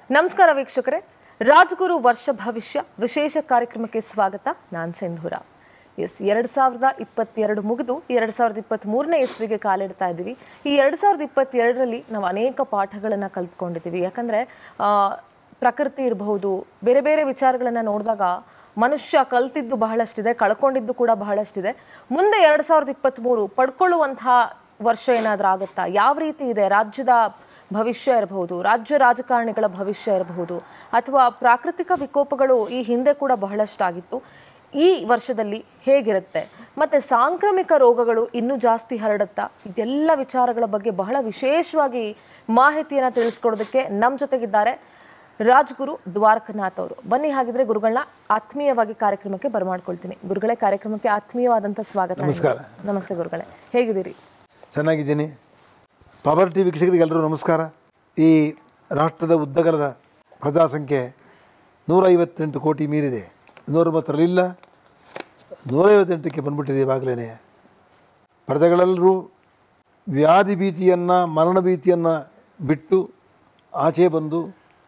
ನಮಸ್ಕಾರ ವೀಕ್ಷಕರೇ ರಾಜಗುರು ವರ್ಷ ಭವಿಷ್ಯ ವಿಶೇಷ ಕಾರ್ಯಕ್ರಮಕ್ಕೆ ಸ್ವಾಗತ ನಾನ್ ಸಿಂಧೂರ ಎಸ್ ಎರಡ್ ಸಾವಿರದ ಇಪ್ಪತ್ತೆರಡು ಮುಗಿದು ಎರಡ್ ಸಾವಿರದ ಇಪ್ಪತ್ತ್ ಮೂರನೇ ಇಸ್ವಿಗೆ ಕಾಲಿಡ್ತಾ ಇದ್ದೀವಿ ಈ ಎರಡ್ ಸಾವಿರದ ಇಪ್ಪತ್ತೆರಡರಲ್ಲಿ ನಾವು ಅನೇಕ ಪಾಠಗಳನ್ನ ಕಲ್ತ್ಕೊಂಡಿದ್ದೀವಿ ಯಾಕಂದ್ರೆ ಆ, ಪ್ರಕೃತಿ ಇರಬಹುದು ಬೇರೆ ಬೇರೆ ವಿಚಾರಗಳನ್ನ ನೋಡಿದಾಗ ಮನುಷ್ಯ ಕಲ್ತಿದ್ದು ಬಹಳಷ್ಟಿದೆ ಕಳ್ಕೊಂಡಿದ್ದು ಕೂಡ ಬಹಳಷ್ಟಿದೆ ಮುಂದೆ ಎರಡ್ ಸಾವಿರದ ಇಪ್ಪತ್ತ್ ಮೂರು ಪಡ್ಕೊಳ್ಳುವಂತಹ ವರ್ಷ ಏನಾದ್ರೂ ಆಗುತ್ತಾ ಯಾವ ರೀತಿ ಇದೆ ರಾಜ್ಯದ ಭವಿಷ್ಯ ಇರಬಹುದು ರಾಜ್ಯ ರಾಜಕಾರಣಿಗಳ ಭವಿಷ್ಯ ಇರಬಹುದು ಅಥವಾ ಪ್ರಾಕೃತಿಕ ವಿಕೋಪಗಳು ಈ ಹಿಂದೆ ಕೂಡ ಬಹಳಷ್ಟಾಗಿತ್ತು ಈ ವರ್ಷದಲ್ಲಿ ಹೇಗಿರುತ್ತೆ ಮತ್ತೆ ಸಾಂಕ್ರಾಮಿಕ ರೋಗಗಳು ಇನ್ನೂ ಜಾಸ್ತಿ ಹರಡುತ್ತಾ ಇದೆಲ್ಲ ವಿಚಾರಗಳ ಬಗ್ಗೆ ಬಹಳ ವಿಶೇಷವಾಗಿ ಮಾಹಿತಿಯನ್ನ ತಿಳಿಸ್ಕೊಡೋದಕ್ಕೆ ನಮ್ಮ ಜೊತೆಗಿದ್ದಾರೆ ರಾಜ್ಗುರು ದ್ವಾರಕನಾಥ್ ಅವರು ಬನ್ನಿ ಹಾಗಿದ್ರೆ ಗುರುಗಳನ್ನ ಆತ್ಮೀಯವಾಗಿ ಕಾರ್ಯಕ್ರಮಕ್ಕೆ ಬರಮಾಡ್ಕೊಳ್ತೀನಿ ಗುರುಗಳೇ ಕಾರ್ಯಕ್ರಮಕ್ಕೆ ಆತ್ಮೀಯವಾದಂಥ ಸ್ವಾಗತ ನಮಸ್ಕಾರ. ನಮಸ್ತೆ ಗುರುಗಳೇ ಹೇಗಿದ್ದೀರಿ ಚೆನ್ನಾಗಿದ್ದೀನಿ ಪವರ್ ಟಿ ವೀಕ್ಷಕರಿಗೆಲ್ಲರೂ ನಮಸ್ಕಾರ ಈ ರಾಷ್ಟ್ರದ ಉದ್ದಗಲದ ಪ್ರಜಾಸಂಖ್ಯೆ ನೂರೈವತ್ತೆಂಟು ಕೋಟಿ ಮೀರಿದೆ ನೂರೊಂಬತ್ತರಲ್ಲಿಲ್ಲ ನೂರೈವತ್ತೆಂಟಕ್ಕೆ ಬಂದ್ಬಿಟ್ಟಿದೆ ಇವಾಗಲೇ ಪ್ರಜೆಗಳೆಲ್ಲರೂ ವ್ಯಾಧಿ ಭೀತಿಯನ್ನು ಮರಣ ಭೀತಿಯನ್ನು ಬಿಟ್ಟು ಆಚೆ ಬಂದು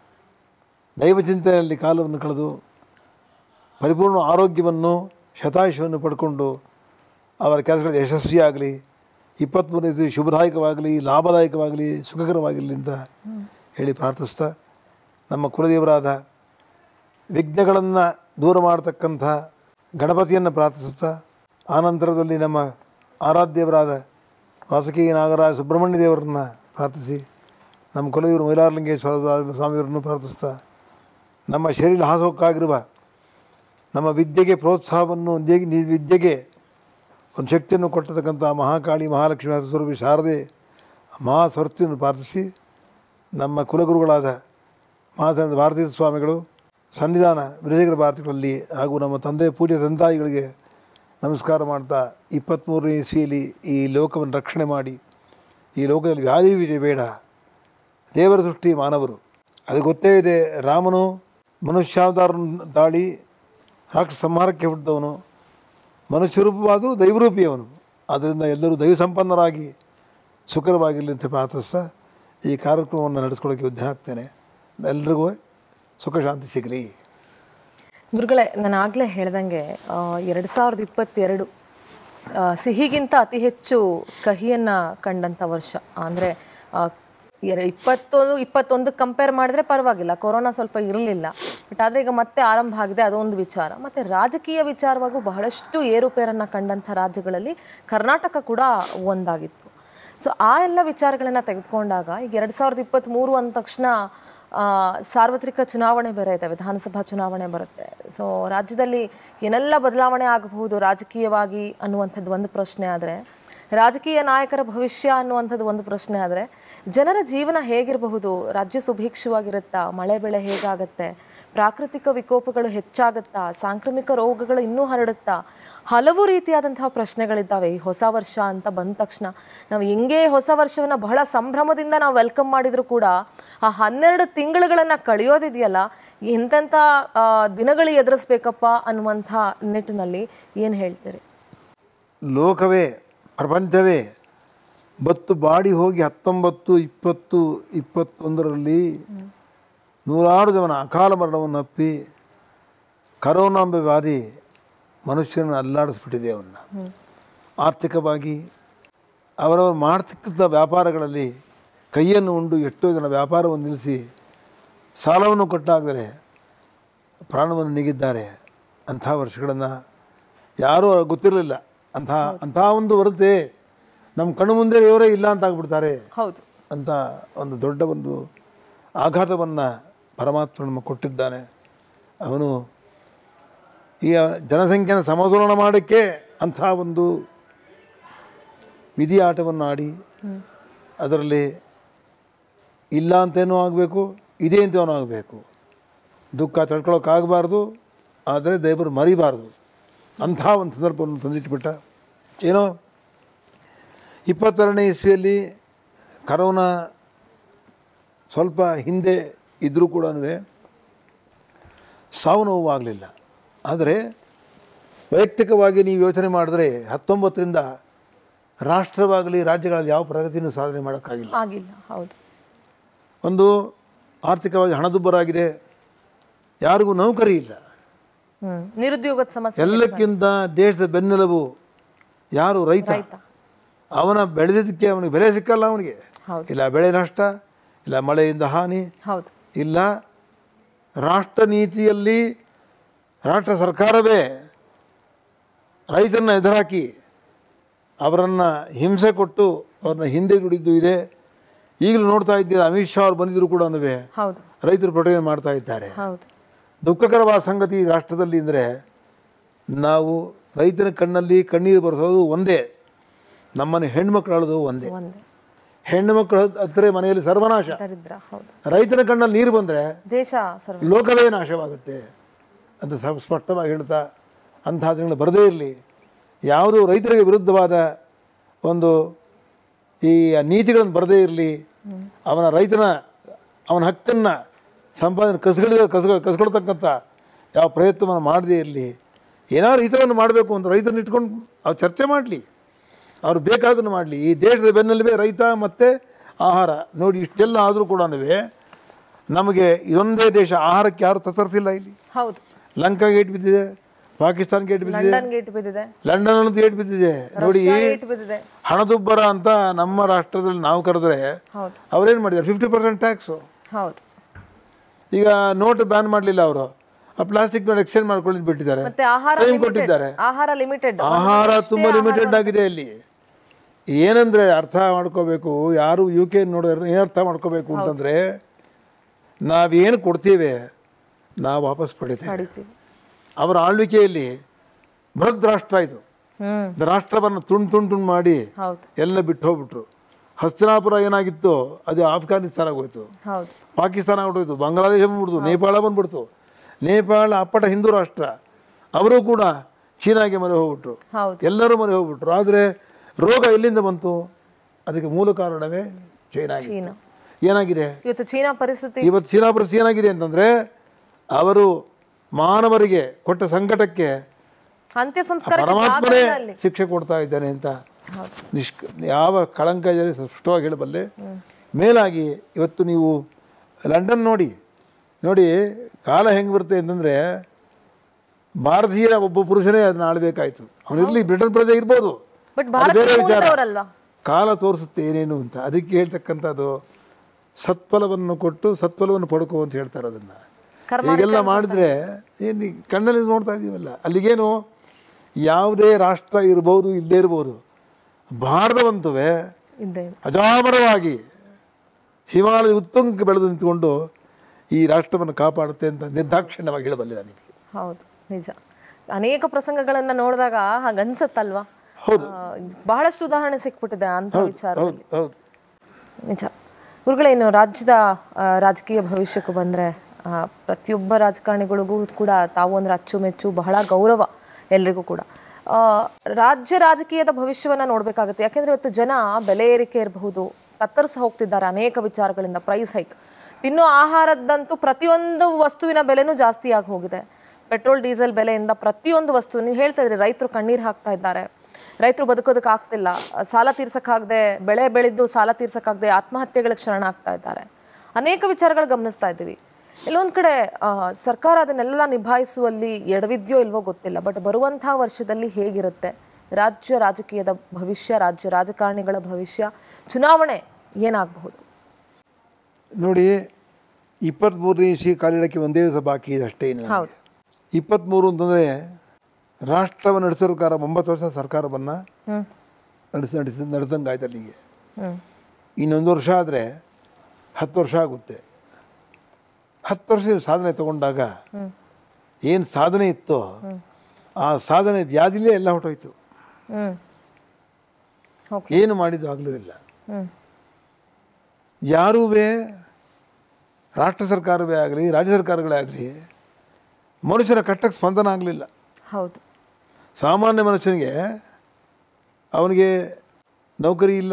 ದೈವಚಿಂತನೆಯಲ್ಲಿ ಕಾಲವನ್ನು ಕಳೆದು ಪರಿಪೂರ್ಣ ಆರೋಗ್ಯವನ್ನು ಶತಾಯುಷವನ್ನು ಪಡ್ಕೊಂಡು ಅವರ ಕೆಲಸಗಳು ಯಶಸ್ವಿಯಾಗಲಿ ಇಪ್ಪತ್ತ್ಮೂರನೇ ಶುಭದಾಯಕವಾಗಲಿ ಲಾಭದಾಯಕವಾಗಲಿ ಸುಖಕರವಾಗಿರಲಿ ಅಂತ ಹೇಳಿ ಪ್ರಾರ್ಥಿಸ್ತಾ ನಮ್ಮ ಕುಲದೇವರಾದ ವಿಘ್ನಗಳನ್ನು ದೂರ ಮಾಡತಕ್ಕಂಥ ಗಣಪತಿಯನ್ನು ಪ್ರಾರ್ಥಿಸುತ್ತಾ ಆನಂತರದಲ್ಲಿ ನಮ್ಮ ಆರಾಧ್ಯವರಾದ ವಾಸುಕಿ ನಾಗರಾಜ ಸುಬ್ರಹ್ಮಣ್ಯ ದೇವರನ್ನು ಪ್ರಾರ್ಥಿಸಿ ನಮ್ಮ ಕುಲದೇವರು ಮೈಲಾರಲಿಂಗೇಶ್ವರ ಸ್ವಾಮಿಯವರನ್ನು ಪ್ರಾರ್ಥಿಸ್ತಾ ನಮ್ಮ ಶರೀರ ಹಾಸೋಕ್ಕಾಗಿರುವ ನಮ್ಮ ವಿದ್ಯೆಗೆ ಪ್ರೋತ್ಸಾಹವನ್ನು ನಿ- ನಿ- ವಿದ್ಯೆಗೆ ಒಂದು ಶಕ್ತಿಯನ್ನು ಕೊಟ್ಟತಕ್ಕಂಥ ಮಹಾಕಾಳಿ ಮಹಾಲಕ್ಷ್ಮಿ ಸ್ವರೂಪಿ ಶಾರದೆ ಮಹಾಸರಸ್ವತಿಯನ್ನು ಪ್ರಾರ್ಥಿಸಿ ನಮ್ಮ ಕುಲಗುರುಗಳಾದ ಮಹಾಸಂತ ಭಾರತೀಯ ಸ್ವಾಮಿಗಳು ಸನ್ನಿಧಾನ ವಿಜಯಗರ ಭಾರತಿಗಳಲ್ಲಿ ಹಾಗೂ ನಮ್ಮ ತಂದೆ ಪೂಜ್ಯ ತಂತಾಯಿಗಳಿಗೆ ನಮಸ್ಕಾರ ಮಾಡ್ತಾ ಇಪ್ಪತ್ತ್ಮೂರನೇ ಇಸ್ವಿಯಲ್ಲಿ ಈ ಲೋಕವನ್ನು ರಕ್ಷಣೆ ಮಾಡಿ ಈ ಲೋಕದಲ್ಲಿ ವ್ಯಾಧಿ ವಿಜಯ ಬೇಡ ದೇವರ ಸೃಷ್ಟಿ ಮಾನವರು ಅದು ಗೊತ್ತೇ ಇದೆ ರಾಮನು ಮನುಷ್ಯಾವತಾರ ದಾಳಿ ರಾಕ್ಷಸ ಸಂಹಾರಕ್ಕೆ ಹುಟ್ಟಿದವನು ಮನುಷ್ಯರೂಪವಾದರೂ ದೈವರೂಪಿಯವನು ಆದ್ದರಿಂದ ಎಲ್ಲರೂ ದೈವ ಸಂಪನ್ನರಾಗಿ ಸುಖರವಾಗಿರಲಿ ಅಂತ ಪ್ರಾರ್ಥಿಸ್ತಾ ಈ ಕಾರ್ಯಕ್ರಮವನ್ನು ನಡೆಸ್ಕೊಳ್ಳೋಕ್ಕೆ ಉದ್ಯ ಹಾಕ್ತೇನೆ ಎಲ್ರಿಗೂ ಸುಖ ಶಾಂತಿ ಸಿಗಲಿ ಗುರುಗಳೇ ನಾನು ಆಗಲೇ ಹೇಳ್ದಂಗೆ ಎರಡು ಸಾವಿರದ ಇಪ್ಪತ್ತೆರಡು ಆ, ಸಿಹಿಗಿಂತ ಅತಿ ಹೆಚ್ಚು ಕಹಿಯನ್ನು ಕಂಡಂಥ ವರ್ಷ ಅಂದರೆ ಎರ ಇಪ್ಪತ್ತೊಂದು ಇಪ್ಪತ್ತೊಂದು ಕಂಪೇರ್ ಮಾಡಿದ್ರೆ ಪರವಾಗಿಲ್ಲ ಕೊರೋನಾ ಸ್ವಲ್ಪ ಇರಲಿಲ್ಲ ಬಟ್ ಆದರೆ ಈಗ ಮತ್ತೆ ಆರಂಭ ಆಗಿದೆ ಅದೊಂದು ವಿಚಾರ ಮತ್ತು ರಾಜಕೀಯ ವಿಚಾರವಾಗೂ ಬಹಳಷ್ಟು ಏರುಪೇರನ್ನು ಕಂಡಂಥ ರಾಜ್ಯಗಳಲ್ಲಿ ಕರ್ನಾಟಕ ಕೂಡ ಒಂದಾಗಿತ್ತು ಸೊ ಆ ಎಲ್ಲ ವಿಚಾರಗಳನ್ನು ತೆಗೆದುಕೊಂಡಾಗ ಈಗ ಎರಡು ಸಾವಿರದ ಇಪ್ಪತ್ತ್ಮೂರು ಅಂದ ತಕ್ಷಣ ಆ, ಸಾರ್ವತ್ರಿಕ ಚುನಾವಣೆ ಬೇರೆ ಇದೆ ವಿಧಾನಸಭಾ ಚುನಾವಣೆ ಬರುತ್ತೆ ಸೊ ರಾಜ್ಯದಲ್ಲಿ ಏನೆಲ್ಲ ಬದಲಾವಣೆ ಆಗಬಹುದು ರಾಜಕೀಯವಾಗಿ ಅನ್ನುವಂಥದ್ದು ಒಂದು ಪ್ರಶ್ನೆ ಆದರೆ ರಾಜಕೀಯ ನಾಯಕರ ಭವಿಷ್ಯ ಅನ್ನುವಂಥದ್ದು ಒಂದು ಪ್ರಶ್ನೆ ಆದರೆ ಜನರ ಜೀವನ ಹೇಗಿರಬಹುದು ರಾಜ್ಯ ಸುಭಿಕ್ಷವಾಗಿರುತ್ತಾ ಮಳೆ ಬೆಳೆ ಹೇಗಾಗತ್ತೆ ಪ್ರಾಕೃತಿಕ ವಿಕೋಪಗಳು ಹೆಚ್ಚಾಗುತ್ತಾ ಸಾಂಕ್ರಾಮಿಕ ರೋಗಗಳು ಇನ್ನೂ ಹರಡುತ್ತಾ ಹಲವು ರೀತಿಯಾದಂತಹ ಪ್ರಶ್ನೆಗಳಿದ್ದಾವೆ ಈ ಹೊಸ ವರ್ಷ ಅಂತ ಬಂದ ತಕ್ಷಣ ನಾವು ಹೆಂಗೆ ಹೊಸ ವರ್ಷವನ್ನ ಬಹಳ ಸಂಭ್ರಮದಿಂದ ನಾವು ವೆಲ್ಕಮ್ ಮಾಡಿದ್ರು ಕೂಡ ಆ ಹನ್ನೆರಡು ತಿಂಗಳುಗಳನ್ನ ಕಳೆಯೋದಿದೆಯಲ್ಲ ಎಂತೆಂಥ ಆ, ದಿನಗಳು ಎದುರಿಸ್ಬೇಕಪ್ಪ ಅನ್ನುವಂಥ ನಿಟ್ಟಿನಲ್ಲಿ ಏನು ಹೇಳ್ತೀರಿ ಲೋಕವೇ ಪ್ರಪಂಚವೇ ಬತ್ತು ಬಾಡಿ ಹೋಗಿ ಹತ್ತೊಂಬತ್ತು ಇಪ್ಪತ್ತು ಇಪ್ಪತ್ತೊಂದರಲ್ಲಿ ನೂರಾರು ಜನ ಅಕಾಲ ಮರಣವನ್ನು ಅಪ್ಪಿ ಕರೋನಾ ಎಂಬ ವ್ಯಾಧಿ ಮನುಷ್ಯನನ್ನು ಅಲ್ಲಾಡಿಸ್ಬಿಟ್ಟಿದೆ ಅವನ್ನ ಆರ್ಥಿಕವಾಗಿ ಅವರವರು ಮಾಡ್ತಿದ್ದ ವ್ಯಾಪಾರಗಳಲ್ಲಿ ಕೈಯನ್ನು ಉಂಡು ಎಷ್ಟೋ ಜನ ವ್ಯಾಪಾರವನ್ನು ನಿಲ್ಲಿಸಿ ಸಾಲವನ್ನು ಕೊಟ್ಟಾಗದರೆ ಪ್ರಾಣವನ್ನು ನೀಗಿದ್ದಾರೆ ಅಂಥ ವರ್ಷಗಳನ್ನು ಯಾರೂ ಗೊತ್ತಿರಲಿಲ್ಲ ಅಂಥ ಅಂಥ ಒಂದು ಬರುತ್ತೆ ನಮ್ಮ ಕಣ್ಣು ಮುಂದೆ ಇವರೇ ಇಲ್ಲ ಅಂತ ಆಗ್ಬಿಡ್ತಾರೆ ಹೌದು ಅಂತ ಒಂದು ದೊಡ್ಡ ಒಂದು ಆಘಾತವನ್ನು ಪರಮಾತ್ಮ ನಮಗೆ ಕೊಟ್ಟಿದ್ದಾನೆ ಅವನು ಈ ಜನಸಂಖ್ಯೆನ ಸಮತೋಲನ ಮಾಡೋಕ್ಕೆ ಅಂಥ ಒಂದು ವಿಧಿ ಆಟವನ್ನು ಆಡಿ ಅದರಲ್ಲಿ ಇಲ್ಲ ಅಂತೇನೂ ಆಗಬೇಕು ಇದೆ ಅಂತೇನೂ ಆಗಬೇಕು ದುಃಖ ತಡ್ಕೊಳ್ಳೋಕ್ಕಾಗಬಾರ್ದು ಆದರೆ ದೇವರು ಮರಿಬಾರ್ದು ಅಂಥ ಒಂದು ಸಂದರ್ಭವನ್ನು ತಂದಿಟ್ಬಿಟ್ಟ ಏನೋ ಇಪ್ಪತ್ತೆರಡನೇ ಇಸ್ವಿಯಲ್ಲಿ ಕರೋನಾ ಸ್ವಲ್ಪ ಹಿಂದೆ ಇದ್ದರೂ ಕೂಡ ಸಾವು ನೋವು ಆಗಲಿಲ್ಲ ಆದರೆ ವೈಯಕ್ತಿಕವಾಗಿ ನೀವು ಯೋಚನೆ ಮಾಡಿದ್ರೆ ಹತ್ತೊಂಬತ್ತರಿಂದ ರಾಷ್ಟ್ರವಾಗಲಿ ರಾಜ್ಯಗಳಲ್ಲಿ ಯಾವ ಪ್ರಗತಿನೂ ಸಾಧನೆ ಮಾಡೋಕ್ಕಾಗಿಲ್ಲ ಆಗಿಲ್ಲ ಹೌದು ಒಂದು ಆರ್ಥಿಕವಾಗಿ ಹಣದುಬ್ಬರಾಗಿದೆ ಯಾರಿಗೂ ನೌಕರಿ ಇಲ್ಲ ಹ್ಮ್ ನಿರುದ್ಯೋಗದ ಸಮಸ್ಯೆ ಎಲ್ಲಕ್ಕಿಂತ ದೇಶದ ಬೆನ್ನೆಲುಬು ಯಾರು ರೈತ ಅವನ ಬೆಳೆದಿದ್ದಕ್ಕೆ ಅವನಿಗೆ ಬೆಲೆ ಸಿಕ್ಕಲ್ಲ ಅವನಿಗೆ ಹೌದು. ಇಲ್ಲ ಬೆಳೆ ನಷ್ಟ ಇಲ್ಲ ಮಳೆಯಿಂದ ಹಾನಿ ಹೌದು ಇಲ್ಲ ರಾಷ್ಟ್ರ ನೀತಿಯಲ್ಲಿ ರಾಷ್ಟ್ರ ಸರ್ಕಾರವೇ ರೈತರನ್ನ ಎದುರಾಕಿ ಅವರನ್ನು ಹಿಂಸೆ ಕೊಟ್ಟು ಅವ್ರನ್ನ ಹಿಂದೆ ದುಡಿದ್ದು ಇದೆ ಈಗಲೂ ನೋಡ್ತಾ ಇದ್ದೀರಾ ಅಮಿತ್ ಶಾ ಅವ್ರು ಬಂದಿದ್ರು ಕೂಡ ಹೌದು ರೈತರು ಪ್ರೊಟೆಕ್ಷನ್ ಮಾಡ್ತಾ ಇದ್ದಾರೆ ಹೌದು ದುಃಖಕರವಾದ ಸಂಗತಿ ಈ ರಾಷ್ಟ್ರದಲ್ಲಿ ಅಂದರೆ ನಾವು ರೈತನ ಕಣ್ಣಲ್ಲಿ ಕಣ್ಣೀರು ಬರೆಸೋದು ಒಂದೇ ನಮ್ಮನ್ನು ಹೆಣ್ಮಕ್ಳು ಅಳೋದು ಒಂದೇ ಒಂದೇ ಹೆಣ್ಣುಮಕ್ಕಳು ಹತ್ತಿರ ಮನೆಯಲ್ಲಿ ಸರ್ವನಾಶ ದರಿದ್ರ ಹೌದು ರೈತನ ಕಣ್ಣಲ್ಲಿ ನೀರು ಬಂದರೆ ದೇಶ ಸರ್ವ ಲೋಕವೇ ನಾಶವಾಗುತ್ತೆ ಅಂತ ಸ ಸ್ಪಷ್ಟವಾಗಿ ಹೇಳ್ತಾ ಅಂಥ ದಿನಗಳು ಬರದೇ ಇರಲಿ ಯಾವುದೂ ರೈತರಿಗೆ ವಿರುದ್ಧವಾದ ಒಂದು ಈ ನೀತಿಗಳನ್ನು ಬರದೇ ಇರಲಿ ಅವನ ರೈತನ ಅವನ ಹಕ್ಕನ್ನು ಸಂಪಾದನೆ ಕಸಗಳ ಕಸ ಕಸ್ಕೊಳ್ತಕ್ಕಂಥ ಯಾವ ಪ್ರಯತ್ನವನ್ನು ಮಾಡದೇ ಇರಲಿ ಏನಾದ್ರು ಹಿತವನ್ನು ಮಾಡಬೇಕು ಅಂತ ರೈತರನ್ನ ಇಟ್ಕೊಂಡು ಅವ್ರು ಚರ್ಚೆ ಮಾಡಲಿ ಅವ್ರು ಬೇಕಾದನ್ನು ಮಾಡಲಿ ಈ ದೇಶದ ಬೆನ್ನೆಲುಬೇ ರೈತ ಮತ್ತು ಆಹಾರ ನೋಡಿ ಇಷ್ಟೆಲ್ಲ ಆದರೂ ಕೂಡ ನಮಗೆ ಇದೊಂದೇ ದೇಶ ಆಹಾರಕ್ಕೆ ಯಾರು ತತ್ತರಿಸಿಲ್ಲ ಇಲ್ಲಿ ಹೌದು ಲಂಕಾ ಗೇಟ್ ಬಿದ್ದಿದೆ ಪಾಕಿಸ್ತಾನ ಗೇಟ್ ಬಿದ್ದಿದೆ ಲಂಡನ್ ಗೇಟ್ ಬಿದ್ದಿದೆ ಲಂಡನ್ ಅನ್ನೋದು ಗೇಟ್ ಬಿದ್ದಿದೆ ನೋಡಿ ರಷ್ಯಾ ಗೇಟ್ ಬಿದ್ದಿದೆ ಹಣದುಬ್ಬರ ಅಂತ ನಮ್ಮ ರಾಷ್ಟ್ರದಲ್ಲಿ ನಾವು ಕರೆದ್ರೆ ಹೌದು ಅವ್ರೇನು ಮಾಡಿದ್ದಾರೆ ಫಿಫ್ಟಿ ಪರ್ಸೆಂಟ್ ಟ್ಯಾಕ್ಸು ಹೌದು ಈಗ ನೋಟ್ ಬ್ಯಾನ್ ಮಾಡಲಿಲ್ಲ ಅವರು ಆ ಪ್ಲಾಸ್ಟಿಕ್ ನೋಡಿ ಎಕ್ಸ್ಚೇಂಜ್ ಮಾಡ್ಕೊಳ್ಳಿ ಬಿಟ್ಟಿದ್ದಾರೆ ಮತ್ತೆ ಆಹಾರ ಟೈಮ್ limited. ಕೊಟ್ಟಿದ್ದಾರೆ ಆಹಾರ ಲಿಮಿಟೆಡ್ ಆಹಾರ ತುಂಬ ಲಿಮಿಟೆಡ್ ಆಗಿದೆ ಇಲ್ಲಿ ಏನಂದರೆ ಅರ್ಥ ಮಾಡ್ಕೋಬೇಕು ಯಾರು ಯು ಕೆ ನೋಡಿದ್ರೆ ಏನು ಅರ್ಥ ಮಾಡ್ಕೋಬೇಕು ಅಂತಂದರೆ ನಾವೇನು ಕೊಡ್ತೀವಿ ನಾವು ವಾಪಸ್ ಪಡಿತೇವೆ ಪಡಿತೀವಿ ಅವರ ಆಳ್ವಿಕೆಯಲ್ಲಿ ಬೃಹತ್ ರಾಷ್ಟ್ರ ಇದು ಹ್ಮ್ ಇದು ರಾಷ್ಟ್ರವನ್ನು ತುಂಡು ತುಂಡು ತುಂಡು ಮಾಡಿ ಹೌದು ಎಲ್ಲ ಬಿಟ್ಟು ಹೋಗ್ಬಿಟ್ರು ಹಸ್ತಿನಾಪುರ ಏನಾಗಿತ್ತು ಅದು ಆಫ್ಘಾನಿಸ್ತಾನ ಹೋಯ್ತು ಹೌದು ಪಾಕಿಸ್ತಾನ ಹೊರಟೋಯ್ತು ಬಾಂಗ್ಲಾದೇಶ ಬಂದ್ಬಿಡ್ತು ನೇಪಾಳ ಬಂದ್ಬಿಡ್ತು ನೇಪಾಳ ಅಪ್ಪಟ ಹಿಂದೂ ರಾಷ್ಟ್ರ ಅವರು ಕೂಡ ಚೀನಾಗೆ ಮನೆ ಹೋಗ್ಬಿಟ್ರು ಹೌದು ಎಲ್ಲರೂ ಮನೆ ಹೋಗ್ಬಿಟ್ರು ಆದರೆ ರೋಗ ಎಲ್ಲಿಂದ ಬಂತು ಅದಕ್ಕೆ ಮೂಲ ಕಾರಣವೇ ಚೈನಾ ಆಗಿದೆ. ಚೀನಾ ಏನಾಗಿದೆ ಇವತ್ತು ಚೀನಾ ಪರಿಸ್ಥಿತಿ ಇವತ್ತು ಚೀನಾ ಪರಿಸ್ಥಿತಿ ಏನಾಗಿದೆ ಅಂತಂದರೆ ಅವರು ಮಾನವರಿಗೆ ಕೊಟ್ಟ ಸಂಕಟಕ್ಕೆ ಅಂತ್ಯ ಸಂಸ್ಕಾರ ಪರಮಾತ್ಮನೇ ಶಿಕ್ಷೆ ಕೊಡ್ತಾ ಇದ್ದಾನೆ ಅಂತ ನಿಷ್ಕ ಯಾವ ಕಳಂಕ ಇದೆ ಸ್ಪಷ್ಟವಾಗಿ ಹೇಳಬಲ್ಲೆ ಮೇಲಾಗಿ ಇವತ್ತು ನೀವು ಲಂಡನ್ ನೋಡಿ ನೋಡಿ ಕಾಲ ಹೆಂಗೆ ಬರುತ್ತೆ ಅಂತಂದರೆ ಭಾರತೀಯ ಒಬ್ಬ ಪುರುಷನೇ ಅದನ್ನ ಆಳ್ಬೇಕಾಯ್ತು ಅವನಿರಲಿ ಬ್ರಿಟನ್ ಪ್ರಜೆ ಇರ್ಬೋದು ಬಟ್ ಅದು ಭಾರತ ಬೇರೆ ವಿಚಾರ ಮೂಲದವರಲ್ವಾ ಕಾಲ ತೋರಿಸುತ್ತೆ ಏನೇನು ಅಂತ ಅದಕ್ಕೆ ಹೇಳ್ತಕ್ಕಂಥದ್ದು ಸತ್ಫಲವನ್ನು ಕೊಟ್ಟು ಸತ್ಫಲವನ್ನು ಪಡ್ಕೋ ಅಂತ ಹೇಳ್ತಾರೆ ಅದನ್ನು ಹೀಗೆಲ್ಲ ಮಾಡಿದ್ರೆ ಏನು ಈ ಕಣ್ಣಲ್ಲಿ ನೋಡ್ತಾ ಇದ್ದೀವಲ್ಲ ಅಲ್ಲಿಗೇನು ಯಾವುದೇ ರಾಷ್ಟ್ರ ಇರ್ಬೋದು ಇಲ್ಲದೇ ಇರ್ಬೋದು ಭಾರತವಂತುವೇ ಇದ್ದೇ ಇದೆ. ಅಜಾಮರವಾಗಿ ಹಿಮಾಲಯದ ಉತ್ತುಂಗಕ್ಕೆ ಬೆಳೆದು ನಿಂತುಕೊಂಡು ಈ ರಾಷ್ಟ್ರವನ್ನು ಕಾಪಾಡುತ್ತೆ ಅಂತ ನಿರ್ದಾಕ್ಷಿಣ್ಯವಾಗಿ ಹೇಳಬಲ್ಲೆ ನನಗೆ ಹೌದು ನಿಜ ಅನೇಕ ಪ್ರಸಂಗಗಳನ್ನ ನೋಡಿದಾಗ ಹಾಗನ್ಸತ್ತಲ್ವಾ ಹೌದು ಆ, ಬಹಳಷ್ಟು ಉದಾಹರಣೆ ಸಿಕ್ಬಿಟ್ಟಿದೆ ಅಂತ ವಿಚಾರ ಹೌದು ಹೌದು ನಿಜ ಗುರುಗಳೇ ಇನ್ನು ರಾಜ್ಯದ ಆ, ರಾಜಕೀಯ ಭವಿಷ್ಯಕ್ಕೆ ಬಂದರೆ ಪ್ರತಿಯೊಬ್ಬ ರಾಜಕಾರಣಿಗಳಿಗೂ ಕೂಡ ತಾವು ಅಂದ್ರೆ ಅಚ್ಚುಮೆಚ್ಚು ಬಹಳ ಗೌರವ ಎಲ್ರಿಗೂ ಕೂಡ ಆ, ರಾಜ್ಯ ರಾಜಕೀಯದ ಭವಿಷ್ಯವನ್ನು ನೋಡಬೇಕಾಗುತ್ತೆ ಯಾಕೆಂದ್ರೆ ಇವತ್ತು ಜನ ಬೆಲೆ ಏರಿಕೆ ಇರಬಹುದು ತತ್ತರಿಸಿ ಹೋಗ್ತಿದ್ದಾರೆ ಅನೇಕ ವಿಚಾರಗಳಿಂದ ಪ್ರೈಸ್ ಹೈಕ್ ತಿನ್ನೋ ಆಹಾರದಂತೂ ಪ್ರತಿಯೊಂದು ವಸ್ತುವಿನ ಬೆಲೆನೂ ಜಾಸ್ತಿ ಆಗಿ ಹೋಗಿದೆ ಪೆಟ್ರೋಲ್ ಡೀಸೆಲ್ ಬೆಲೆಯಿಂದ ಪ್ರತಿಯೊಂದು ವಸ್ತು ನೀವು ಹೇಳ್ತಾ ಇದ್ರಿ ರೈತರು ಕಣ್ಣೀರು ಹಾಕ್ತಾ ಇದ್ದಾರೆ ರೈತರು ಬದುಕೋದಕ್ಕೆ ಆಗ್ತಿಲ್ಲ ಸಾಲ ತೀರ್ಸಕ್ಕಾಗದೆ ಬೆಳೆ ಬೆಳೆದು ಸಾಲ ತೀರ್ಸಕ್ಕಾಗದೆ ಆತ್ಮಹತ್ಯೆಗಳಿಗೆ ಶರಣಾಗ್ತಾ ಇದ್ದಾರೆ ಅನೇಕ ವಿಚಾರಗಳು ಗಮನಿಸ್ತಾ ಇದ್ದೀವಿ ಎಲ್ಲೊಂದ್ ಕಡೆ ಆ, ಸರ್ಕಾರ ಅದನ್ನೆಲ್ಲ ನಿಭಾಯಿಸುವಲ್ಲಿ ಎಡವಿದ್ಯೋ ಇಲ್ವೋ ಗೊತ್ತಿಲ್ಲ ಬಟ್ ಬರುವಂತಹ ವರ್ಷದಲ್ಲಿ ಹೇಗಿರುತ್ತೆ ರಾಜ್ಯ ರಾಜಕೀಯದ ಭವಿಷ್ಯ ರಾಜ್ಯ ರಾಜಕಾರಣಿಗಳ ಭವಿಷ್ಯ ಚುನಾವಣೆ ಏನಾಗಬಹುದು ನೋಡಿ ಇಪ್ಪತ್ತ್ಮೂರನೇ ಇಸಿ ಕಾಲಿಡಕ್ಕೆ ಒಂದೇ ದಿವಸ ಬಾಕಿ ಇದೆ ಅಷ್ಟೇ ಇನ್ನು ಹೌದು ಇಪ್ಪತ್ತ್ಮೂರು ಅಂತಂದರೆ ರಾಷ್ಟ್ರವನ್ನು ನಡೆಸೋರ್ಕಾರ ಒಂಬತ್ತು ವರ್ಷ ಸರ್ಕಾರವನ್ನು ಹ್ಮ್ ನಡೆಸಿ ನಡೆಸಿ ನಡೆದಂಗೆ ಆಯ್ತು ಅಲ್ಲಿಗೆ ಹ್ಮ್ ಇನ್ನೊಂದು ವರ್ಷ ಆದರೆ ಹತ್ತು ವರ್ಷ ಆಗುತ್ತೆ ಹತ್ತು ವರ್ಷ ನೀವು ಸಾಧನೆ ತಗೊಂಡಾಗ ಏನು ಸಾಧನೆ ಇತ್ತೋ ಆ ಸಾಧನೆ ವ್ಯಾಧಿಲೇ ಎಲ್ಲ ಹೊಟ್ಟೋಯ್ತು ಹ್ಮ್ ಓಕೆ ಏನು ಮಾಡಿದ್ದು ಆಗಲೂ ಇಲ್ಲ ಹ್ಮ್ ಯಾರೂ ರಾಷ್ಟ್ರ ಸರ್ಕಾರವೇ ಆಗಲಿ ರಾಜ್ಯ ಸರ್ಕಾರಗಳೇ ಆಗಲಿ ಮನುಷ್ಯನ ಕಟ್ಟಕ್ಕೆ ಸ್ಪಂದನ ಆಗಲಿಲ್ಲ ಹೌದು ಸಾಮಾನ್ಯ ಮನುಷ್ಯನಿಗೆ ಅವನಿಗೆ ನೌಕರಿ ಇಲ್ಲ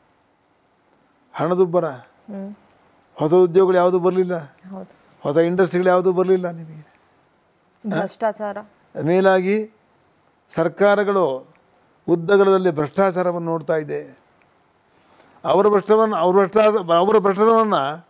ಹಣದುಬ್ಬರ ಹ್ಮ್ ಹೊಸ ಉದ್ಯೋಗಗಳು ಯಾವುದೂ ಬರಲಿಲ್ಲ ಹೌದು ಹೊಸ ಇಂಡಸ್ಟ್ರಿಗಳು ಯಾವುದೂ ಬರಲಿಲ್ಲ ನಿಮಗೆ ಭ್ರಷ್ಟಾಚಾರ ಮೇಲಾಗಿ ಸರ್ಕಾರಗಳು ಉದ್ದಗಲದಲ್ಲಿ ಭ್ರಷ್ಟಾಚಾರವನ್ನು ನೋಡ್ತಾ ಇದೆ ಅವರ ಭ್ರಷ್ಟವನ್ನು ಅವ್ರ ಭ್ರಷ್ಟ ಅವರ ಭ್ರಷ್ಟವನ್ನು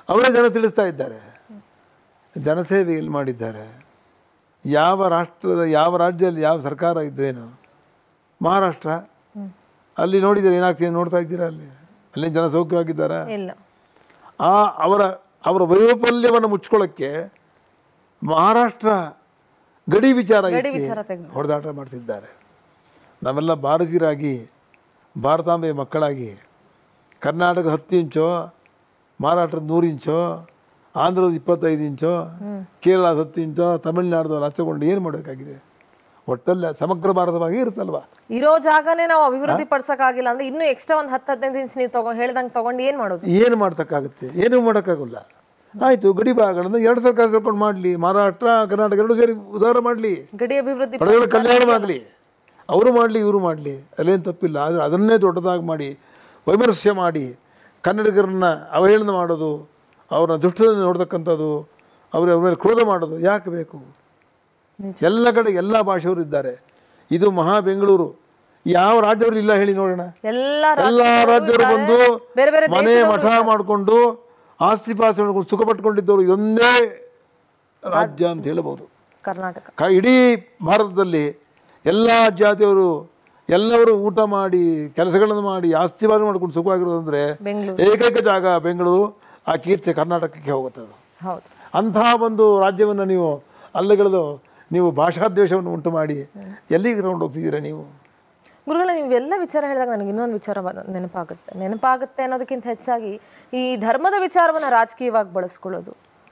ಅವರೇ ಜನ ತಿಳಿಸ್ತಾ ಇದ್ದಾರೆ ಜನಸೇವೆ ಎಲ್ಲಿ ಮಾಡಿದ್ದಾರೆ ಯಾವ ರಾಷ್ಟ್ರದ ಯಾವ ರಾಜ್ಯದಲ್ಲಿ ಯಾವ ಸರ್ಕಾರ ಇದ್ರೇನು ಮಹಾರಾಷ್ಟ್ರ ಅಲ್ಲಿ ನೋಡಿದರೆ ಏನಾಗ್ತಿದೆ ನೋಡ್ತಾ ಇದ್ದೀರಾ ಅಲ್ಲಿ ಅಲ್ಲಿ ಜನ ಸೌಖ್ಯವಾಗಿದ್ದಾರಾ ಇಲ್ಲ ಆ ಅವರ ಅವರ ವೈಫಲ್ಯವನ್ನು ಮುಚ್ಕೊಳ್ಳೋಕ್ಕೆ ಮಹಾರಾಷ್ಟ್ರ ಗಡಿ ವಿಚಾರ ಗಡಿ ಎತ್ತಿ ವಿಚಾರ ತೆಗ್ದು. ಹೊಡೆದಾಟ ಮಾಡ್ತಿದ್ದಾರೆ ನಾವೆಲ್ಲ ಭಾರತೀಯರಾಗಿ ಭಾರತಾಂಬೆಯ ಮಕ್ಕಳಾಗಿ ಕರ್ನಾಟಕದ ಹತ್ತು ಇಂಚೋ ಮಹಾರಾಷ್ಟ್ರದ ನೂರು ಇಂಚೋ ಆಂಧ್ರದ ಇಪ್ಪತ್ತೈದು ಇಂಚೋ ಕೇರಳದ ಹತ್ತು ಇಂಚೋ ತಮಿಳುನಾಡ್ದು ಹಚ್ಚಿಕೊಂಡು ಏನು ಮಾಡಬೇಕಾಗಿದೆ ಒಟ್ಟಲ್ಲಿ ಸಮಗ್ರ ಭಾರತವಾಗಿ ಇರುತ್ತಲ್ವಾ ಇರೋ ಜಾಗನೇ ನಾವು ಅಭಿವೃದ್ಧಿ ಪಡಿಸಕ್ಕಾಗಿಲ್ಲ ಅಂದ್ರೆ ಇನ್ನು ಎಕ್ಸ್ಟ್ರಾ ಒಂದು ಹತ್ತು ಹದಿನೈದು ಇಂಚ್ ನೀವು ತಗೊಂಡು ಹೇಳ್ದಂಗೆ ತಗೊಂಡು ಏನ್ ಮಾಡೋದು ಏನು ಮಾಡ್ತಕ್ಕಾಗುತ್ತೆ ಏನೂ ಮಾಡೋಕ್ಕಾಗಲ್ಲ ಆಯಿತು ಗಡಿ ಭಾಗಗಳನ್ನು ಎರಡು ಸರ್ಕಾರ ಸೇರ್ಕೊಂಡು ಮಾಡಲಿ ಮಹಾರಾಷ್ಟ್ರ ಕರ್ನಾಟಕ ಎರಡು ಸೇರಿ ಉದಾರ ಮಾಡಲಿ ಗಡಿ ಅಭಿವೃದ್ಧಿ ಪಡೆಗಳ ಕಲ್ಯಾಣವಾಗಲಿ ಅವರು ಮಾಡಲಿ ಇವರು ಮಾಡಲಿ ಅಲ್ಲೇನು ತಪ್ಪಿಲ್ಲ ಆದರೆ ಅದನ್ನೇ ದೊಡ್ಡದಾಗಿ ಮಾಡಿ ವೈಮನಸ್ಯ ಮಾಡಿ ಕನ್ನಡಿಗರನ್ನ ಅವಹೇಳನ ಮಾಡೋದು ಅವ್ರನ್ನ ದುಷ್ಟದಲ್ಲಿ ನೋಡ್ತಕ್ಕಂಥದ್ದು ಅವ್ರ ಅವ್ರ ಮೇಲೆ ಕ್ರೋಧ ಮಾಡೋದು ಯಾಕೆ ಬೇಕು ಎಲ್ಲ ಕಡೆ ಎಲ್ಲ ಭಾಷೆಯವರು ಇದ್ದಾರೆ ಇದು ಮಹಾ ಬೆಂಗಳೂರು ಯಾವ ರಾಜ್ಯವರು ಇಲ್ಲ ಹೇಳಿ ನೋಡೋಣ ಎಲ್ಲ ಎಲ್ಲ ರಾಜ್ಯರು ಬಂದು ಬೇರೆ ಬೇರೆ ಮನೆ ಮಠ ಮಾಡಿಕೊಂಡು ಆಸ್ತಿ ಪಾಸ್ತಿ ಮಾಡ್ಕೊಂಡು ಸುಖ ಪಟ್ಕೊಂಡಿದ್ದವರು ಇದೊಂದೇ ರಾಜ್ಯ ಅಂತ ಹೇಳಬಹುದು ಕರ್ನಾಟಕ ಕ ಇಡೀ ಭಾರತದಲ್ಲಿ ಎಲ್ಲ ಜಾತಿಯವರು ಎಲ್ಲರೂ ಊಟ ಮಾಡಿ ಕೆಲಸಗಳನ್ನು ಮಾಡಿ ಆಸ್ತಿ ಪಾಸ್ತಿ ಮಾಡ್ಕೊಂಡು ಸುಖವಾಗಿರೋದಂದ್ರೆ ಬೆಂಗಳೂರು ಏಕೈಕ ಜಾಗ ಬೆಂಗಳೂರು ಆ ಕೀರ್ತಿ ಕರ್ನಾಟಕಕ್ಕೆ ಹೋಗುತ್ತೆ ಅದು ಹೌದು ಅಂತಹ ಒಂದು ರಾಜ್ಯವನ್ನು ನೀವು ಅಲ್ಲಗೆಳೆದು ನೀವು ಭಾಷಾದ್ವೇಷವನ್ನು ಉಂಟು ಮಾಡಿ ಎಲ್ಲಿಗೆ ತಗೊಂಡು ಹೋಗ್ತಿದ್ದೀರಾ ನೀವು ಗುರುಗಳ ನೀವೆಲ್ಲ ವಿಚಾರ ಹೇಳಿದಾಗ ನನಗೆ ಇನ್ನೊಂದು ವಿಚಾರ ಬ- ನೆನಪಾಗುತ್ತೆ ನೆನಪಾಗುತ್ತೆ ಅನ್ನೋದಕ್ಕಿಂತ ಹೆಚ್ಚಾಗಿ ಈ ಧರ್ಮದ ವಿಚಾರವನ್ನು ರಾಜಕೀಯವಾಗಿ ಬಳಸ್ಕೊಳ್ಳೋದು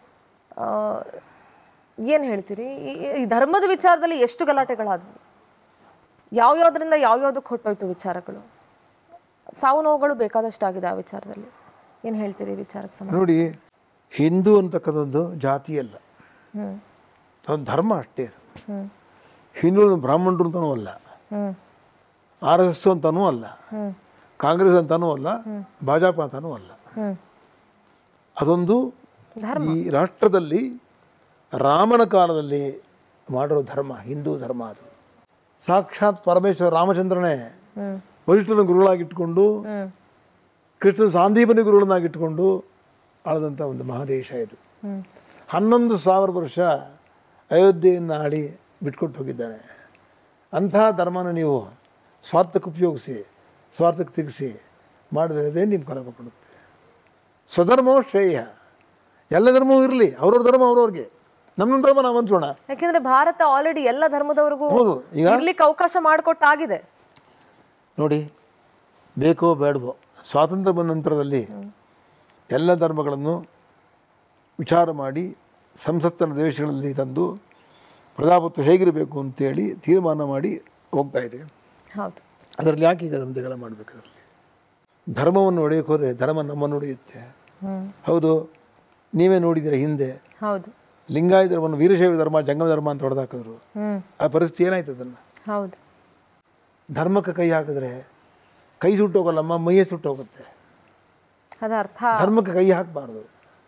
ಏನು ಹೇಳ್ತೀರಿ ಈ- ಈ ಧರ್ಮದ ವಿಚಾರದಲ್ಲಿ ಎಷ್ಟು ಗಲಾಟೆಗಳಾದವು ಯಾವ್ಯಾವ್ದ್ರಿಂದ ಯಾವ್ಯಾವ್ದಕ್ಕೆ ಹೊಟ್ಟೋಯ್ತು ವಿಚಾರಗಳು ಸಾವು ನೋವುಗಳು ಬೇಕಾದಷ್ಟಾಗಿದೆ ಆ ವಿಚಾರದಲ್ಲಿ ಏನು ಹೇಳ್ತೀರಿ ಈ ವಿಚಾರಕ್ಕೆ ಸಂಬಂಧ ನೋಡಿ ಹಿಂದೂ ಅಂತಕ್ಕಂಥದ್ದು ಜಾತಿ ಅಲ್ಲ ಹ್ಞೂ ಅದೊಂದು ಧರ್ಮ ಅಷ್ಟೇ ಅದು. ಹ್ಞೂ ಹಿಂದೂ ಬ್ರಾಹ್ಮಣರು ಅಂತನೂ ಅಲ್ಲ ಹ್ಞೂ ಆರ್ ಎಸ್ ಎಸ್ ಅಂತನೂ ಅಲ್ಲ ಹ್ಞೂ ಕಾಂಗ್ರೆಸ್ ಅಂತನೂ ಅಲ್ಲ ಭಾಜಪ ಅಂತನೂ ಅಲ್ಲ ಹ್ಞೂ ಅದೊಂದು ಈ ರಾಷ್ಟ್ರದಲ್ಲಿ ರಾಮನ ಕಾಲದಲ್ಲಿ ಮಾಡಿರೋ ಧರ್ಮ ಹಿಂದೂ ಧರ್ಮ ಅದು ಸಾಕ್ಷಾತ್ ಪರಮೇಶ್ವರ ರಾಮಚಂದ್ರನೇ ಹ್ಞೂ ವರಿಷ್ಠನ ಗುರುಗಳಾಗಿಟ್ಕೊಂಡು ಹ್ಞೂ ಕೃಷ್ಣ ಸಾಂದೀಪನಿ ಗುರುಗಳನ್ನಾಗಿಟ್ಕೊಂಡು ಆಳದಂಥ ಒಂದು ಮಹಾದೇಶ ಇದು ಹ್ಞೂ ಹನ್ನೊಂದು ಸಾವಿರ ವರ್ಷ ಅಯೋಧ್ಯೆಯನ್ನು ಆಳಿ ಬಿಟ್ಕೊಟ್ಟು ಹೋಗಿದ್ದಾನೆ ಅಂತಹ ಧರ್ಮನ ನೀವು ಸ್ವಾರ್ಥಕ್ಕೆ ಉಪಯೋಗಿಸಿ ಸ್ವಾರ್ಥಕ್ಕೆ ತೆಗೆಸಿ ಮಾಡಿದ್ರೆ ಅದೇ ನಿಮ್ಮ ಫಲ ಕೊಡುತ್ತೆ ಸ್ವಧರ್ಮೋ ಶ್ರೇಯ ಎಲ್ಲ ಧರ್ಮವೂ ಇರಲಿ ಅವ್ರವ್ರ ಧರ್ಮ ಅವ್ರವ್ರಿಗೆ ನಮ್ಮ ನಮ್ಮ ಧರ್ಮ ನಾವು ಹಂಚೋಣ ಯಾಕೆಂದ್ರೆ ಭಾರತ ಆಲ್ರೆಡಿ ಎಲ್ಲ ಧರ್ಮದವರಿಗೂ ಹೌದು ಈಗ ಇರ್ಲಿಕ್ಕೆ ಅವಕಾಶ ಮಾಡಿಕೊಟ್ಟಾಗಿದೆ ನೋಡಿ ಬೇಕೋ ಬೇಡವೋ ಸ್ವಾತಂತ್ರ್ಯ ಬಂದ ನಂತರದಲ್ಲಿ ಎಲ್ಲ ಧರ್ಮಗಳನ್ನು ವಿಚಾರ ಮಾಡಿ ಸಂಸತ್ತಿನ ದೇಶಗಳಲ್ಲಿ ತಂದು ಪ್ರಜಾಪ್ರಭುತ್ವ ಹೇಗಿರಬೇಕು ಅಂತೇಳಿ ತೀರ್ಮಾನ ಮಾಡಿ ಹೋಗ್ತಾ ಇದೆ ಹೌದು ಅದರಲ್ಲಿ ಯಾಕೆ ಈಗ ದಂಧೆಗಳ ಮಾಡಬೇಕು ಅದರಲ್ಲಿ ಧರ್ಮವನ್ನು ಒಡೆಯಕ್ಕೆ ಹೋದರೆ ಧರ್ಮ ನಮ್ಮನ್ನು ಒಡೆಯುತ್ತೆ ಹ್ಮ್ ಹೌದು ನೀವೇ ನೋಡಿದ್ದೀರ ಹಿಂದೆ ಹೌದು ಲಿಂಗಾಯತ ಧರ್ಮವನ್ನು ವೀರಶೈವ ಧರ್ಮ ಜಂಗಮ ಧರ್ಮ ಅಂತ ಹೊಡೆದಾಕಿದ್ರು ಹ್ಮ್ ಆ ಪರಿಸ್ಥಿತಿ ಏನಾಯ್ತು ಅದನ್ನು ಹೌದು ಧರ್ಮಕ್ಕೆ ಕೈ ಹಾಕಿದ್ರೆ ಕೈ ಸುಟ್ಟೋಗಲ್ಲಮ್ಮ ಮೈಯೇ ಸುಟ್ಟೋಗುತ್ತೆ ಅದ ಅರ್ಥ ಧರ್ಮಕ್ಕೆ ಕೈ ಹಾಕಬಾರ್ದು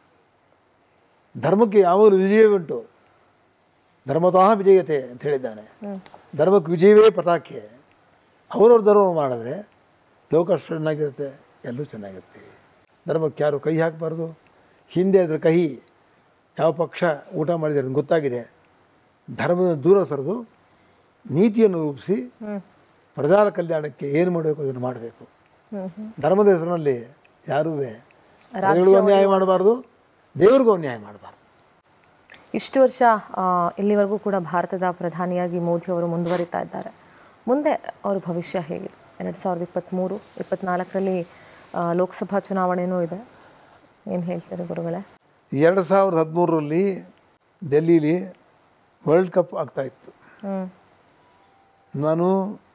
ಧರ್ಮಕ್ಕೆ ಯಾವಾಗಲೂ ವಿಜಯವೇ ಉಂಟು ಧರ್ಮತಃ ವಿಜಯತೆ ಅಂತ ಹೇಳಿದ್ದಾನೆ ಧರ್ಮಕ್ಕೆ ವಿಜಯವೇ ಪತಾಕೆ ಅವರವ್ರ ಧರ್ಮ ಮಾಡಿದ್ರೆ ಲೋಕ ಚೆನ್ನಾಗಿರುತ್ತೆ ಎಲ್ಲರೂ ಚೆನ್ನಾಗಿರ್ತೀವಿ ಧರ್ಮಕ್ಕೆ ಯಾರು ಕೈ ಹಾಕಬಾರ್ದು ಹಿಂದೆ ಅದರ ಕಹಿ ಯಾವ ಪಕ್ಷ ಊಟ ಮಾಡಿದರೆ ಅಂತ ಗೊತ್ತಾಗಿದೆ ಧರ್ಮದ ದೂರ ಸರಿದು ನೀತಿಯನ್ನು ರೂಪಿಸಿ ಹ್ಮ್ ಪ್ರಜಾರ ಕಲ್ಯಾಣಕ್ಕೆ ಏನು ಮಾಡಬೇಕು ಅದನ್ನು ಮಾಡಬೇಕು ಹ್ಮ್ ಹ್ಮ್ ಧರ್ಮದ ಹೆಸರಿನಲ್ಲಿ ಯಾರೂ ಪ್ರಜೆಗಳಿಗೂ ಅನ್ಯಾಯ ಮಾಡಬಾರ್ದು ದೇವರಿಗೂ ಅನ್ಯಾಯ ಮಾಡಬಾರ್ದು ಇಷ್ಟು ವರ್ಷ ಆ, ಇಲ್ಲಿವರೆಗೂ ಕೂಡ ಭಾರತದ ಪ್ರಧಾನಿಯಾಗಿ ಮೋದಿ ಅವರು ಮುಂದುವರಿತಾ ಇದ್ದಾರೆ ಮುಂದೆ ಅವ್ರ ಭವಿಷ್ಯ ಹೇಗಿದೆ ಎರಡು ಸಾವಿರದ ಇಪ್ಪತ್ತ್ಮೂರು ಇಪ್ಪತ್ನಾಲ್ಕರಲ್ಲಿ ಆ, ಲೋಕಸಭಾ ಚುನಾವಣೆನೂ ಇದೆ ಏನು ಹೇಳ್ತಾರೆ ಗುರುಗಳೇ ಎರಡು ಸಾವಿರದ ಹದಿಮೂರರಲ್ಲಿ ಡೆಲ್ಲೀಲಿ ವರ್ಲ್ಡ್ ಕಪ್ ಆಗ್ತಾಯಿತ್ತು ಹ್ಞೂ ನಾನು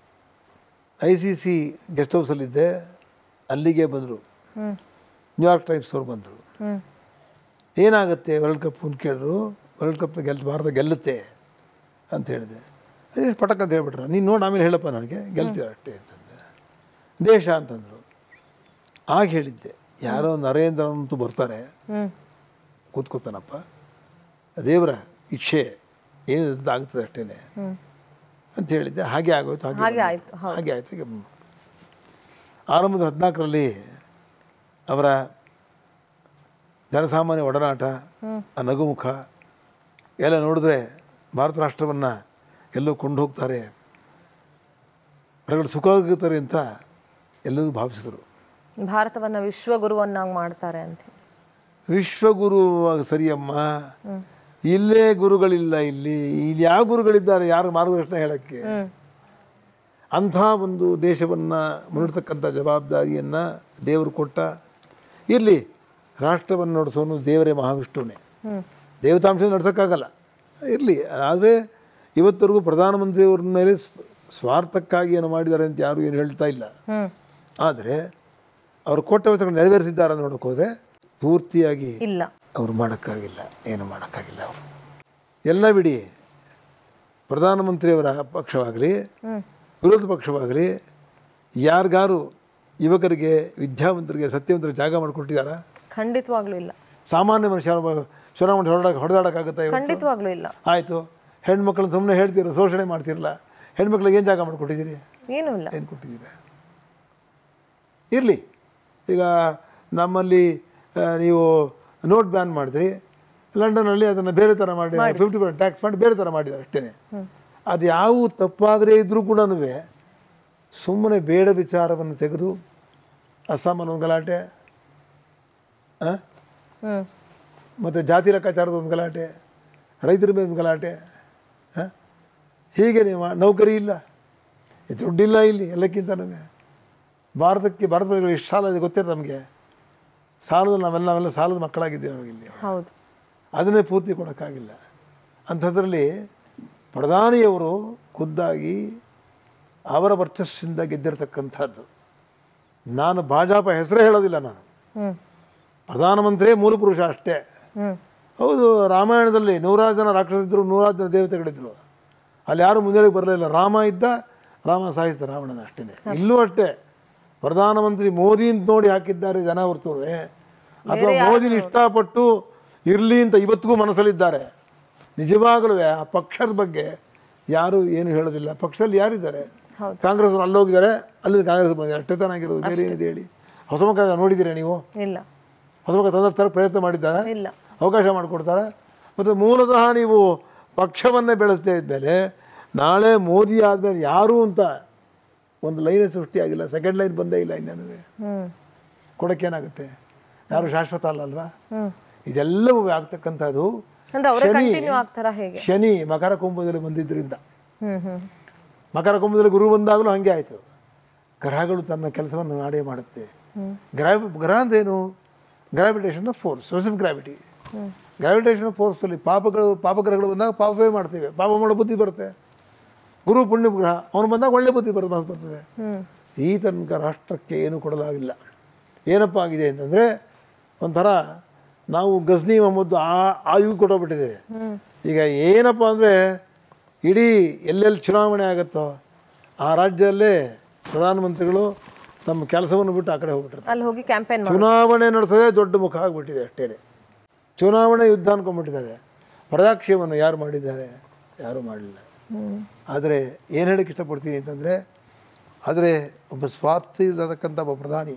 ಐ ಸಿ ಸಿ ಗೆಸ್ಟ್ ಹೌಸಲ್ಲಿದ್ದೆ ಅಲ್ಲಿಗೆ ಬಂದರು ಹ್ಞೂ ನ್ಯೂಯಾರ್ಕ್ ಟೈಮ್ಸ್ ಅವ್ರು ಬಂದರು ಹ್ಞೂ ಏನಾಗುತ್ತೆ ವರ್ಲ್ಡ್ ಕಪ್ ಅಂತ ಕೇಳಿದ್ರು ವರ್ಲ್ಡ್ ಕಪ್ ಗೆಲ್ ಭಾರತ ಗೆಲ್ಲುತ್ತೆ ಅಂತ ಹೇಳಿದೆ ಅದೇ ಪಟಕ್ ಅಂತ ಹೇಳ್ಬಿಟ್ರೆ ನೀನು ನೋಡಿ ಆಮೇಲೆ ಹೇಳಪ್ಪ ನನಗೆ ಗೆಲ್ತೀರ ಅಷ್ಟೇ ಅಂತಂದೆ ದೇಶ ಅಂತಂದರು ಆಗ ಹೇಳಿದ್ದೆ ಯಾರೋ ನರೇಂದ್ರ ಅಂತೂ ಬರ್ತಾರೆ ಹ್ಞೂ ಕೂತ್ಕೋತಾನಪ್ಪ ದೇವರ ಇಚ್ಛೆ ಏನು ಆಗ್ತದೆ ಅಷ್ಟೇ ಹ್ಞೂ ಅಂತ ಹೇಳಿದ್ದೆ ಹಾಗೆ ಆಗೋಯ್ತು ಹಾಗೆ ಹಾಗೆ ಬಂತು. ಆಯ್ತು, ಹೌದು. ಹಾಗೆ ಆಯಿತು ಹಾಗೆ ಬಂತು. ಆರಂಭದ ಹದಿನಾಲ್ಕರಲ್ಲಿ ಅವರ ಜನಸಾಮಾನ್ಯ ಒಡನಾಟ ಆ ನಗುಮುಖ ಎಲ್ಲ ನೋಡಿದ್ರೆ ಭಾರತ ರಾಷ್ಟ್ರವನ್ನು ಎಲ್ಲೋ ಕೊಂಡು ಹೋಗ್ತಾರೆ ಹೊರಗಡೆ ಸುಖ ಆಗುತ್ತಾರೆ ಅಂತ ಎಲ್ಲರೂ ಭಾವಿಸಿದರು ಭಾರತವನ್ನ ವಿಶ್ವಗುರುವನ್ನಾಗಿ ಮಾಡ್ತಾರೆ ಅಂತ ವಿಶ್ವಗುರು ಸರಿಯಮ್ಮ ಇಲ್ಲೇ ಗುರುಗಳಿಲ್ಲ ಇಲ್ಲಿ ಇಲ್ಲಿ ಯಾವ ಗುರುಗಳಿದ್ದಾರೆ ಯಾರು ಮಾರ್ಗದರ್ಶನ ಹೇಳೋಕ್ಕೆ ಹ್ಮ್ ಅಂಥ ಒಂದು ದೇಶವನ್ನು ಮುನ್ನಡೆತಕ್ಕಂಥ ಜವಾಬ್ದಾರಿಯನ್ನು ದೇವರು ಕೊಟ್ಟ ಇರಲಿ ರಾಷ್ಟ್ರವನ್ನು ನಡೆಸೋನು ದೇವರೇ ಮಹಾವಿಷ್ಣುವೇ ಹ್ಮ್ ದೇವತಾಂಶ ನಡೆಸೋಕ್ಕಾಗಲ್ಲ ಇರಲಿ ಆದರೆ ಇವತ್ತರೆಗೂ ಪ್ರಧಾನಮಂತ್ರಿಯವ್ರ ಮೇಲೆ ಸ್ವ- ಸ್ವಾರ್ಥಕ್ಕಾಗಿ ಏನು ಮಾಡಿದ್ದಾರೆ ಅಂತ ಯಾರು ಏನು ಹೇಳ್ತಾ ಇಲ್ಲ ಹ್ಮ್ ಆದರೆ ಅವರು ಕೊಟ್ಟ ವಚನಗಳು ನೆರವೇರಿಸಿದ್ದಾರೆ ನೋಡೋಕೆ ಹೋದರೆ ಪೂರ್ತಿಯಾಗಿ ಇಲ್ಲ ಅವರು ಮಾಡೋಕ್ಕಾಗಿಲ್ಲ ಏನು ಮಾಡೋಕ್ಕಾಗಿಲ್ಲ ಅವರು ಎಲ್ಲ ಬಿಡಿ ಪ್ರಧಾನಮಂತ್ರಿಯವರ ಪಕ್ಷವಾಗಲಿ ಹ್ಮ್ ವಿರೋಧ ಪಕ್ಷವಾಗಲಿ ಯಾರಿಗಾರು ಯುವಕರಿಗೆ ವಿದ್ಯಾವಂತರಿಗೆ ಸತ್ಯವಂತರಿಗೆ ಜಾಗ ಮಾಡಿಕೊಟ್ಟಿದ್ದಾರಾ ಖಂಡಿತವಾಗ್ಲೂ ಇಲ್ಲ ಸಾಮಾನ್ಯ ಮನುಷ್ಯ ಒಬ್ಬ ಚುನಾವಣೆ ಹೊರಡಕ್ಕೆ ಹೊಡೆದಾಡೋಕ್ಕಾಗುತ್ತಾ ಇವತ್ತು ಖಂಡಿತವಾಗ್ಲೂ ಇಲ್ಲ ಆಯಿತು ಹೆಣ್ಮಕ್ಳನ್ನ ಸುಮ್ಮನೆ ಹೇಳ್ತೀರ ಶೋಷಣೆ ಮಾಡ್ತಿರಲ್ಲ ಹೆಣ್ಮಕ್ಳಿಗೆ ಏನು ಜಾಗ ಮಾಡಿಕೊಟ್ಟಿದ್ದೀರಿ ಏನೂ ಇಲ್ಲ ಏನು ಕೊಟ್ಟಿದ್ದೀರ ಇರಲಿ ಈಗ ನಮ್ಮಲ್ಲಿ ಆ, ನೀವು ನೋಟ್ ಬ್ಯಾನ್ ಮಾಡಿದ್ರಿ ಲಂಡನ್ನಲ್ಲಿ ಅದನ್ನು ಬೇರೆ ಥರ ಮಾಡಿ ಫಿಫ್ಟಿ ಪರ್ಸೆಂಟ್ ಟ್ಯಾಕ್ಸ್ ಮಾಡಿ ಬೇರೆ ಥರ ಮಾಡಿದ್ದಾರೆ ಅಷ್ಟೇ ಅದು ಯಾವ ತಪ್ಪಾಗದೇ ಇದ್ದರೂ ಕೂಡ ಸುಮ್ಮನೆ ಬೇಡ ವಿಚಾರವನ್ನು ತೆಗೆದು ಅಸ್ಸಾಮಲ್ಲಿ ಒಂದು ಗಲಾಟೆ ಆ? ಹ್ಮ್ ಮತ್ತು ಜಾತಿ ಲೆಕ್ಕಾಚಾರದ ಒಂದು ಗಲಾಟೆ ರೈತರ ಮೇಲೆ ಒಂದು ಗಲಾಟೆ ಆ? ಹೀಗೆ ನೀವು ನೌಕರಿ ಇಲ್ಲ ಈ ದುಡ್ಡಿಲ್ಲ ಇಲ್ಲಿ ಎಲ್ಲಕ್ಕಿಂತ ನಮಗೆ ಭಾರತಕ್ಕೆ ಭಾರತ ಪ್ರಜೆಗಳು ಎಷ್ಟು ಸಾಲ ಇದೆ ಗೊತ್ತಿರುತ್ತೆ ನಮಗೆ ಸಾಲದಲ್ಲಿ ನಾವೆಲ್ಲ ನಾವೆಲ್ಲ ಸಾಲದ ಮಕ್ಕಳಾಗಿದ್ದೇವೆ ನಾವಿಲ್ಲಿ ಹೌದು ಅದನ್ನೇ ಪೂರ್ತಿ ಕೊಡೋಕ್ಕಾಗಿಲ್ಲ ಅಂಥದ್ರಲ್ಲಿ ಪ್ರಧಾನಿಯವರು ಖುದ್ದಾಗಿ ಅವರ ವರ್ಚಸ್ಸಿಂದ ಗೆದ್ದಿರತಕ್ಕಂಥದ್ದು ನಾನು ಭಾಜಪ ಹೆಸರೇ ಹೇಳೋದಿಲ್ಲ ನಾನು ಹ್ಮ್ ಪ್ರಧಾನಮಂತ್ರಿಯೇ ಮೂಲ ಪುರುಷ ಅಷ್ಟೇ ಹ್ಮ್ ಹೌದು ರಾಮಾಯಣದಲ್ಲಿ ನೂರಾರು ಜನ ರಾಕ್ಷಸಿದ್ರು ನೂರಾರು ಜನ ದೇವತೆಗಳಿದ್ರು ಅಲ್ಲಿ ಯಾರು ಮುಂಜಾನೆಗೆ ಬರಲಿಲ್ಲ ರಾಮ ಇದ್ದ ರಾಮ ಸಾಯಿಸಿದ ರಾವಣನ ಅಷ್ಟೇ ಇಲ್ಲೂ ಅಷ್ಟೇ ಪ್ರಧಾನಮಂತ್ರಿ ಮೋದಿ ಅಂತ ನೋಡಿ ಹಾಕಿದ್ದಾರೆ ಜನ ಹೊರ್ತುವೆ ಅಥವಾ ಮೋದಿನ ಇಷ್ಟಪಟ್ಟು ಇರಲಿ ಅಂತ ಇವತ್ತಿಗೂ ಮನಸ್ಸಲ್ಲಿದ್ದಾರೆ ನಿಜವಾಗಲೂ ಆ ಪಕ್ಷದ ಬಗ್ಗೆ ಯಾರು ಏನು ಹೇಳೋದಿಲ್ಲ ಪಕ್ಷದಲ್ಲಿ ಯಾರಿದ್ದಾರೆ ಹೌದು. ಕಾಂಗ್ರೆಸ್ ಅಲ್ಲೋಗಿದ್ದಾರೆ ಅಲ್ಲಿ ಕಾಂಗ್ರೆಸ್ ಬಂದಿದ್ದಾರೆ ಅಷ್ಟೇ ತಾನಾಗಿರೋದು ಬೇರೆ ಏನಿದೆ ಹೇಳಿ ಹೊಸ ಮುಖ ನೋಡಿದ್ದೀರಾ ನೀವು ಇಲ್ಲ ಹೊಸ ಮುಖ ತಂದ ಥರ ಪ್ರಯತ್ನ ಮಾಡಿದ್ದಾರೆ ಇಲ್ಲ ಅವಕಾಶ ಮಾಡಿಕೊಡ್ತಾರೆ ಮತ್ತು ಮೂಲತಃ ನೀವು ಪಕ್ಷವನ್ನೇ ಬೆಳೆಸ್ತಾ ಇದ್ಮೇಲೆ ನಾಳೆ ಮೋದಿ ಆದಮೇಲೆ ಯಾರು ಅಂತ ಒಂದು ಲೈನೇ ಸೃಷ್ಟಿಯಾಗಿಲ್ಲ ಸೆಕೆಂಡ್ ಲೈನ್ ಬಂದೇ ಇಲ್ಲ ಇನ್ನೂ ಹ್ಮ್ ಕೊಡೋಕ್ಕೇನಾಗುತ್ತೆ ಯಾರು ಶಾಶ್ವತ ಅಲ್ಲ ಅಲ್ವಾ ಹ್ಮ್ ಇದೆಲ್ಲವೂ ಆಗ್ತಕ್ಕಂಥದ್ದು ಅಂದ್ರೆ ಅವರೇ ಶನಿ ಕಂಟಿನ್ಯೂ ಆಗ್ತಾರ ಹೇಗೆ ಶನಿ ಮಕರ ಕುಂಭದಲ್ಲಿ ಬಂದಿದ್ದರಿಂದ ಹ್ಮ್ ಹ್ಮ್ ಮಕರ ಕುಂಭದಲ್ಲಿ ಗುರು ಬಂದಾಗಲೂ ಹಾಗೆ ಆಯಿತು ಗ್ರಹಗಳು ತನ್ನ ಕೆಲಸವನ್ನು ಮಾಡೇ ಮಾಡುತ್ತೆ ಗ್ರಾವಿ ಗ್ರಹ ಅಂದ್ರೇನು gravitation force specific gravity gravitation ಫೋರ್ಸಲ್ಲಿ ಪಾಪಗಳು ಪಾಪಗ್ರಹಗಳು ಬಂದಾಗ ಪಾಪವೇ ಮಾಡ್ತೇವೆ ಪಾಪ ಮಾಡೋ ಬುದ್ಧಿ ಬರುತ್ತೆ ಗುರು ಪುಣ್ಯ ಗ್ರಹ ಅವನು ಬಂದಾಗ ಒಳ್ಳೆ ಬುದ್ಧಿ ಬರ್ ಬರ್ತದೆ ಹ್ಮ್ ಈ ತನಕ ರಾಷ್ಟ್ರಕ್ಕೆ ಏನು ಕೊಡಲಾಗಿಲ್ಲ ಏನಪ್ಪ ಆಗಿದೆ ಅಂತಂದರೆ ಒಂಥರ ನಾವು ಗಜ್ನಿ ಮೊಹಮ್ಮದ್ ಆ ಆಯುವು ಕೊಟ್ಟೋಗ್ಬಿಟ್ಟಿದ್ದೇವೆ ಈಗ ಏನಪ್ಪ ಅಂದರೆ ಇಡೀ ಎಲ್ಲೆಲ್ಲಿ ಚುನಾವಣೆ ಆಗುತ್ತೋ ಆ ರಾಜ್ಯದಲ್ಲೇ ಪ್ರಧಾನಮಂತ್ರಿಗಳು ತಮ್ಮ ಕೆಲಸವನ್ನು ಬಿಟ್ಟು ಆ ಕಡೆ ಹೋಗ್ಬಿಟ್ಟಿರ್ತಾರೆ ಅಲ್ಲಿ ಹೋಗಿ ಕ್ಯಾಂಪೇನ್ ಮಾಡಿ ಚುನಾವಣೆ ನಡೆಸೋದೇ ದೊಡ್ಡ ಮುಖ ಆಗಿಬಿಟ್ಟಿದೆ ಅಷ್ಟೇ ಚುನಾವಣೆ ಯುದ್ಧ ಅನ್ಕೊಂಡ್ಬಿಟ್ಟಿದ್ದಾರೆ ಪ್ರಜಾಕ್ಷೇಮವನ್ನು ಯಾರು ಮಾಡಿದ್ದಾರೆ ಯಾರೂ ಮಾಡಲಿಲ್ಲ ಆದರೆ ಏನು ಹೇಳಕ್ಕೆ ಇಷ್ಟಪಡ್ತೀನಿ ಅಂತಂದರೆ ಆದರೆ ಒಬ್ಬ ಸ್ವಾರ್ಥಿ ಇರತಕ್ಕಂಥ ಒಬ್ಬ ಪ್ರಧಾನಿ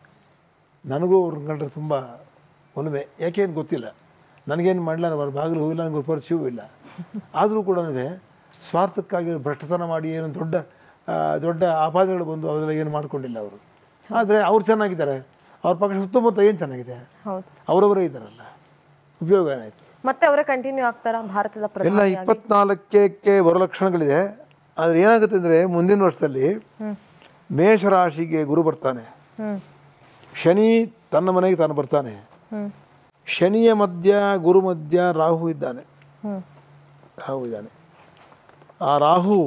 ನನಗೂ ಅವ್ರ ಕಂಡ್ರೆ ತುಂಬ ಒಲುಮೆ ಯಾಕೇನು ಗೊತ್ತಿಲ್ಲ ನನಗೇನು ಮಾಡಲಿಲ್ಲ ನಾನು ಅವ್ರ ಬಾಗಿಲು ಹೋಗಿಲ್ಲ ನನಗೆ ಅವ್ರ ಪರಿಚಯವೂ ಇಲ್ಲ ಆದರೂ ಕೂಡ ಸ್ವಾರ್ಥಕ್ಕಾಗಿ ಅವ್ರು ಭ್ರಷ್ಟತನ ಮಾಡಿ ಏನು ದೊಡ್ಡ ಆ, ದೊಡ್ಡ ಆಪಾದನೆಗಳು ಬಂದು ಅದೆಲ್ಲ ಏನು ಮಾಡ್ಕೊಂಡಿಲ್ಲ ಅವರು ಆದರೆ ಅವ್ರು ಚೆನ್ನಾಗಿದ್ದಾರೆ ಅವ್ರ ಪಕ್ಷ ಸುತ್ತಮುತ್ತ ಏನು ಚೆನ್ನಾಗಿದೆ ಹೌದು ಅವರವರೇ ಇದ್ದಾರಲ್ಲ ಉಪಯೋಗ ಏನಾಯಿತು ಮತ್ತೆ ಅವರೇ ಕಂಟಿನ್ಯೂ ಆಗ್ತಾರಾ ಭಾರತದ ಪ್ರಧಾನಿ ಎಲ್ಲ ಇಪ್ಪತ್ನಾಲ್ಕಕ್ಕೆ ಬರೋ ಲಕ್ಷಣಗಳಿದೆ ಆದರೆ ಏನಾಗುತ್ತೆ ಅಂದರೆ ಮುಂದಿನ ವರ್ಷದಲ್ಲಿ ಮೇಷರಾಶಿಗೆ ಗುರು ಬರ್ತಾನೆ ಹ್ಮ್ ಶನಿ ತನ್ನ ಮನೆಗೆ ತಾನು ಬರ್ತಾನೆ ಹ್ಮ್ ಶನಿಯ ಮಧ್ಯ ಗುರು ಮಧ್ಯ ರಾಹು ಇದ್ದಾನೆ ಹ್ಮ್ ರಾಹು ಇದ್ದಾನೆ ಆ ರಾಹು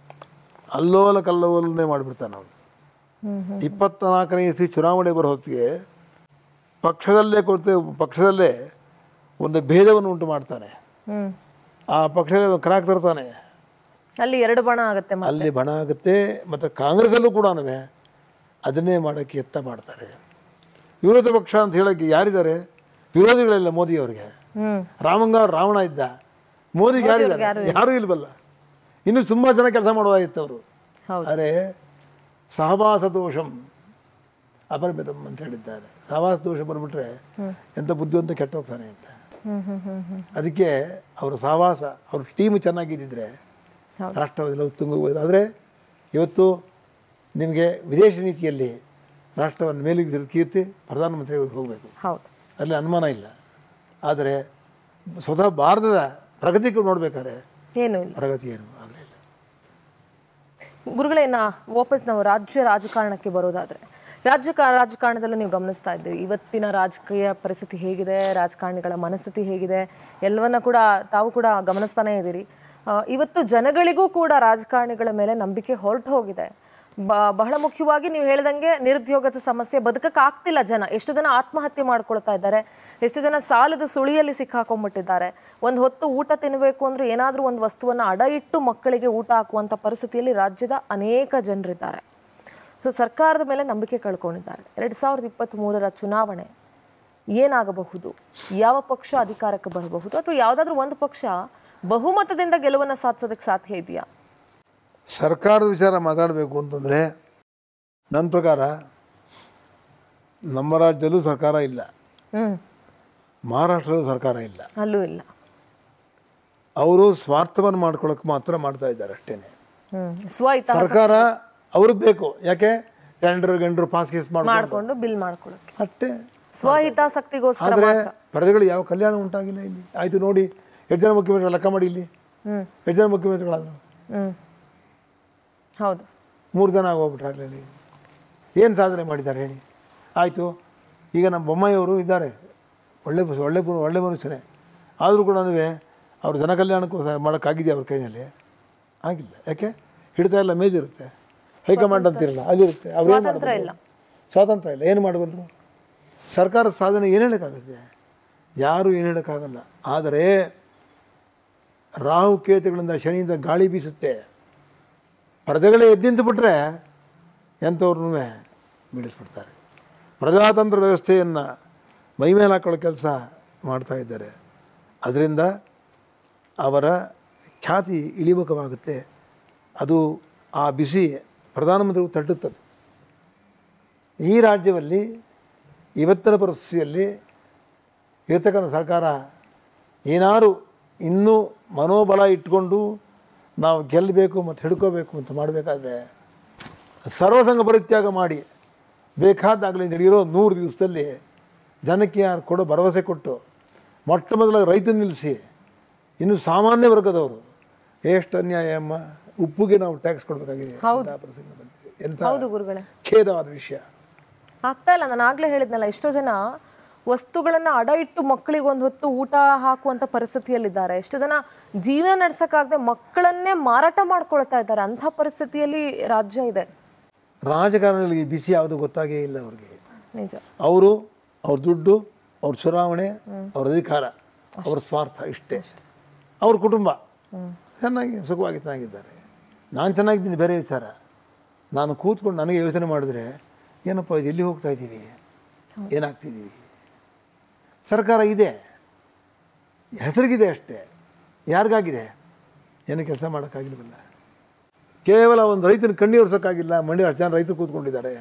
ಅಲ್ಲೋಲ ಕಲ್ಲೋಲನೆ ಮಾಡಿಬಿಡ್ತಾನೆ ಅವನು ಹ್ಮ್ ಇಪ್ಪತ್ತ ನಾಲ್ಕನೇ ಇಸ್ವಿ ಚುನಾವಣೆ ಬರೋ ಹೊತ್ತಿಗೆ ಪಕ್ಷದಲ್ಲೇ ಕೊಡ್ತೇ ಪಕ್ಷದಲ್ಲೇ ಒಂದು ಭೇದವನ್ನು ಉಂಟು ಮಾಡ್ತಾನೆ ಹ್ಮ್ ಆ ಪಕ್ಷದಲ್ಲಿ ಒಂದು ಕ್ರಾಕ್ ತರ್ತಾನೆ ಅಲ್ಲಿ ಎರಡು ಬಣ ಆಗುತ್ತೆ ಮತ್ತೆ ಅಲ್ಲಿ ಬಣ ಆಗುತ್ತೆ ಮತ್ತು ಕಾಂಗ್ರೆಸ್ಸಲ್ಲೂ ಕೂಡ ಅದನ್ನೇ ಮಾಡೋಕ್ಕೆ ಯತ್ನ ಮಾಡ್ತಾರೆ ವಿರೋಧ ಪಕ್ಷ ಅಂತ ಹೇಳೋಕ್ಕೆ ಯಾರಿದ್ದಾರೆ ವಿರೋಧಿಗಳಿಲ್ಲ ಮೋದಿಯವರಿಗೆ ಹ್ಮ್ ರಾಮಂಗ ರಾವಣ ಇದ್ದ ಮೋದಿಗೆ ಯಾರಿದ್ದಾರೆ ಯಾರೂ ಇಲ್ವಲ್ಲ ಇನ್ನೂ ತುಂಬ ಜನ ಕೆಲಸ ಮಾಡುವಾಗಿತ್ತು ಅವರು ಹೌದು ಆದರೆ ಸಹವಾಸ ದೋಷಂ ಅಪರಿಮಿತಂ ಅಂತ ಹೇಳಿದ್ದಾರೆ ಸಹವಾಸ ದೋಷ ಬಂದ್ಬಿಟ್ರೆ ಎಂಥ ಬುದ್ಧಿವಂತ ಕೆಟ್ಟ ಹೋಗ್ತಾನೆ ಅಂತ ಹ್ಮ್ ಹ್ಮ್ ಹ್ಮ್ ಹ್ಮ್ ಅದಕ್ಕೆ ಅವರ ಸಹವಾಸ ಅವ್ರ ಟೀಮ್ ಚೆನ್ನಾಗಿದ್ದಿದ್ರೆ ಹೌದು. ರಾಷ್ಟ್ರವೆಲ್ಲ ಉತ್ತುಂಗಬಹುದು ಆದರೆ ಇವತ್ತು ನಿಮಗೆ ವಿದೇಶ ನೀತಿಯಲ್ಲಿ ರಾಷ್ಟ್ರವನ್ನು ಮೇಲಿಗೆ ಕೀರ್ತಿ ಪ್ರಧಾನಮಂತ್ರಿ ಹೋಗಬೇಕು ಹೌದು ಅಲ್ಲಿ ಅನುಮಾನ ಇಲ್ಲ ಆದರೆ ಸ್ವತಃ ಭಾರತದ ಪ್ರಗತಿ ನೋಡ್ಬೇಕಾದ್ರೆ ಏನೂ ಇಲ್ಲ ಪ್ರಗತಿ ಏನು ಆಗಲಿಲ್ಲ ಗುರುಗಳೇ ನಾ ವಾಪಸ್ ನಾವು ರಾಜ್ಯ ರಾಜಕಾರಣಕ್ಕೆ ಬರೋದಾದ್ರೆ ರಾಜ್ಯ ಕಾ- ರಾಜಕಾರಣದಲ್ಲೂ ನೀವು ಗಮನಿಸ್ತಾ ಇದ್ದೀವಿ ಇವತ್ತಿನ ರಾಜಕೀಯ ಪರಿಸ್ಥಿತಿ ಹೇಗಿದೆ ರಾಜಕಾರಣಿಗಳ ಮನಸ್ಥಿತಿ ಹೇಗಿದೆ ಎಲ್ಲವನ್ನ ಕೂಡ ತಾವು ಕೂಡ ಗಮನಿಸ್ತಾನೇ ಇದ್ದೀರಿ ಆ, ಇವತ್ತು ಜನಗಳಿಗೂ ಕೂಡ ರಾಜಕಾರಣಿಗಳ ಮೇಲೆ ನಂಬಿಕೆ ಹೊರಟು ಹೋಗಿದೆ ಬ ಬಹಳ ಮುಖ್ಯವಾಗಿ ನೀವು ಹೇಳ್ದಂಗೆ ನಿರುದ್ಯೋಗದ ಸಮಸ್ಯೆ ಬದುಕಕ್ಕೆ ಆಗ್ತಿಲ್ಲ ಜನ ಎಷ್ಟು ಜನ ಆತ್ಮಹತ್ಯೆ ಮಾಡ್ಕೊಳ್ತಾ ಇದ್ದಾರೆ ಎಷ್ಟು ಜನ ಸಾಲದ ಸುಳಿಯಲ್ಲಿ ಸಿಕ್ಕಾಕೊಂಡ್ಬಿಟ್ಟಿದ್ದಾರೆ ಒಂದು ಹೊತ್ತು ಊಟ ತಿನ್ನಬೇಕು ಅಂದ್ರೆ ಏನಾದರೂ ಒಂದು ವಸ್ತುವನ್ನು ಅಡ ಇಟ್ಟು ಮಕ್ಕಳಿಗೆ ಊಟ ಹಾಕುವಂಥ ಪರಿಸ್ಥಿತಿಯಲ್ಲಿ ರಾಜ್ಯದ ಅನೇಕ ಜನರಿದ್ದಾರೆ ಸೊ ಸರ್ಕಾರದ ಮೇಲೆ ನಂಬಿಕೆ ಕಳ್ಕೊಂಡಿದ್ದಾರೆ ಎರಡು ಸಾವಿರದ ಇಪ್ಪತ್ತ್ ಮೂರರ ಚುನಾವಣೆ ಏನಾಗಬಹುದು ಯಾವ ಪಕ್ಷ ಅಧಿಕಾರಕ್ಕೆ ಬರಬಹುದು ಅಥವಾ ಯಾವುದಾದ್ರೂ ಒಂದು ಪಕ್ಷ ಬಹುಮತದಿಂದ ಗೆಲುವನ್ನು ಸಾಧಿಸೋದಕ್ಕೆ ಸಾಧ್ಯ ಇದೆಯಾ ಸರ್ಕಾರದ ವಿಚಾರ ಮಾತಾಡಬೇಕು ಅಂತಂದರೆ ನನ್ನ ಪ್ರಕಾರ ನಮ್ಮ ರಾಜ್ಯದಲ್ಲೂ ಸರ್ಕಾರ ಇಲ್ಲ ಹ್ಮ್ ಮಹಾರಾಷ್ಟ್ರದಲ್ಲೂ ಸರ್ಕಾರ ಇಲ್ಲ ಅಲ್ಲೂ ಇಲ್ಲ ಅವರು ಸ್ವಾರ್ಥವನ್ನು ಮಾಡ್ಕೊಳ್ಳೋಕೆ ಮಾತ್ರ ಮಾಡ್ತಾ ಇದ್ದಾರೆ ಅಷ್ಟೇ ಹ್ಮ್ ಸ್ವಹಿತ ಸರ್ಕಾರ ಅವ್ರಿಗೆ ಬೇಕು ಯಾಕೆ ಟೆಂಡರ್ ಗೆಂಡರ್ ಪಾಸ್ ಗೀಸ್ ಮಾಡ್ಕೊಂಡು ಮಾಡ್ಕೊಂಡು ಬಿಲ್ ಮಾಡ್ಕೊಳ್ಳೋಕೆ ಅಷ್ಟೇ ಸ್ವಹಿತಾಸಕ್ತಿಗೋಸ್ಕರ ಆದರೆ ಮಾತ್ರ ಪ್ರಜೆಗಳು ಯಾವ ಕಲ್ಯಾಣ ಉಂಟಾಗಿಲ್ಲ ಇಲ್ಲಿ ಆಯಿತು ನೋಡಿ ಎಷ್ಟು ಜನ ಮುಖ್ಯಮಂತ್ರಿಗಳು ಲೆಕ್ಕ ಮಾಡಿ ಇಲ್ಲಿ ಹ್ಮ್ ಎಷ್ಟು ಜನ ಮುಖ್ಯಮಂತ್ರಿಗಳಾದರು ಹ್ಮ್ ಹೌದು ಮೂರು ಜನ ಆಗೋಗ್ಬಿಟ್ರಾಗಲಿ ಏನು ಸಾಧನೆ ಮಾಡಿದ್ದಾರೆ ಹೇಳಿ ಆಯಿತು ಈಗ ನಮ್ಮ ಬೊಮ್ಮಾಯಿಯವರು ಇದ್ದಾರೆ ಒಳ್ಳೆ ಬಸ್- ಒಳ್ಳೆ ಪು- ಒಳ್ಳೆ ಮನುಷ್ಯನೇ ಆದರೂ ಕೂಡ ಅವ್ರು ಜನ ಕಲ್ಯಾಣಕ್ಕೋಸ್ಕರ ಮಾಡೋಕ್ಕಾಗಿದೆಯಾ ಅವ್ರ ಕೈಯಲ್ಲಿ ಆಗಿಲ್ಲ ಯಾಕೆ ಹಿಡಿತಾ ಎಲ್ಲ ಮೇಜಿರುತ್ತೆ ಹೈಕಮಾಂಡ್ ಅಂತಿರಲ್ಲ ಅಲ್ಲಿರುತ್ತೆ ಅವ್ರು ಏನು ಸ್ವಾತಂತ್ರ್ಯ ಇಲ್ಲ. ಸ್ವಾತಂತ್ರ್ಯ ಇಲ್ಲ ಏನು ಮಾಡಬಲ್ಲರು ಸರ್ಕಾರದ ಸಾಧನೆ ಏನು ಹೇಳೋಕ್ಕಾಗುತ್ತೆ ಯಾರೂ ಏನು ಹೇಳೋಕ್ಕಾಗಲ್ಲ ಆದರೆ ರಾಹು ಕೇತುಗಳಿಂದ ಶನಿಯಿಂದ ಗಾಳಿ ಬೀಸುತ್ತೆ ಪ್ರಜೆಗಳೇ ಎದ್ದಿಂತು ಬಿಟ್ಟರೆ ಎಂಥವ್ರನ್ನೂ ಬೀಳಿಸ್ಬಿಡ್ತಾರೆ ಪ್ರಜಾತಂತ್ರ ವ್ಯವಸ್ಥೆಯನ್ನು ಮೈಮೇಲೆ ಹಾಕೊಳ್ಳೋ ಕೆಲಸ ಮಾಡ್ತಾ ಇದ್ದಾರೆ ಅದರಿಂದ ಅವರ ಖ್ಯಾತಿ ಇಳಿಮುಖವಾಗುತ್ತೆ ಅದು ಆ ಬಿಸಿ ಪ್ರಧಾನಮಂತ್ರಿಗೂ ತಟ್ಟುತ್ತದೆ ಈ ರಾಜ್ಯದಲ್ಲಿ ಇವತ್ತಿನ ಪರಿಸ್ಥಿತಿಯಲ್ಲಿ ಇರ್ತಕ್ಕಂಥ ಸರ್ಕಾರ ಏನಾರು ಇನ್ನೂ ಮನೋಬಲ ಇಟ್ಕೊಂಡು ನಾವು ಗೆಲ್ಲಬೇಕು ಮತ್ತು ಹಿಡ್ಕೋಬೇಕು ಅಂತ ಮಾಡಬೇಕಾದ್ರೆ ಸರ್ವಸಂಗ ಪರಿತ್ಯಾಗ ಮಾಡಿ ಬೇಕಾದಾಗಲಿ ನಡೆಯಿರೋ ನೂರು ದಿವಸದಲ್ಲಿ ಜನಕ್ಕೆ ಯಾರು ಕೊಡೋ ಭರವಸೆ ಕೊಟ್ಟು ಮೊಟ್ಟ ಮೊದಲ ರೈತ ನಿಲ್ಲಿಸಿ ಇನ್ನು ಸಾಮಾನ್ಯ ವರ್ಗದವರು ಎಷ್ಟು ಅನ್ಯಾಯ ಅಮ್ಮ ಉಪ್ಪುಗೆ ನಾವು ಟ್ಯಾಕ್ಸ್ ಕೊಡಬೇಕಾಗಿದೆ ಎಂಥ ಪ್ರಸಂಗ ಬಂದಿದೆ ಎಂಥ ಹೌದು ಗುರುಗಳೇ ಖೇದವಾದ ವಿಷಯ ಆಗ್ತಾ ಇಲ್ಲ ನಾನು ಆಗ್ಲೇ ಹೇಳಿದ್ನಲ್ಲ ಎಷ್ಟೋ ಜನ ವಸ್ತುಗಳನ್ನ ಅಡ ಇಟ್ಟು ಮಕ್ಕಳಿಗೆ ಒಂದು ಹೊತ್ತು ಊಟ ಹಾಕುವಂತ ಪರಿಸ್ಥಿತಿಯಲ್ಲಿದ್ದಾರೆ ಎಷ್ಟೋ ಜನ ಜೀವನ ನಡ್ಸಕ್ಕಾಗದೆ ಮಕ್ಕಳನ್ನೇ ಮಾರಾಟ ಮಾಡ್ಕೊಳ್ತಾ ಇದ್ದಾರೆ ಅಂಥ ಪರಿಸ್ಥಿತಿಯಲ್ಲಿ ರಾಜ್ಯ ಇದೆ ರಾಜಕಾರಣಿಗಳಿಗೆ ಬಿಸಿ ಯಾವುದು ಗೊತ್ತಾಗೇ ಇಲ್ಲ ಅವ್ರಿಗೆ ನಿಜ ಅವರು ಅವ್ರ ದುಡ್ಡು ಅವ್ರ ಚುನಾವಣೆ ಅವ್ರ ಅಧಿಕಾರ ಅವ್ರ ಸ್ವಾರ್ಥ ಇಷ್ಟೇ ಅವ್ರ ಕುಟುಂಬ ಚೆನ್ನಾಗಿ ಸುಖವಾಗಿ ಚೆನ್ನಾಗಿದ್ದಾರೆ ನಾನು ಚೆನ್ನಾಗಿದ್ದೀನಿ ಬೇರೆ ವಿಚಾರ ನಾನು ಕೂತ್ಕೊಂಡು ನನಗೆ ಯೋಚನೆ ಮಾಡಿದ್ರೆ ಏನಪ್ಪ ಇದು ಎಲ್ಲಿ ಹೋಗ್ತಾ ಇದ್ದೀವಿ ಏನಾಗ್ತಿದ್ದೀವಿ ಸರ್ಕಾರ ಇದೆ ಹೆಸರಿಗಿದೆ ಅಷ್ಟೇ ಯಾರಿಗಾಗಿದೆ ಏನು ಕೆಲಸ ಮಾಡೋಕ್ಕಾಗಿಲ್ವಲ್ಲ ಕೇವಲ ಒಂದು ರೈತನ ಕಣ್ಣೀರು ಒರ್ಸೋಕ್ಕಾಗಿಲ್ಲ ಮಂಡ್ಯ ಅಷ್ಟು ಜನ ರೈತರು ಕೂತ್ಕೊಂಡಿದ್ದಾರೆ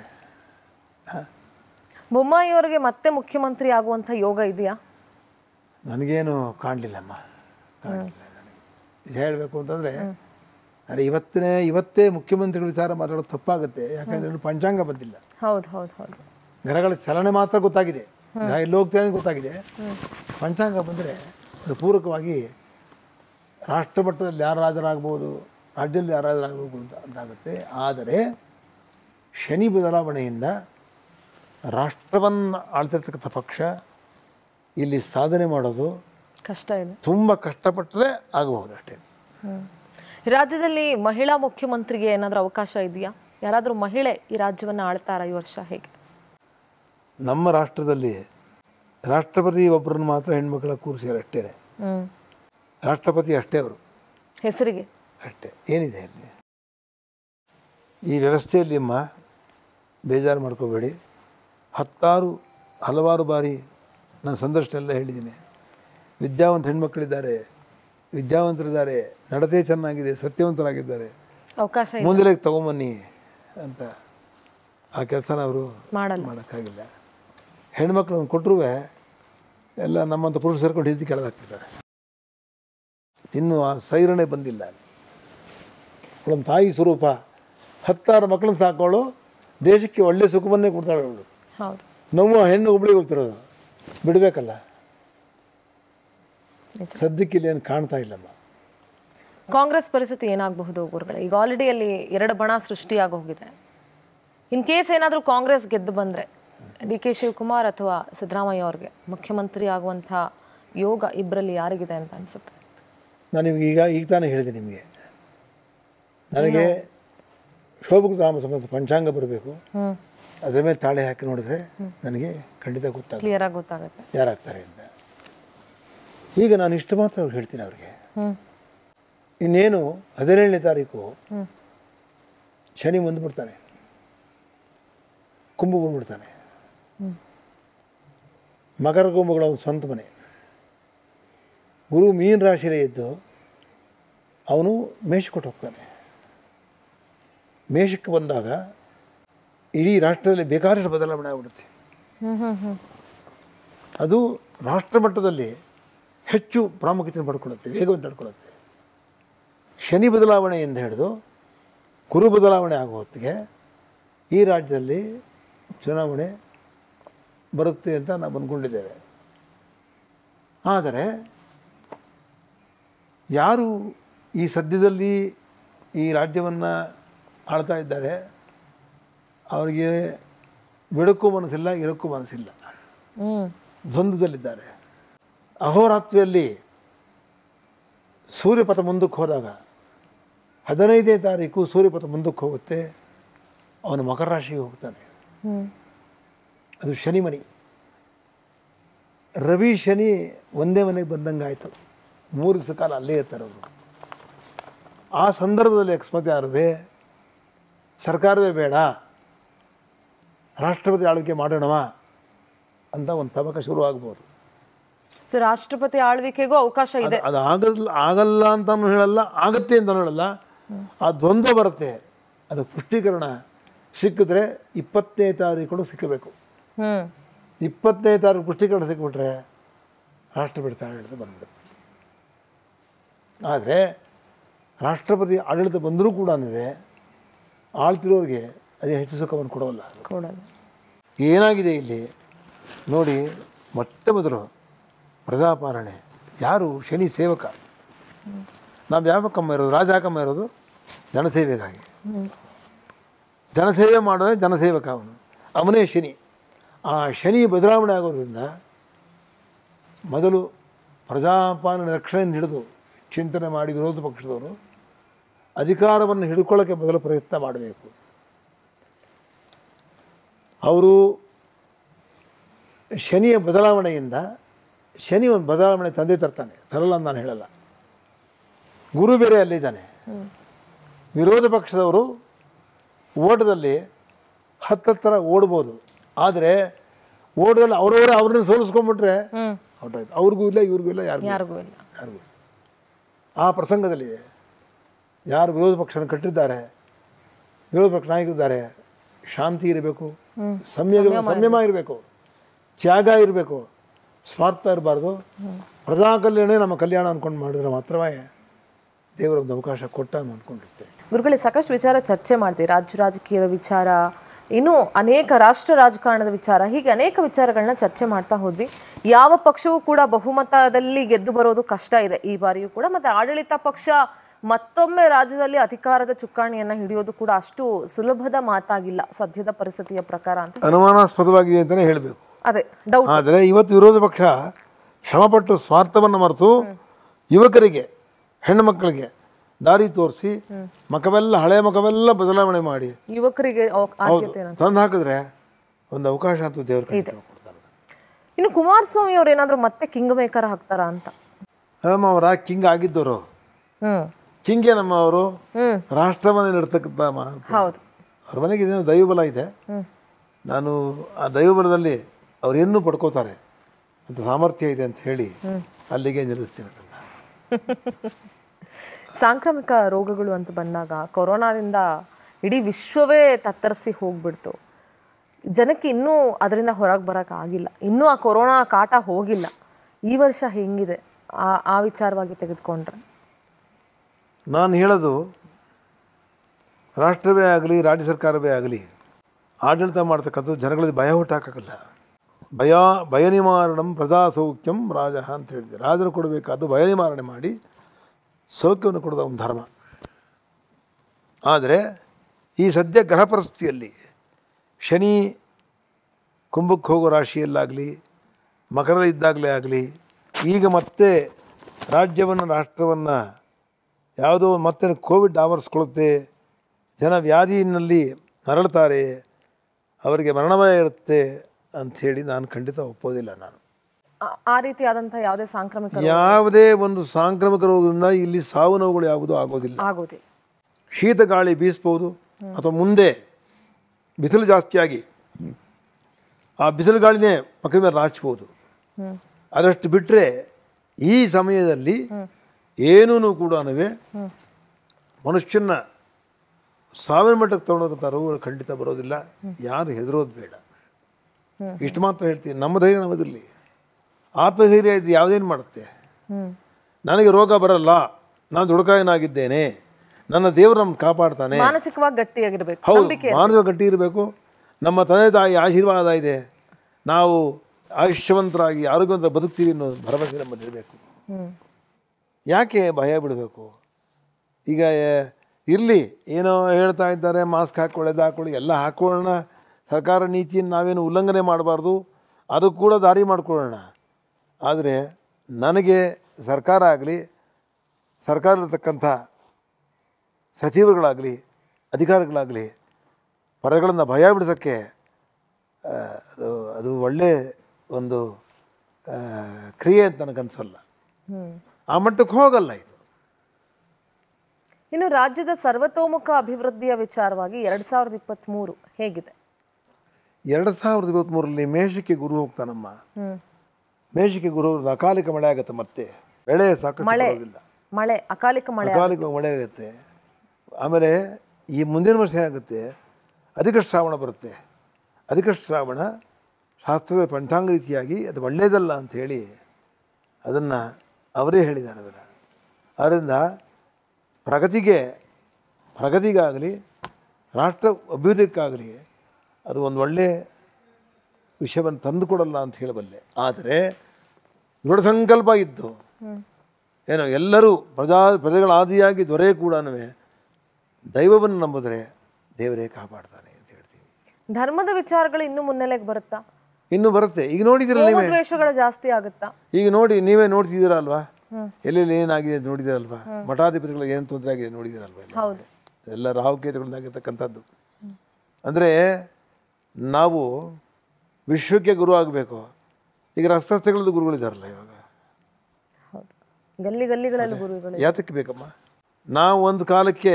ಬೊಮ್ಮಾಯಿಯವರಿಗೆ ಮತ್ತೆ ಮುಖ್ಯಮಂತ್ರಿ ಆಗುವಂಥ ಯೋಗ ಇದೆಯಾ ನನಗೇನು ಕಾಣಲಿಲ್ಲಮ್ಮ ಕಾಣಲಿಲ್ಲ ನನಗೆ ನಿಜ ಹೇಳಬೇಕು ಅಂತಂದರೆ ಅರೆ ಇವತ್ತನೇ ಇವತ್ತೇ ಮುಖ್ಯಮಂತ್ರಿಗಳ ವಿಚಾರ ಮಾತಾಡೋದು ತಪ್ಪಾಗುತ್ತೆ ಯಾಕಂದರೆ ಇನ್ನು ಪಂಚಾಂಗ ಬಂದಿಲ್ಲ ಹೌದು ಹೌದು ಹೌದು ಗ್ರಹಗಳ ಚಲನೆ ಮಾತ್ರ ಗೊತ್ತಾಗಿದೆ ಗ್ರಹ ಎಲ್ಲಿ ಹೋಗ್ತೇನೆ ಅಂತ ಗೊತ್ತಾಗಿದೆ ಪಂಚಾಂಗ ಬಂದರೆ ಅದು ಪೂರಕವಾಗಿ ರಾಷ್ಟ್ರ ಮಟ್ಟದಲ್ಲಿ ಯಾರು ರಾಜರಾಗ್ಬೋದು ರಾಜ್ಯದಲ್ಲಿ ಯಾರು ರಾಜರಾಗಬೇಕು ಅಂತ ಅಂತಾಗುತ್ತೆ ಆದರೆ ಶನಿ ಬದಲಾವಣೆಯಿಂದ ರಾಷ್ಟ್ರವನ್ನು ಆಳ್ತಿರ್ತಕ್ಕಂಥ ಪಕ್ಷ ಇಲ್ಲಿ ಸಾಧನೆ ಮಾಡೋದು ಕಷ್ಟ ಇದೆ ತುಂಬ ಕಷ್ಟಪಟ್ಟರೆ ಆಗಬಹುದು ಅಷ್ಟೇ ರಾಜ್ಯದಲ್ಲಿ ಮಹಿಳಾ ಮುಖ್ಯಮಂತ್ರಿಗೆ ಏನಾದರೂ ಅವಕಾಶ ಇದೆಯಾ ಯಾರಾದರೂ ಮಹಿಳೆ ಈ ರಾಜ್ಯವನ್ನು ಆಳ್ತಾರಾ ಈ ವರ್ಷ ಹೇಗೆ ನಮ್ಮ ರಾಷ್ಟ್ರದಲ್ಲಿ ರಾಷ್ಟ್ರಪತಿ ಒಬ್ಬರನ್ನು ಮಾತ್ರ ಹೆಣ್ಮಕ್ಳ ಕೂರಿಸ್ಯಾರ ಅಷ್ಟೇ ಹ್ಮ್ ರಾಷ್ಟ್ರಪತಿ ಅಷ್ಟೇ ಅವರು ಹೆಸರಿಗೆ ಅಷ್ಟೇ ಏನಿದೆ ಅಲ್ಲಿ ಈ ವ್ಯವಸ್ಥೆಯಲ್ಲಿ ಅಮ್ಮ ಬೇಜಾರು ಮಾಡ್ಕೋಬೇಡಿ ಹತ್ತಾರು ಹಲವಾರು ಬಾರಿ ನಾನು ಸಂದರ್ಶನ ಎಲ್ಲ ಹೇಳಿದ್ದೀನಿ ವಿದ್ಯಾವಂತ ಹೆಣ್ಮಕ್ಳಿದ್ದಾರೆ ವಿದ್ಯಾವಂತರಿದ್ದಾರೆ ನಡತೆ ಚೆನ್ನಾಗಿದೆ ಸತ್ಯವಂತರಾಗಿದ್ದಾರೆ ಅವಕಾಶ ಇದೆ ಮುಂದೆಲೆ ತಗೊಂಬನ್ನಿ ಅಂತ ಆ ಕೆಲಸನ ಅವರು ಮಾಡಲ್ಲ ಮಾಡೋಕ್ಕಾಗಿಲ್ಲ ಹೆಣ್ಮಕ್ಳನ್ನ ಕೊಟ್ಟರು ಎಲ್ಲ ನಮ್ಮಂಥ ಪುರುಷರು ಸೇರ್ಕೊಂಡು ಹಿಂದೆ ಕೆಳದಾಕ್ಬಿಡ್ತಾರೆ ಇನ್ನೂ ಆ ಸೈರಣೆ ಬಂದಿಲ್ಲ ಅವಳೊಂದು ತಾಯಿ ಸ್ವರೂಪ ಹತ್ತಾರು ಮಕ್ಕಳನ್ನ ಸಾಕೋಳು ದೇಶಕ್ಕೆ ಒಳ್ಳೆ ಸುಖವನ್ನೇ ಕೊಡ್ತಾಳೆ ಅವಳು ಹೌದು ನಮ್ಮ ಹೆಣ್ಣು ಹುಬ್ಳಿಗೆ ಹೋಗ್ತಿರೋದು ಬಿಡಬೇಕಲ್ಲ ನಿಜ. ಸದ್ಯಕ್ಕೆ ಇಲ್ಲಿ ಏನು ಕಾಣ್ತಾ ಇಲ್ಲಮ್ಮ ಕಾಂಗ್ರೆಸ್ ಪರಿಸ್ಥಿತಿ ಏನಾಗಬಹುದು ಗುರುಗಳೇ ಈಗ ಆಲ್ರೆಡಿ ಅಲ್ಲಿ ಎರಡು ಬಣ ಸೃಷ್ಟಿಯಾಗಿ ಹೋಗಿದೆ ಇನ್ ಕೇಸ್ ಏನಾದರೂ ಕಾಂಗ್ರೆಸ್ ಗೆದ್ದು ಬಂದ್ರೆ ಡಿ ಕೆ ಶಿವಕುಮಾರ್ ಅಥವಾ ಸಿದ್ದರಾಮಯ್ಯ ಅವ್ರಿಗೆ ಮುಖ್ಯಮಂತ್ರಿ ಆಗುವಂಥ ಯೋಗ ಇಬ್ಬರಲ್ಲಿ ಯಾರಿಗಿದೆ ಅಂತ ಅನ್ಸುತ್ತೆ ನಾನು ನಿಮ್ಗೆ ಈಗ ಈಗ ತಾನೇ ಹೇಳಿದೆ ನಿಮಗೆ ನನಗೆ ಶೋಭಕ ರಾಮ ಸಂಬಂಧ ಪಂಚಾಂಗ ಬರಬೇಕು ಹ್ಮ್ ಅದರ ಮೇಲೆ ತಾಳೆ ಹಾಕಿ ನೋಡಿದ್ರೆ ನನಗೆ ಖಂಡಿತ ಗೊತ್ತಾಗುತ್ತೆ ಕ್ಲಿಯರ್ ಆಗಿ ಗೊತ್ತಾಗುತ್ತೆ ಯಾರಾಗ್ತಾರೆ ಅಂತ ಈಗ ನಾನು ಇಷ್ಟು ಮಾತ್ರ ಅವ್ರಿಗೆ ಹೇಳ್ತೀನಿ ಅವ್ರಿಗೆ ಹ್ಮ್ ಇನ್ನೇನು ಹದಿನೇಳನೇ ತಾರೀಕು ಹ್ಮ್ ಶನಿ ಬಂದುಬಿಡ್ತಾನೆ ಕುಂಭ ಬಂದ್ಬಿಡ್ತಾನೆ ಮಕರ ಕುಂಭಗಳ ಒಂದು ಸ್ವಂತ ಮನೆ ಗುರು ಮೀನ ರಾಶಿಯಲ್ಲೇ ಇದ್ದು ಅವನು ಮೇಷಕ್ಕೆ ಹೋಗ್ತಾನೆ ಮೇಷಕ್ಕೆ ಬಂದಾಗ ಇಡೀ ರಾಷ್ಟ್ರದಲ್ಲಿ ಬೇಕಾದಷ್ಟು ಬದಲಾವಣೆ ಆಗ್ಬಿಡುತ್ತೆ ಹ್ಮ್ ಹ್ಮ್ ಹ್ಮ್ ಅದು ರಾಷ್ಟ್ರ ಮಟ್ಟದಲ್ಲಿ ಹೆಚ್ಚು ಪ್ರಾಮುಖ್ಯತೆ ಪಡ್ಕೊಳ್ಳುತ್ತೆ ವೇಗವನ್ನು ತಡ್ಕೊಳ್ಳುತ್ತೆ ಶನಿ ಬದಲಾವಣೆಯಿಂದ ಹಿಡಿದು ಗುರು ಬದಲಾವಣೆ ಆಗುವ ಹೊತ್ತಿಗೆ ಈ ರಾಜ್ಯದಲ್ಲಿ ಚುನಾವಣೆ ಬರುತ್ತೆ ಅಂತ ನಾವು ಅಂದ್ಕೊಂಡಿದ್ದೇವೆ ಆದರೆ ಯಾರು ಈ ಸದ್ಯದಲ್ಲಿ ಈ ರಾಜ್ಯವನ್ನು ಆಳ್ತಾ ಇದ್ದಾರೆ ಅವರಿಗೆ ಬಿಡಕ್ಕೂ ಮನಸ್ಸಿಲ್ಲ ಇರೋಕ್ಕೂ ಮನಸ್ಸಿಲ್ಲ ಹ್ಮ್ ದ್ವಂದ್ವದಲ್ಲಿದ್ದಾರೆ ಅಹೋರಾತ್ರಿಯಲ್ಲಿ ಸೂರ್ಯಪಥ ಮುಂದಕ್ಕೆ ಹೋದಾಗ ಹದಿನೈದನೇ ತಾರೀಕು ಸೂರ್ಯಪಥ ಮುಂದಕ್ಕೆ ಹೋಗುತ್ತೆ ಅವನು ಮಕರ ರಾಶಿಗೆ ಹೋಗ್ತಾನೆ ಹ್ಮ್ ಅದು ಶನಿ ಮನಿ ರವಿ ಶನಿ ಒಂದೇ ಮನೆಗೆ ಬಂದಂಗೆ ಆಯಿತು ಮೂರು ದಿವಸ ಕಾಲ ಅಲ್ಲೇ ಇರ್ತಾರೆ ಅವರು ಆ ಸಂದರ್ಭದಲ್ಲಿ ಅಕಸ್ಮಾತ್ ಯಾರುವೆ ಸರ್ಕಾರವೇ ಬೇಡ ರಾಷ್ಟ್ರಪತಿ ಆಳ್ವಿಕೆ ಮಾಡೋಣವ ಅಂತ ಒಂದು ತಬಕ ಶುರು ಆಗ್ಬೋದು ಸೊ ರಾಷ್ಟ್ರಪತಿ ಆಳ್ವಿಕೆಗೂ ಅವಕಾಶ ಇದೆ ಅದು ಆಗಲ್ಲ ಆಗಲ್ಲ ಅಂತಲೂ ಹೇಳಲ್ಲ ಆಗತ್ತೆ ಅಂತಲೂ ಹೇಳಲ್ಲ ಆ ದ್ವಂದ್ವ ಬರುತ್ತೆ ಅದು ಪುಷ್ಟೀಕರಣ ಸಿಕ್ಕಿದ್ರೆ ಇಪ್ಪತ್ತನೇ ತಾರೀಕು ಸಿಕ್ಕಬೇಕು ಹ್ಮ್ ಇಪ್ಪತ್ತನೇ ತಾರೀಕು ಪುಷ್ಟೀಕರಣ ಸಿಕ್ಬಿಟ್ರೆ ರಾಷ್ಟ್ರಪತಿ ಆಡಳಿತ ಬಂದ್ಬಿಡುತ್ತೆ ಆದರೆ ರಾಷ್ಟ್ರಪತಿ ಆಡಳಿತ ಬಂದರೂ ಕೂಡ ಆಳ್ತಿರೋರಿಗೆ ಅದೇ ಹೆಚ್ಚು ಸುಖವನ್ನು ಕೊಡೋಲ್ಲ ಕೊಡೋದು ಏನಾಗಿದೆ ಇಲ್ಲಿ ನೋಡಿ ಮೊಟ್ಟ ಮೊದಲು ಪ್ರಜಾಪಾಲನೆ ಯಾರು ಶನಿ ಸೇವಕ ನಾವು ಯಾವಕ್ಕಮ್ಮ ಇರೋದು ರಾಜ ಯಾಕಮ್ಮ ಇರೋದು ಜನಸೇವೆಗಾಗಿ ಜನಸೇವೆ ಮಾಡೋದೇ ಜನಸೇವಕ ಅವನು ಅವನೇ ಶನಿ ಆ ಶನಿ ಬದಲಾವಣೆ ಆಗೋದ್ರಿಂದ ಮೊದಲು ಪ್ರಜಾಪಾಲನೆ ರಕ್ಷಣೆಯನ್ನು ಹಿಡಿದು ಚಿಂತನೆ ಮಾಡಿ ವಿರೋಧ ಪಕ್ಷದವರು ಅಧಿಕಾರವನ್ನು ಹಿಡ್ಕೊಳ್ಳೋಕ್ಕೆ ಮೊದಲು ಪ್ರಯತ್ನ ಮಾಡಬೇಕು ಅವರು ಶನಿಯ ಬದಲಾವಣೆಯಿಂದ ಶನಿ ಒಂದು ಬದಲಾವಣೆ ತಂದೆ ತರ್ತಾನೆ ತರಲ್ಲ ಅಂತ ನಾನು ಹೇಳಲ್ಲ ಗುರು ಬೇರೆ ಅಲ್ಲಿದ್ದಾನೆ ವಿರೋಧ ಪಕ್ಷದವರು ಓಟದಲ್ಲಿ ಹತ್ತತ್ತರ ಓಡ್ಬೋದು ಆದರೆ ಓಟದಲ್ಲಿ ಅವರವರೇ ಅವ್ರನ್ನ ಸೋಲಿಸ್ಕೊಂಡ್ಬಿಟ್ರೆ ಹ್ಮ್ ಹೊರಟೋಯ್ತು ಅವ್ರಿಗೂ ಇಲ್ಲ ಇವ್ರಿಗೂ ಇಲ್ಲ ಯಾರಿಗೂ ಇಲ್ಲ. ಯಾರಿಗೂ ಇಲ್ಲ ಯಾರಿಗೂ ಇಲ್ಲ. ಆ ಪ್ರಸಂಗದಲ್ಲಿ ಯಾರು ವಿರೋಧ ಪಕ್ಷನ ಕಟ್ಟಿದ್ದಾರೆ ವಿರೋಧ ಪಕ್ಷ ನಾಯಕರಿದ್ದಾರೆ ಶಾಂತಿ ಇರಬೇಕು ಸಂಯಮ ಸಂಯಮ ಇರಬೇಕು ತ್ಯಾಗ ಇರಬೇಕು ಸ್ವಾರ್ಥ ಇರಬಾರ್ದು ಪ್ರಜಾ ಕಲ್ಯಾಣ ನಮ್ಮ ಕಲ್ಯಾಣ ಅಂದ್ಕೊಂಡು ಮಾಡಿದ್ರೆ ಮಾತ್ರವೇ ದೇವರ ಒಂದು ಅವಕಾಶ ಕೊಟ್ಟ ಅಂತ ಅಂದ್ಕೊಂಡಿರ್ತೇವೆ ಗುರುಗಳೇ ಸಾಕಷ್ಟು ವಿಚಾರ ಚರ್ಚೆ ಮಾಡ್ತೀವಿ ರಾಜ್ಯ ರಾಜಕೀಯದ ವಿಚಾರ ಇನ್ನೂ ಅನೇಕ ರಾಷ್ಟ್ರ ರಾಜಕಾರಣದ ವಿಚಾರ ಹೀಗೆ ಅನೇಕ ವಿಚಾರಗಳನ್ನ ಚರ್ಚೆ ಮಾಡ್ತಾ ಹೋದ್ವಿ ಯಾವ ಪಕ್ಷವೂ ಕೂಡ ಬಹುಮತದಲ್ಲಿ ಗೆದ್ದು ಬರೋದು ಕಷ್ಟ ಇದೆ ಈ ಬಾರಿಯೂ ಕೂಡ ಮತ್ತೆ ಆಡಳಿತ ಪಕ್ಷ ಮತ್ತೊಮ್ಮೆ ರಾಜ್ಯದಲ್ಲಿ ಅಧಿಕಾರದ ಚುಕ್ಕಾಣಿಯನ್ನ ಹಿಡಿಯೋದು ಕೂಡ ಅಷ್ಟು ಸುಲಭದ ಮಾತಾಗಿಲ್ಲ ಸದ್ಯದ ಪರಿಸ್ಥಿತಿಯ ಪ್ರಕಾರ ಅಂತ ಅನುಮಾನಾಸ್ಪದವಾಗಿದೆ ಅಂತಲೇ ಹೇಳಬೇಕು ಅದೇ ಡೌಟ್ ಆದರೆ ಇವತ್ತು ವಿರೋಧ ಪಕ್ಷ ಶ್ರಮಪಟ್ಟು ಸ್ವಾರ್ಥವನ್ನು ಮರೆತು ಯುವಕರಿಗೆ ಹೆಣ್ಣು ಮಕ್ಕಳಿಗೆ ದಾರಿ ತೋರಿಸಿ ಮಖವೆಲ್ಲ ಹಳೆ ಮಖವೆಲ್ಲ ಬದಲಾವಣೆ ಮಾಡಿ ಯುವಕರಿಗೆ ಅವ- ಆದ್ಯತೆ ಏನಂತ ತಂದು ಹಾಕಿದ್ರೆ ಒಂದು ಅವಕಾಶ ಅಂತೂ ದೇವ್ರ ಖಂಡಿತ ಕೊಡ್ತಾರೆ ಇನ್ನು ಕುಮಾರಸ್ವಾಮಿ ಅವ್ರು ಏನಾದ್ರು ಮತ್ತೆ ಕಿಂಗ್ ಮೇಕರ್ ಹಾಕ್ತಾರಾ ಅಂತ ನಮ್ಮ ಅವರ ಕಿಂಗ್ ಆಗಿದ್ದವರು ಹ್ಮ್ ಕಿಂಗೆ ನಮ್ಮ ಅವರು ಹ್ಮ್ ರಾಷ್ಟ್ರವನ್ನೇ ನಡ್ತಕ್ಕಂಥ ಮಹಾನ್ ಹೌದು ಅವ್ರ ಮನೆಗೆ ಇದೇನೋ ದೈವಬಲ ಇದೆ ಹ್ಮ್ ನಾನು ಆ ದೈವಬಲದಲ್ಲಿ ಅವ್ರು ಏನೂ ಪಡ್ಕೋತಾರೆ ಅಂತ ಸಾಮರ್ಥ್ಯ ಇದೆ ಅಂತ ಹೇಳಿ ಅಲ್ಲಿಗೆ ನಿಲ್ಲಿಸ್ತೀನಿ ಅದನ್ನು ಸಾಂಕ್ರಾಮಿಕ ರೋಗಗಳು ಅಂತ ಬಂದಾಗ ಕೊರೋನಾದಿಂದ ಇಡೀ ವಿಶ್ವವೇ ತತ್ತರಿಸಿ ಹೋಗ್ಬಿಡ್ತು ಜನಕ್ಕೆ ಇನ್ನೂ ಅದರಿಂದ ಹೊರಗೆ ಬರೋಕೆ ಆಗಿಲ್ಲ ಇನ್ನೂ ಆ ಕೊರೋನಾ ಕಾಟ ಹೋಗಿಲ್ಲ ಈ ವರ್ಷ ಹೆಂಗಿದೆ ಆ ಆ ವಿಚಾರವಾಗಿ ತೆಗೆದುಕೊಂಡ್ರೆ ನಾನು ಹೇಳೋದು ರಾಷ್ಟ್ರವೇ ಆಗಲಿ ರಾಜ್ಯ ಸರ್ಕಾರವೇ ಆಗಲಿ ಆಡಳಿತ ಮಾಡ್ತಕ್ಕಂಥದ್ದು ಜನಗಳಿಗೆ ಭಯ ಹುಟ್ಟಾಕಲ್ಲ ಭಯ ಭಯ ನಿವಾರಣಂ ಪ್ರಜಾ ಸೌಖ್ಯಂ ರಾಜ ಅಂತ ಹೇಳಿದೆ ರಾಜರು ಕೊಡಬೇಕಾದ್ದು ಭಯ ನಿವಾರಣೆ ಮಾಡಿ ಸೌಖ್ಯವನ್ನು ಕೊಡೋದು ಒಂದು ಧರ್ಮ ಆದರೆ ಈ ಸದ್ಯ ಗ್ರಹ ಪರಿಸ್ಥಿತಿಯಲ್ಲಿ ಶನಿ ಕುಂಭಕ್ಕೆ ಹೋಗೋ ರಾಶಿಯಲ್ಲಾಗಲಿ ಮಕರದಲ್ಲಿದ್ದಾಗಲೇ ಆಗಲಿ ಈಗ ಮತ್ತೆ ರಾಜ್ಯವನ್ನು ರಾಷ್ಟ್ರವನ್ನು ಯಾವುದೋ ಮತ್ತೆ ಕೋವಿಡ್ ಆವರಿಸ್ಕೊಳ್ಳುತ್ತೆ ಜನ ವ್ಯಾಧಿಯಲ್ಲಿ ನರಳುತ್ತಾರೆ ಅವರಿಗೆ ಮರಣಭಯ ಇರುತ್ತೆ ಅಂಥೇಳಿ ನಾನು ಖಂಡಿತ ಒಪ್ಪೋದಿಲ್ಲ ನಾನು ಆ- ಆ ರೀತಿಯಾದಂಥ ಯಾವುದೇ ಸಾಂಕ್ರಾಮಿಕ ಯಾವುದೇ ಒಂದು ಸಾಂಕ್ರಾಮಿಕ ರೋಗದಿಂದ ಇಲ್ಲಿ ಸಾವು ನೋವುಗಳು ಯಾವುದೂ ಆಗೋದಿಲ್ಲ ಆಗೋದಿಲ್ಲ ಶೀತ ಗಾಳಿ ಬೀಸ್ಬೋದು ಅಥವಾ ಮುಂದೆ ಬಿಸಿಲು ಜಾಸ್ತಿಯಾಗಿ ಆ ಬಿಸಿಲು ಗಾಳಿನೇ ಪಕ್ಕದ ಮೇಲೆ ರಾಚ್ಬೋದು ಹ್ಮ್. ಅದಷ್ಟು ಬಿಟ್ಟರೆ ಈ ಸಮಯದಲ್ಲಿ ಏನೂ ಕೂಡ ಮನುಷ್ಯನ ಸಾವಿನ ಮಟ್ಟಕ್ಕೆ ತಗೊಂಡೋಗಂಥ ರೋಗಗಳು ಖಂಡಿತ ಬರೋದಿಲ್ಲ ಯಾರು ಹೆದರೋದು ಬೇಡ ಇಷ್ಟು ಮಾತ್ರ ಹೇಳ್ತೀನಿ ನಮ್ಮ ಧೈರ್ಯ ನಮ್ಮದಿರಲಿ ಆತ್ಮಧೈರ್ಯ ಇದು ಯಾವುದೇನು ಮಾಡುತ್ತೆ ಹ್ಮ್ ನನಗೆ ರೋಗ ಬರಲ್ಲ ನಾನು ದುಡುಕಾಯನಾಗಿದ್ದೇನೆ ನನ್ನ ದೇವರು ನಮ್ಮನ್ನು ಕಾಪಾಡ್ತಾನೆ ಮಾನಸಿಕವಾಗಿ ಗಟ್ಟಿಯಾಗಿರ್ಬೇಕು ಹೌದು ನಂಬಿಕೆ ಮಾನವ ಗಟ್ಟಿ ಇರಬೇಕು ನಮ್ಮ ತಂದೆ ತಾಯಿ ಆಶೀರ್ವಾದ ಇದೆ ನಾವು ಆಯುಷ್ಯವಂತರಾಗಿ ಆರೋಗ್ಯವಂತ ಬದುಕ್ತೀವಿ ಅನ್ನೋ ಭರವಸೆ ನಮ್ಮಲ್ಲಿ ಇರಬೇಕು ಹ್ಮ್ ಯಾಕೆ ಭಯ ಬಿಡಬೇಕು ಈಗ ಇರಲಿ ಏನೋ ಹೇಳ್ತಾ ಇದ್ದಾರೆ ಮಾಸ್ಕ್ ಹಾಕ್ಕೊಳ್ಳೋದು ಹಾಕ್ಕೊಳ್ಳಿ ಎಲ್ಲ ಹಾಕ್ಕೊಳ್ಳೋಣ ಸರ್ಕಾರ ನೀತಿಯನ್ನು ನಾವೇನು ಉಲ್ಲಂಘನೆ ಮಾಡಬಾರ್ದು ಅದು ಕೂಡ ದಾರಿ ಮಾಡಿಕೊಳ್ಳೋಣ ಆದರೆ ನನಗೆ ಸರ್ಕಾರ ಆಗಲಿ ಸರ್ಕಾರ ಇರತಕ್ಕಂಥ ಸಚಿವರುಗಳಾಗಲಿ ಅಧಿಕಾರಿಗಳಾಗಲಿ ಪರಗಳನ್ನು ಭಯ ಬಿಡಿಸೋಕ್ಕೆ ಆ, ಅದು ಅದು ಒಳ್ಳೆ ಒಂದು ಆ, ಕ್ರಿಯೆ ಅಂತ ನನಗನ್ಸಲ್ಲ ಹ್ಮ್ ಆ ಮಟ್ಟಕ್ಕೆ ಹೋಗಲ್ಲ ಇದು ಇನ್ನು ರಾಜ್ಯದ ಸರ್ವತೋಮುಖ ಅಭಿವೃದ್ಧಿಯ ವಿಚಾರವಾಗಿ ಎರಡ್ ಸಾವಿರದ ಇಪ್ಪತ್ತ್ ಮೂರು ಹೇಗಿದೆ ಎರಡು ಸಾವಿರದ ಇಪ್ಪತ್ತ್ಮೂರರಲ್ಲಿ ಮೇಷಕ್ಕೆ ಗುರು ಹೋಗ್ತಾನಮ್ಮ ಹ್ಮ್ ಮೇಷಕ್ಕೆ ಗುರು ಹೋದ್ರೆ ಅಕಾಲಿಕ ಮಳೆ ಆಗುತ್ತೆ ಮತ್ತೆ ಬೆಳೆ ಸಾಕಷ್ಟು ಬರೋದಿಲ್ಲ ಮಳೆ ಅಕಾಲಿಕ ಮಳೆ ಅಕಾಲಿಕ ಮಳೆ ಆಗುತ್ತೆ ಆಮೇಲೆ ಈ ಮುಂದಿನ ವರ್ಷ ಏನಾಗುತ್ತೆ ಅಧಿಕ ಶ್ರಾವಣ ಬರುತ್ತೆ ಅಧಿಕ ಶ್ರಾವಣ ಶಾಸ್ತ್ರದ ಪಂಚಾಂಗ ರೀತಿಯಾಗಿ ಅದು ಒಳ್ಳೆಯದಲ್ಲ ಅಂಥೇಳಿ ಅದನ್ನು ಅವರೇ ಹೇಳಿದ್ದಾರೆ ಅದನ್ನು ಆದ್ದರಿಂದ ಪ್ರಗತಿಗೆ ಪ್ರಗತಿಗಾಗಲಿ ರಾಷ್ಟ್ರ ಅಭಿವೃದ್ಧಿಗಾಗಲಿ ಅದು ಒಂದು ಒಳ್ಳೆಯ ವಿಷಯವನ್ನು ತಂದುಕೊಡಲ್ಲ ಅಂತ ಹೇಳಬಲ್ಲೆ ಆದರೆ ದೃಢ ಸಂಕಲ್ಪ ಇದ್ದು ಏನೋ ಎಲ್ಲರೂ ಪ್ರಜಾ ಪ್ರಜೆಗಳ ಆದಿಯಾಗಿ ದೊರೆ ಕೂಡ ದೈವವನ್ನು ನಂಬಿದ್ರೆ ದೇವರೇ ಕಾಪಾಡ್ತಾನೆ ಅಂತ ಹೇಳ್ತೀವಿ ಧರ್ಮದ ವಿಚಾರಗಳು ಇನ್ನು ಮುನ್ನೆಲೆಗೆ ಬರುತ್ತಾ ಇನ್ನು ಬರುತ್ತೆ ಈಗ ನೋಡಿದಿರಲ್ಲ ನೀವೇ ದ್ವೇಷಗಳು ಜಾಸ್ತಿ ಆಗುತ್ತಾ ಈಗ ನೋಡಿ ನೀವೇ ನೋಡ್ತಿದ್ದೀರಾ ಅಲ್ವಾ ಎಲ್ಲೆಲ್ಲಿ ಏನಾಗಿದೆ ಅಂತ ನೋಡಿದಿರಲ್ವಾ ಮಠಾಧಿಪತಿಗಳಿಗೆ ಏನು ತೊಂದರೆ ಆಗಿದೆ ನೋಡಿದಿರಲ್ವಾ ಎಲ್ಲ? ಹೌದು ಎಲ್ಲ ರಾಹುಕೇತುಗಳಿಂದಾಗಿರ್ತಕ್ಕಂಥದ್ದು ಅಂದರೆ ನಾವು ವಿಶ್ವಕ್ಕೆ ಗುರು ಆಗಬೇಕು ಈಗ ರಸ್ತೆ ಗುರುಗಳಿದಾರಲ್ಲ ಇವಾಗ ಹೌದು ಗಲ್ಲಿ ಗಲ್ಲಿಗಳಲ್ಲಿ ಗುರುಗಳು ಯಾತಕ್ಕೆ ಬೇಕಮ್ಮ ನಾವು ಒಂದು ಕಾಲಕ್ಕೆ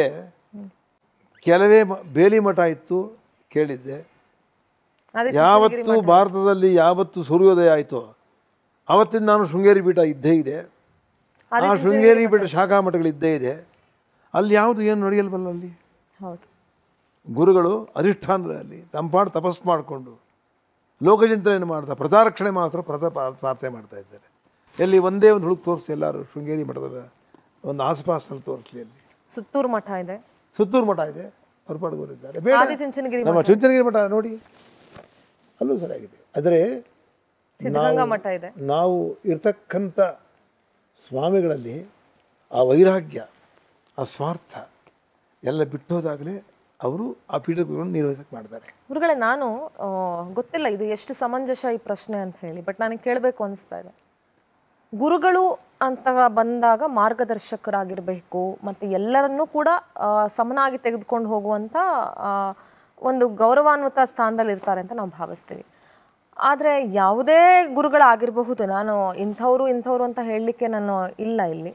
ಕೆಲವೇ ಮ- ಬೇಲಿ ಮಠ ಇತ್ತು ಕೇಳಿದ್ದೆ ಅದೇ ಯಾವತ್ತು ಭಾರತದಲ್ಲಿ ಯಾವತ್ತು ಸೂರ್ಯೋದಯ ಆಯಿತೋ ಆವತ್ತಿಂದ ನಾನು ಶೃಂಗೇರಿ ಪೀಠ ಇದ್ದೇ ಇದೆ ಆ ಶೃಂಗೇರಿ ಪೀಠ ಶಾಖಾ ಮಠಗಳು ಇದ್ದೇ ಇದೆ ಅಲ್ಲಿ ಯಾವುದು ಏನು ನಡೆಯಲ್ವಲ್ಲ ಅಲ್ಲಿ ಹೌದು ಗುರುಗಳು ಅಧಿಷ್ಠಾನದಲ್ಲಿ ತಂಪಾಡು ತಪಸ್ಸು ಮಾಡಿಕೊಂಡು ಲೋಕಚಿಂತನೆಯನ್ನು ಮಾಡ್ತಾ ಪ್ರಜಾರಕ್ಷಣೆ ಮಾತ್ರ ಪ್ರತ ಪ್ರಾರ್ಥನೆ ಮಾಡ್ತಾ ಇದ್ದಾರೆ ಎಲ್ಲಿ ಒಂದೇ ಒಂದು ಹುಡುಕ್ ತೋರಿಸಿ ಎಲ್ಲರೂ ಶೃಂಗೇರಿ ಮಠದ ಒಂದು ಆಸುಪಾಸಿನಲ್ಲಿ ತೋರಿಸಲಿ ಅಲ್ಲಿ ಸುತ್ತೂರು ಮಠ ಇದೆ ಸುತ್ತೂರು ಮಠ ಇದೆ ಅವ್ರ ಪಡಗೋರಿದ್ದಾರೆ ಬೇಡ ಆದಿಚುಂಚನಗಿರಿ ನಮ್ಮ ಚುಂಚನಗಿರಿ ಮಠ ನೋಡಿ ಅಲ್ಲೂ ಸರಿಯಾಗಿದೆ ಆದರೆ ಸಿದ್ಧಗಂಗಾ ಮಠ ಇದೆ ನಾವು ಇರ್ತಕ್ಕಂಥ ಸ್ವಾಮಿಗಳಲ್ಲಿ ಆ ವೈರಾಗ್ಯ ಆ ಸ್ವಾರ್ಥ ಎಲ್ಲ ಬಿಟ್ಟೋದಾಗಲೇ ಅವರು ಆ ಪೀಠಗಳನ್ನು ನಿರ್ವಹಿಸಕ್ಕೆ ಮಾಡ್ತಾರೆ ಗುರುಗಳೇ ನಾನು ಆ, ಗೊತ್ತಿಲ್ಲ ಇದು ಎಷ್ಟು ಸಮಂಜಸ ಈ ಪ್ರಶ್ನೆ ಅಂತ ಹೇಳಿ ಬಟ್ ನನಗೆ ಕೇಳಬೇಕು ಅನಿಸ್ತಾ ಇದೆ ಗುರುಗಳು ಅಂತ ಬಂದಾಗ ಮಾರ್ಗದರ್ಶಕರಾಗಿರಬೇಕು ಮತ್ತು ಎಲ್ಲರನ್ನೂ ಕೂಡ ಆ, ಸಮನಾಗಿ ತೆಗೆದುಕೊಂಡು ಹೋಗುವಂಥ ಆ, ಒಂದು ಗೌರವಾನ್ವಿತ ಸ್ಥಾನದಲ್ಲಿ ಇರ್ತಾರೆ ಅಂತ ನಾವು ಭಾವಿಸ್ತೀವಿ ಆದರೆ ಯಾವುದೇ ಗುರುಗಳಾಗಿರಬಹುದು ನಾನು ಇಂಥವ್ರು ಇಂಥವ್ರು ಅಂತ ಹೇಳಲಿಕ್ಕೆ ನಾನು ಇಲ್ಲ ಇಲ್ಲಿ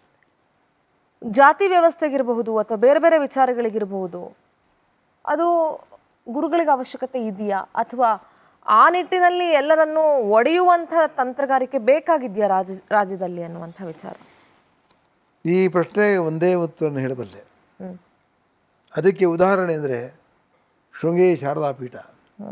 ಜಾತಿ ವ್ಯವಸ್ಥೆಗಿರಬಹುದು ಅಥವಾ ಬೇರೆ ಬೇರೆ ವಿಚಾರಗಳಿಗಿರಬಹುದು ಅದು ಗುರುಗಳಿಗೆ ಅವಶ್ಯಕತೆ ಇದೆಯಾ ಅಥವಾ ಆ ನಿಟ್ಟಿನಲ್ಲಿ ಎಲ್ಲರನ್ನೂ ಒಡೆಯುವಂಥ ತಂತ್ರಗಾರಿಕೆ ಬೇಕಾಗಿದೆಯಾ ರಾಜ್ಯ ರಾಜ್ಯದಲ್ಲಿ ಅನ್ನುವಂಥ ವಿಚಾರ ಈ ಪ್ರಶ್ನೆಗೆ ಒಂದೇ ಉತ್ತರವನ್ನು ಹೇಳಬಲ್ಲೆ ಹ್ಮ್. ಅದಕ್ಕೆ ಉದಾಹರಣೆ ಅಂದರೆ ಶೃಂಗೇರಿ ಶಾರದಾ ಪೀಠ ಹ್ಮ್.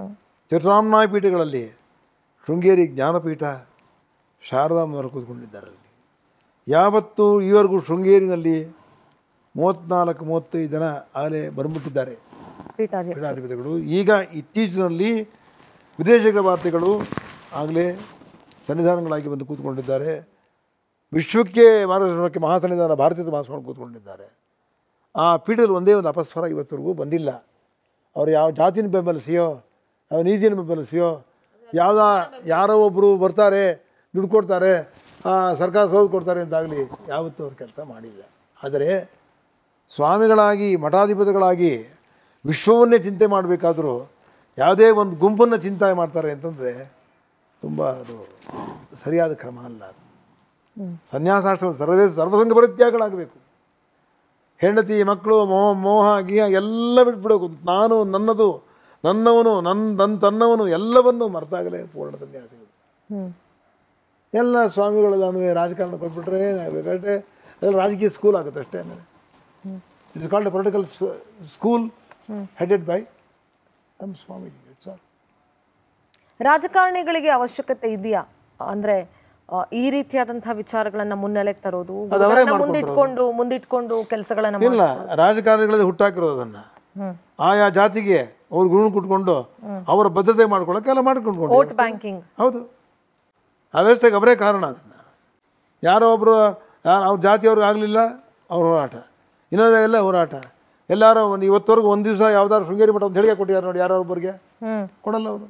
ಚತುರಾಮ್ನಾಯ ಪೀಠಗಳಲ್ಲಿ ಶೃಂಗೇರಿ ಜ್ಞಾನಪೀಠ ಶಾರದಾಂಬರು ಕೂತ್ಕೊಂಡಿದ್ದಾರೆ ಅಲ್ಲಿ ಯಾವತ್ತೂ ಈವರೆಗೂ ಶೃಂಗೇರಿನಲ್ಲಿ ಮೂವತ್ತ್ನಾಲ್ಕು ಮೂವತ್ತೈದು ಜನ ಆಗಲೇ ಬಂದ್ಬಿಟ್ಟಿದ್ದಾರೆ ಪೀಠಾಧಿ ಪೀಠಾಧಿಪತಿಗಳು ಈಗ ಇತ್ತೀಚಿನಲ್ಲಿ ವಿದೇಶಗಳ ವಾರ್ತೆಗಳು ಆಗಲೇ ಸನ್ನಿಧಾನಗಳಾಗಿ ಬಂದು ಕೂತ್ಕೊಂಡಿದ್ದಾರೆ ವಿಶ್ವಕ್ಕೆ ಮಾರ್ಗದರ್ಶನಕ್ಕೆ ಮಹಾಸನ್ನಿಧಾನ ಭಾರತೀಯ ಮಹಾಸ್ವಾಮಿ ಕೂತ್ಕೊಂಡಿದ್ದಾರೆ ಆ ಪೀಠದಲ್ಲಿ ಒಂದೇ ಒಂದು ಅಪಸ್ವರ ಇವತ್ತರೆಗೂ ಬಂದಿಲ್ಲ ಅವರು ಯಾವ ಜಾತಿನ ಬೆಂಬಲಿಸಿಯೋ ಯಾವ ನೀತಿಯನ್ನು ಬೆಂಬಲಿಸಿಯೋ ಯಾವುದ ಯಾರೋ ಒಬ್ಬರು ಬರ್ತಾರೆ ದುಡ್ಡು ಕೊಡ್ತಾರೆ ಆ, ಸರ್ಕಾರ ಸೌದು ಕೊಡ್ತಾರೆ ಅಂತಾಗಲಿ ಯಾವತ್ತೂ ಅವ್ರು ಕೆಲಸ ಮಾಡಿಲ್ಲ ಆದರೆ ಸ್ವಾಮಿಗಳಾಗಿ ಮಠಾಧಿಪತಿಗಳಾಗಿ ವಿಶ್ವವನ್ನೇ ಚಿಂತೆ ಮಾಡಬೇಕಾದ್ರೂ ಯಾವುದೇ ಒಂದು ಗುಂಪನ್ನು ಚಿಂತೆ ಮಾಡ್ತಾರೆ ಅಂತಂದರೆ ತುಂಬ ಅದು ಸರಿಯಾದ ಕ್ರಮ ಅಲ್ಲ ಅದು ಸನ್ಯಾಸಾಶ್ರಮ ಸರ್ವೇ ಸರ್ವಸಂಗ ಪರಿತ್ಯಾಗಗಳಾಗಬೇಕು ಹೆಂಡತಿ ಮಕ್ಕಳು ಮೋಹ ಮೋಹ ಗೀಹ ಎಲ್ಲ ಬಿಟ್ಬಿಡೋಕು ನಾನು ನನ್ನದು ನನ್ನವನು ನನ್ನ ನನ್ನ ತನ್ನವನು ಎಲ್ಲವನ್ನು ಮರೆತಾಗಲೇ ಪೂರ್ಣ ಸನ್ಯಾಸಿಗಳು ಹ್ಞೂ ಎಲ್ಲ ಸ್ವಾಮಿಗಳೆಲ್ಲನೂ ರಾಜಕಾರಣ ಕೊಟ್ಬಿಟ್ರೆ ಬೇಕಾದ್ರೆ ಅದೆಲ್ಲ ರಾಜಕೀಯ ಸ್ಕೂಲ್ ಆಗುತ್ತೆ ಅಷ್ಟೇ ಆಮೇಲೆ it's called political school headed by ನಮ್ಮ ಸ್ವಾಮೀಜಿ ಇಟ್ಸ್ ಆಲ್ ರಾಜಕಾರಣಿಗಳಿಗೆ ಅವಶ್ಯಕತೆ ಇದೆಯಾ ಅಂದ್ರೆ ಆ, ಈ ರೀತಿಯಾದಂತಹ ವಿಚಾರಗಳನ್ನ ಮುನ್ನೆಲೆಗೆ ತರೋದು ಅದು ಅವರೇ ಗುರುಗಳನ್ನ ಮುಂದಿಟ್ಕೊಂಡು ಮುಂದಿಟ್ಕೊಂಡು ಕೆಲಸಗಳನ್ನ ಇಲ್ಲ ರಾಜಕಾರಣಿಗಳಲ್ಲಿ ಹುಟ್ಟಾಕಿರೋದು ಅದನ್ನು ಹ್ಮ್ ಆಯಾ ಜಾತಿಗೆ ಅವ್ರು ಗುರುಳು ಕುಟ್ಕೊಂಡು ಅವರ ಭದ್ರತೆ ಮಾಡ್ಕೊಳ್ಳೋಕೆ ಎಲ್ಲ ಮಾಡ್ಕೊಂಡು ವೋಟ್ ಬ್ಯಾಂಕಿಂಗ್ ಹೌದು ಆ ವ್ಯವಸ್ಥೆಗೆ ಅವರೇ ಕಾರಣ ಅದನ್ನು ಯಾರೋ ಒಬ್ಬರು ಯಾರು ಅವ್ರ ಜಾತಿಯವ್ರಿಗೆ ಆಗಲಿಲ್ಲ ಅವ್ರ ಹೋರಾಟ ಇನ್ನೊಂದೆಲ್ಲ ಹೋರಾಟ ಎಲ್ಲರೂ ಒಂದು ಇವತ್ತವರೆಗೂ ಒಂದು ದಿವಸ ಯಾವ್ದಾದ್ರು ಶೃಂಗೇರಿ ಮಠ ಒಂದು ಹೇಳಿಕೆ ಕೊಟ್ಟಿದ್ದಾರೆ ನೋಡಿ ಯಾರೋ ಒಬ್ಬರಿಗೆ ಹ್ಮ್ ಕೊಡಲ್ಲ ಅವರು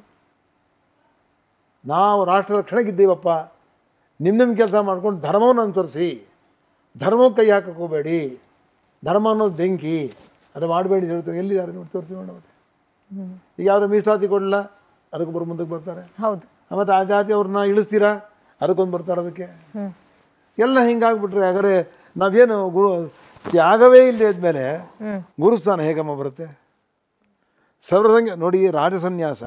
ನಾವು ರಾಷ್ಟ್ರ ರಕ್ಷಣೆಗಿದ್ದೀವಪ್ಪ ನಿಮ್ಮ ನಿಮ್ಮ ಕೆಲಸ ಮಾಡ್ಕೊಂಡು ಧರ್ಮವನ್ನು ಅನುಸರಿಸಿ ಧರ್ಮಕ್ಕೆ ಕೈ ಹಾಕಕ್ಕೆ ಹೋಗಬೇಡಿ ಧರ್ಮ ಅನ್ನೋದು ಬೆಂಕಿ ಅದು ಮಾಡಬೇಡಿ ಹೇಳ್ತಾರೆ ಎಲ್ಲಿ ಯಾರು ನೋಡಿ ತೋರಿಸ್ತೀವಿ ನೋಡಿ ಮತ್ತೆ ಈಗ ಯಾರು ಮೀಸಲಾತಿ ಕೊಡಲ್ಲ ಅದಕ್ಕೊಬ್ಬರು ಮುಂದಕ್ಕೆ ಬರ್ತಾರೆ ಹೌದು ಮತ್ತು ಆ ಜಾತಿ ಅವ್ರನ್ನ ಇಳಿಸ್ತೀರಾ ಅದಕ್ಕೊಂದು ಬರ್ತಾರೆ ಅದಕ್ಕೆ ಹ್ಮ್ ಎಲ್ಲ ಹಿಂಗಾಗ್ಬಿಟ್ರೆ ಹಾಗಾದ್ರೆ ನಾವೇನು ಗುರು ತ್ಯಾಗವೇ ಇಲ್ಲದೆ ಇದ್ಮೇಲೆ ಹ್ಮ್ ಗುರುಸ್ಥಾನ ಹೇಗಮ್ಮ ಬರುತ್ತೆ ಸರ್ವಸಂಖ್ಯೆ ನೋಡಿ ರಾಜಸನ್ಯಾಸ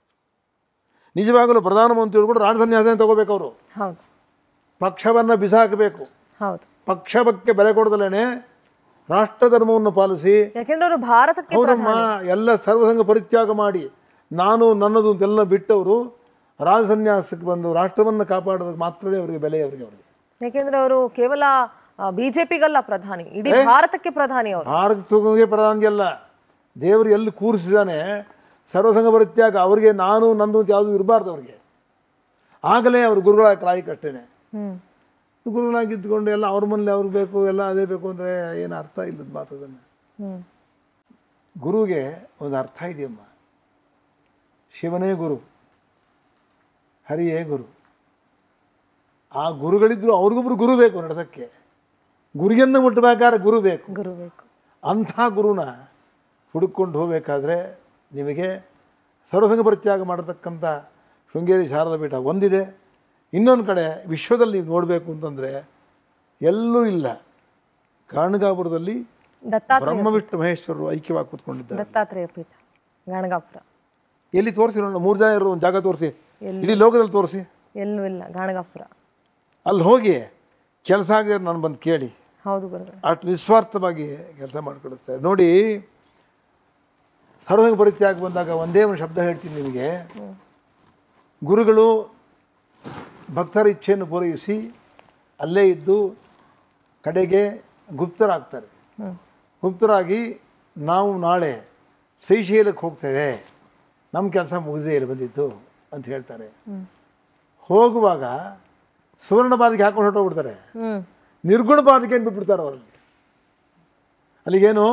ನಿಜವಾಗಲೂ ಪ್ರಧಾನಮಂತ್ರಿಗಳು ಕೂಡ ರಾಜಸನ್ಯಾಸ ತಗೋಬೇಕು ಅವರು ಹೌದು ಪಕ್ಷವನ್ನು ಬಿಸಾಕಬೇಕು ಹೌದು ಪಕ್ಷಕ್ಕೆ ಬೆಲೆ ಕೊಡದಲೇ ರಾಷ್ಟ್ರ ಧರ್ಮವನ್ನು ಪಾಲಿಸಿ ಯಾಕೆಂದ್ರೆ ಅವರು ಭಾರತಕ್ಕೆ ಅವರಮ್ಮ ಎಲ್ಲ ಸರ್ವಸಂಗ ಪರಿತ್ಯಾಗ ಮಾಡಿ ನಾನು ನನ್ನದು ಅಂತೆಲ್ಲ ಬಿಟ್ಟವರು ರಾಜಸನ್ಯಾಸಕ್ಕೆ ಬಂದು ರಾಷ್ಟ್ರವನ್ನು ಕಾಪಾಡೋದಕ್ಕೆ ಮಾತ್ರವೇ ಅವರಿಗೆ ಬೆಲೆ ಅವರಿಗೆ ಅವರಿಗೆ ಯಾಕೆಂದ್ರೆ ಅವರು ಕೇವಲ ಬಿಜೆಪಿಗಲ್ಲ ಪ್ರಧಾನಿ ಇಡೀ ಭಾರತಕ್ಕೆ ಪ್ರಧಾನಿ ಅವರು ಭಾರತಕ್ಕೆ ಪ್ರಧಾನಿ ಅಲ್ಲ ದೇವರು ಎಲ್ಲಿ ಕೂರಿಸಿದಾನೆ ಸರ್ವಸಂಗ ಪರಿತ್ಯಾಗ ಅವರಿಗೆ ನಾನು ನಂದು ಅಂತ ಯಾವುದು ಇರಬಾರ್ದು ಅವರಿಗೆ ಆಗಲೇ ಅವರು ಗುರುಗಳಾಗಿ ಕಾಯಕಷ್ಟೇನೆ ಹ್ಮ್ ಗುರುಗಳಾಗಿದ್ದುಕೊಂಡು ಎಲ್ಲ ಅವ್ರ ಮನೇಲಿ ಅವ್ರಿಗೆ ಬೇಕು ಎಲ್ಲ ಅದೇ ಬೇಕು ಅಂದರೆ ಏನು ಅರ್ಥ ಇಲ್ಲದ ಮಾತದನ್ನು ಹ್ಮ್ ಗುರುಗೆ ಒಂದು ಅರ್ಥ ಇದೆಯಮ್ಮ ಶಿವನೇ ಗುರು ಹರಿಯೇ ಗುರು ಆ ಗುರುಗಳಿದ್ರು ಅವ್ರಿಗೊಬ್ರು ಗುರು ಬೇಕು ನಡೆಸೋಕ್ಕೆ ಗುರಿಯನ್ನು ಮುಟ್ಟಬೇಕಾದ್ರೆ ಗುರು ಬೇಕು ಗುರು ಬೇಕು ಅಂಥ ಗುರುನ ಹುಡುಕೊಂಡು ಹೋಗಬೇಕಾದ್ರೆ ನಿಮಗೆ ಸರ್ವಸಂಗ ಪರಿತ್ಯಾಗ ಮಾಡತಕ್ಕಂಥ ಶೃಂಗೇರಿ ಶಾರದಾ ಪೀಠ ಒಂದಿದೆ ಇನ್ನೊಂದು ಕಡೆ ವಿಶ್ವದಲ್ಲಿ ನೀವು ನೋಡಬೇಕು ಅಂತಂದರೆ ಎಲ್ಲೂ ಇಲ್ಲ ಗಾಣಗಾಪುರದಲ್ಲಿ ದತ್ತಾತ್ರೇಯ ಬ್ರಹ್ಮ ವಿಷ್ಣು ಮಹೇಶ್ವರರು ಐಕ್ಯವಾಗಿ ಕೂತ್ಕೊಂಡಿದ್ದಾರೆ ದತ್ತಾತ್ರೇಯ ಪೀಠ ಗಾಣಗಾಪುರ ಎಲ್ಲಿ ತೋರಿಸಿ ನೋಡೋಣ ಮೂರು ಜನ ಇರೋ ಒಂದು ಜಾಗ ತೋರಿಸಿ ಇಡೀ ಲೋಕದಲ್ಲಿ ತೋರಿಸಿ ಎಲ್ಲೂ ಇಲ್ಲ ಗಾಣಗಾಪುರ ಅಲ್ಲಿ ಹೋಗಿ ಕೆಲಸ ಆಗಿದ್ರೆ ನಾನು ಬಂದು ಕೇಳಿ ಹೌದು ಗುರುಗಳು ಅಷ್ಟು ನಿಸ್ವಾರ್ಥವಾಗಿ ಕೆಲಸ ಮಾಡಿಕೊಡುತ್ತೆ ನೋಡಿ ಸರ್ವಸಂಗ ಪರಿತ್ಯಾಗ ಬಂದಾಗ ಒಂದೇ ಒಂದು ಶಬ್ದ ಹೇಳ್ತೀನಿ ನಿಮಗೆ ಗುರುಗಳು ಭಕ್ತರ ಇಚ್ಛೆಯನ್ನು ಪೂರೈಸಿ ಅಲ್ಲೇ ಇದ್ದು ಕಡೆಗೆ ಗುಪ್ತರಾಗ್ತಾರೆ ಹ್ಮ್ ಗುಪ್ತರಾಗಿ ನಾವು ನಾಳೆ ಶ್ರೀಶೈಲಕ್ಕೆ ಹೋಗ್ತೇವೆ ನಮ್ಮ ಕೆಲಸ ಮುಗಿದೇ ಇಲ್ಲಿ ಬಂದಿತ್ತು ಅಂತ ಹೇಳ್ತಾರೆ ಹೋಗುವಾಗ ಸುವರ್ಣ ಬಾದಿಗೆ ಹಾಕೊಂಡು ಹೊರಟೋಗ್ಬಿಡ್ತಾರೆ ಹ್ಮ್ ನಿರ್ಗುಣ ಬಾಧಿಕೆ ಬಿಟ್ಬಿಡ್ತಾರೆ ಅವರಲ್ಲಿ ಅಲ್ಲಿಗೇನು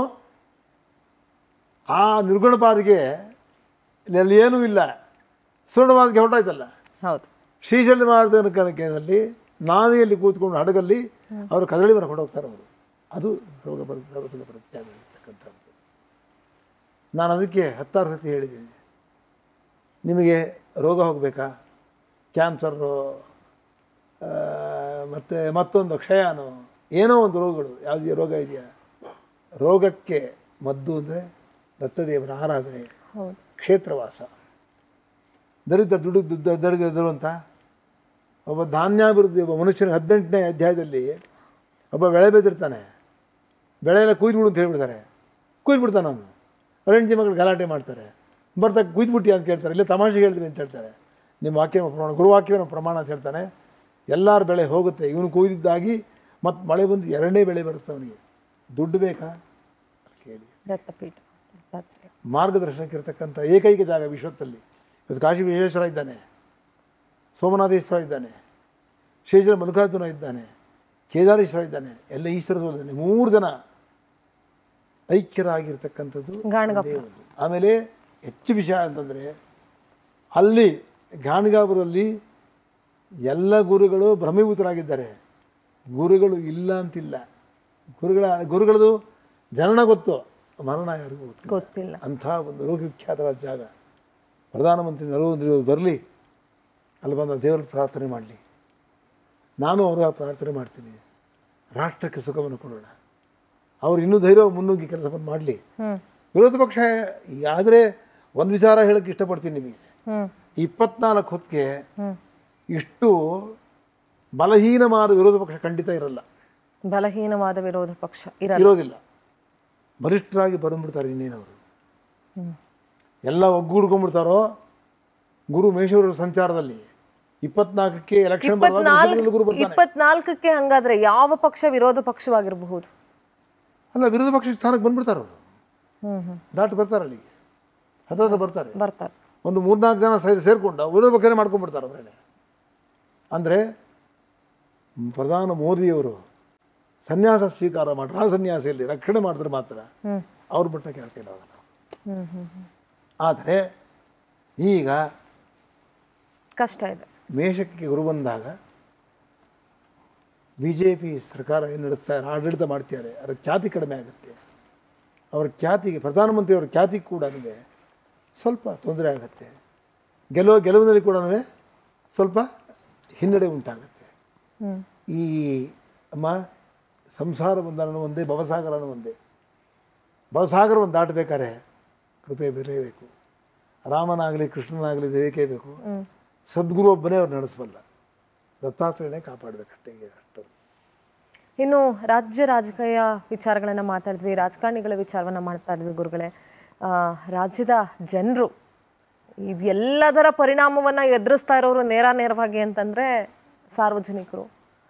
ಆ ನಿರ್ಗುಣ ಬಾಧಿಗೆ ಅಲ್ಲಿ ಏನೂ ಇಲ್ಲ ಸುವರ್ಣ ಬಾಧಿಗೆ ಹೊರಟಾಯ್ತಲ್ಲ ಹೌದು ಶ್ರೀಶೈಲ ಮಾರ್ಗದಲ್ಲಿ ನಾವಿಯಲ್ಲಿ ಕೂತ್ಕೊಂಡು ಹಡಗಲ್ಲಿ ಅವರು ಕದಳಿ ಮರ ಹೊಡೋಗ್ತಾರೆ ಅವರು ಅದು ರೋಗ ಬರ ಸರ್ವಸಂಗ ಪ್ರತ್ಯಾಗ ಇರ್ತಕ್ಕಂಥದ್ದು ನಾನು ಅದಕ್ಕೆ ಹತ್ತಾರು ಸತಿ ಹೇಳಿದ್ದೀನಿ ನಿಮಗೆ ರೋಗ ಹೋಗಬೇಕಾ ಕ್ಯಾನ್ಸರು ಮತ್ತು ಮತ್ತೊಂದು ಕ್ಷಯಾನು ಏನೋ ಒಂದು ರೋಗಗಳು ಯಾವುದೇ ರೋಗ ಇದೆಯಾ ರೋಗಕ್ಕೆ ಮದ್ದು ಅಂದರೆ ದತ್ತದೇವರ ಆರಾಧನೆ ಹೌದು ಕ್ಷೇತ್ರವಾಸ ದರಿದ್ರ ದುಡು ದ- ದರಿದ್ರ ಅಂತ ಒಬ್ಬ ಧಾನ್ಯಾಭಿವೃದ್ಧಿ ಒಬ್ಬ ಮನುಷ್ಯನ ಹದಿನೆಂಟನೇ ಅಧ್ಯಾಯದಲ್ಲಿ ಒಬ್ಬ ಬೆಳೆ ಬೆಳೆದಿರ್ತಾನೆ ಬೆಳೆ ಎಲ್ಲ ಕುಯ್ದು ಬಿಡು ಅಂತ ಹೇಳ್ಬಿಡ್ತಾರೆ ಕುಯ್ದು ಬಿಡ್ತಾನೆ ಅವನು ಅವ್ರ ಹೆಂಡತಿ ಮಗಳು ಗಲಾಟೆ ಮಾಡ್ತಾರೆ ಬರ್ತಾ ಕುಯ್ದುಬಿಟ್ಟಿ ಅಂತ ಕೇಳ್ತಾರೆ ಇಲ್ಲೇ ತಮಾಷೆಗೆ ಹೇಳ್ತೀವಿ ಅಂತ ಹೇಳ್ತಾರೆ ನಿಮ್ಮ ವಾಕ್ಯ ಪ್ರಮಾಣ ಗುರುವಾಕ್ಯವೇ ನಮ್ಮ ಪ್ರಮಾಣ ಅಂತ ಹೇಳ್ತಾನೆ ಎಲ್ಲರ ಬೆಳೆ ಹೋಗುತ್ತೆ ಇವನು ಕೊಯ್ದಿದ್ದಾಗಿ ಮತ್ತು ಮಳೆ ಬಂದು ಎರಡನೇ ಬೆಳೆ ಬರುತ್ತೆ ಅವನಿಗೆ ದುಡ್ಡು ಬೇಕಾ ಕೇಳಿ ದತ್ತಪೀಠ ದತ್ತಾತ್ರೇಯ. ಮಾರ್ಗದರ್ಶನಕ್ಕೆ ಇರತಕ್ಕಂಥ ಏಕೈಕ ಜಾಗ ವಿಶ್ವದಲ್ಲಿ ಇವತ್ತು ಕಾಶಿ ವಿಶ್ವೇಶ್ವರ ಇದ್ದಾನೆ ಸೋಮನಾಥೇಶ್ವರ ಇದ್ದಾನೆ ಶೇಷರ ಮಲ್ಲಿಕಾರ್ಜುನ ಇದ್ದಾನೆ ಕೇದಾರೇಶ್ವರ ಇದ್ದಾನೆ ಎಲ್ಲ ಈಶ್ವರ ಇದ್ದಾನೆ ಮೂರು ಜನ ಐಕ್ಯರಾಗಿರ್ತಕ್ಕಂಥದ್ದು ಗಾಣಗಪ್ಪ. ದೇವರು ಆಮೇಲೆ ಹೆಚ್ಚು ವಿಷಯ ಅಂತಂದರೆ ಅಲ್ಲಿ ಗಾಣಗಾಪುರದಲ್ಲಿ ಎಲ್ಲ ಗುರುಗಳು ಭ್ರಮೀಭೂತರಾಗಿದ್ದಾರೆ ಗುರುಗಳು ಇಲ್ಲ ಅಂತಿಲ್ಲ ಗುರುಗಳ ಗುರುಗಳದು ಜನನ ಗೊತ್ತು ಮರಣ ಯಾರಿಗೂ ಗೊತ್ತಿಲ್ಲ ಗೊತ್ತಿಲ್ಲ ಅಂಥ ಒಂದು ಲೋಕವಿಖ್ಯಾತವಾದ ಜಾಗ ಪ್ರಧಾನಮಂತ್ರಿ ನರೇಂದ್ರ ಮೋದಿ ಬರಲಿ ಅಲ್ಲಿ ಬಂದ ದೇವರ ಪ್ರಾರ್ಥನೆ ಮಾಡಲಿ ನಾನು ಅವರ ಪ್ರಾರ್ಥನೆ ಮಾಡ್ತೀನಿ ರಾಷ್ಟ್ರಕ್ಕೆ ಸುಖವನ್ನು ಕೊಡೋಣ ಅವರು ಇನ್ನೂ ಧೈರ್ಯ ಮುನ್ನುಗ್ಗಿ ಕೆಲಸವನ್ನು ಮಾಡಲಿ ಹ್ಮ್ ವಿರೋಧ ಪಕ್ಷ ಆದರೆ ಒಂದು ವಿಚಾರ ಹೇಳೋಕ್ಕೆ ಇಷ್ಟಪಡ್ತೀನಿ ನಿಮಗೆ ಹ್ಮ್ ಇಪ್ಪತ್ನಾಲ್ಕು ಹೊತ್ತಿಗೆ ಹ್ಮ್ ಇಷ್ಟು ಬಲಹೀನವಾದ ವಿರೋಧ ಪಕ್ಷ ಖಂಡಿತ ಇರಲ್ಲ ಬಲಹೀನವಾದ ವಿರೋಧ ಪಕ್ಷ ಇರಲ್ಲ ಇರೋದಿಲ್ಲ ಬಲಿಷ್ಠರಾಗಿ ಬಂದ್ಬಿಡ್ತಾರೆ ಇನ್ನೇನವರು ಹ್ಮ್. ಎಲ್ಲ ಒಗ್ಗೂಡ್ಕೊಂಡ್ಬಿಡ್ತಾರೋ ಗುರು ಮೇಶ್ವರ ಸಂಚಾರದಲ್ಲಿ ಇಪ್ಪತ್ನಾಲ್ಕಕ್ಕೆ ಎಲೆಕ್ಷನ್ ಬರುವಾಗ ವಿಶ್ವದಲ್ಲಿ ಗುರು ಬರ್ತಾನೆ ಇಪ್ಪತ್ನಾಲ್ಕಕ್ಕೆ ಹಂಗಾದ್ರೆ ಯಾವ ಪಕ್ಷ ವಿರೋಧ ಪಕ್ಷವಾಗಿರಬಹುದು ಅಲ್ಲ ವಿರೋಧ ಪಕ್ಷ ಸ್ಥಾನಕ್ಕೆ ಬಂದ್ಬಿಡ್ತಾರೆ ಅವರು ಹ್ಮ್ ಹ್ಮ್ ದಾಟಿ ಬರ್ತಾರೆ ಅಲ್ಲಿಗೆ ಹತ್ರ ಬರ್ತಾರೆ ಬರ್ತಾರೆ ಒಂದು ಮೂರ್ನಾಲ್ಕು ಜನ ಸೇರಿ ಸೇರಿಕೊಂಡು ವಿರೋಧ ಪಕ್ಷನೇ ಮಾಡ್ಕೊಂಡ್ಬಿಡ್ತಾರೆ ಅವರೇನೆ ಅಂದರೆ ಪ್ರಧಾನ ಮೋದಿಯವರು ಸನ್ಯಾಸ ಸ್ವೀಕಾರ ಮಾಡಿ ಆ ಸನ್ಯಾಸಿಯಲ್ಲಿ ರಕ್ಷಣೆ ಮಾಡಿದ್ರೆ ಮಾತ್ರ ಹ್ಮ್ ಅವ್ರ ಮಟ್ಟಕ್ಕೆ ಯಾಕೆ ಹೋಗಲ್ಲ ಹ್ಮ್ ಹ್ಮ್ ಹ್ಮ್ ಆದರೆ ಈಗ ಕಷ್ಟ ಇದೆ ಮೇಷಕ್ಕೆ ಗುರು ಬಂದಾಗ ಬಿ ಜೆ ಪಿ ಸರ್ಕಾರ ಏನು ನಡೆಸ್ತಾರೆ ಆಡಳಿತ ಮಾಡ್ತಿದ್ದಾರೆ ಅದರ ಖ್ಯಾತಿ ಕಡಿಮೆ ಆಗುತ್ತೆ ಅವರ ಖ್ಯಾತಿಗೆ ಪ್ರಧಾನಮಂತ್ರಿಯವರ ಖ್ಯಾತಿ ಕೂಡ ಸ್ವಲ್ಪ ತೊಂದರೆ ಆಗುತ್ತೆ ಗೆಲುವ ಗೆಲುವಿನಲ್ಲಿ ಕೂಡ ಸ್ವಲ್ಪ ಹಿನ್ನಡೆ ಉಂಟಾಗುತ್ತೆ ಹ್ಮ್ ಈ ಅಮ್ಮ ಸಂಸಾರ ಬಂಧನೂ ಒಂದೇ ಭವಸಾಗರನೂ ಒಂದೇ ಭವಸಾಗರವನ್ನು ದಾಟಬೇಕಾದ್ರೆ ಕೃಪೆ ಬೇರೇಬೇಕು ರಾಮನಾಗಲಿ ಕೃಷ್ಣನಾಗಲಿ ದೇವಿಕೆ ಬೇಕು ಹ್ಮ್ ಸದ್ಗುರು ಒಬ್ಬನೇ ಅವ್ರು ನಡೆಸಬಲ್ಲ ದತ್ತಾತ್ರೇಯನೇ ಕಾಪಾಡಬೇಕಷ್ಟೇ ಈಗ ಅಷ್ಟು ಇನ್ನು ರಾಜ್ಯ ರಾಜಕೀಯ ವಿಚಾರಗಳನ್ನ ಮಾತಾಡಿದ್ವಿ ರಾಜಕಾರಣಿಗಳ ವಿಚಾರವನ್ನ ಮಾತಾಡಿದ್ವಿ ಗುರುಗಳೇ ಆ, ರಾಜ್ಯದ ಜನರು ಇದೆಲ್ಲದರ ಪರಿಣಾಮವನ್ನ ಎದುರಿಸ್ತಾ ಇರೋರು ನೇರ ನೇರವಾಗಿ ಅಂತಂದ್ರೆ ಸಾರ್ವಜನಿಕರು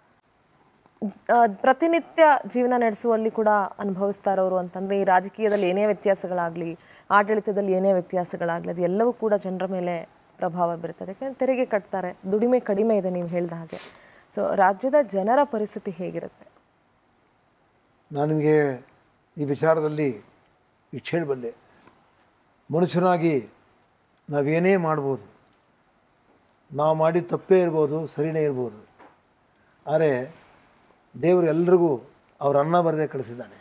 ಆ, ಪ್ರತಿನಿತ್ಯ ಜೀವನ ನಡೆಸುವಲ್ಲಿ ಕೂಡ ಅನುಭವಿಸ್ತಾ ಇರೋರು ಅಂತಂದ್ರೆ ಈ ರಾಜಕೀಯದಲ್ಲಿ ಏನೇ ವ್ಯತ್ಯಾಸಗಳಾಗಲಿ ಆಡಳಿತದಲ್ಲಿ ಏನೇ ವ್ಯತ್ಯಾಸಗಳಾಗಲಿ ಅದು ಎಲ್ಲವೂ ಕೂಡ ಜನರ ಮೇಲೆ ಪ್ರಭಾವ ಬೀರ್ತದೆ ಯಾಕಂದ್ರೆ ತೆರಿಗೆ ಕಟ್ತಾರೆ ದುಡಿಮೆ ಕಡಿಮೆ ಇದೆ ನೀವು ಹೇಳಿದ ಹಾಗೆ ಸೊ ರಾಜ್ಯದ ಜನರ ಪರಿಸ್ಥಿತಿ ಹೇಗಿರುತ್ತೆ ನಾನು ನಿಮಗೆ ಈ ವಿಚಾರದಲ್ಲಿ ಇಷ್ಟು ಹೇಳಬಲ್ಲೆ ಮನುಷ್ಯನಾಗಿ ನಾವೇನೇ ಮಾಡ್ಬೋದು ನಾವು ಮಾಡಿದ ತಪ್ಪೇ ಇರ್ಬೋದು ಸರಿನೇ ಇರ್ಬೋದು ಆದರೆ ದೇವರು ಎಲ್ರಿಗೂ ಅವ್ರ ಅನ್ನ ಬರದೆ ಕಳಿಸಿದ್ದಾನೆ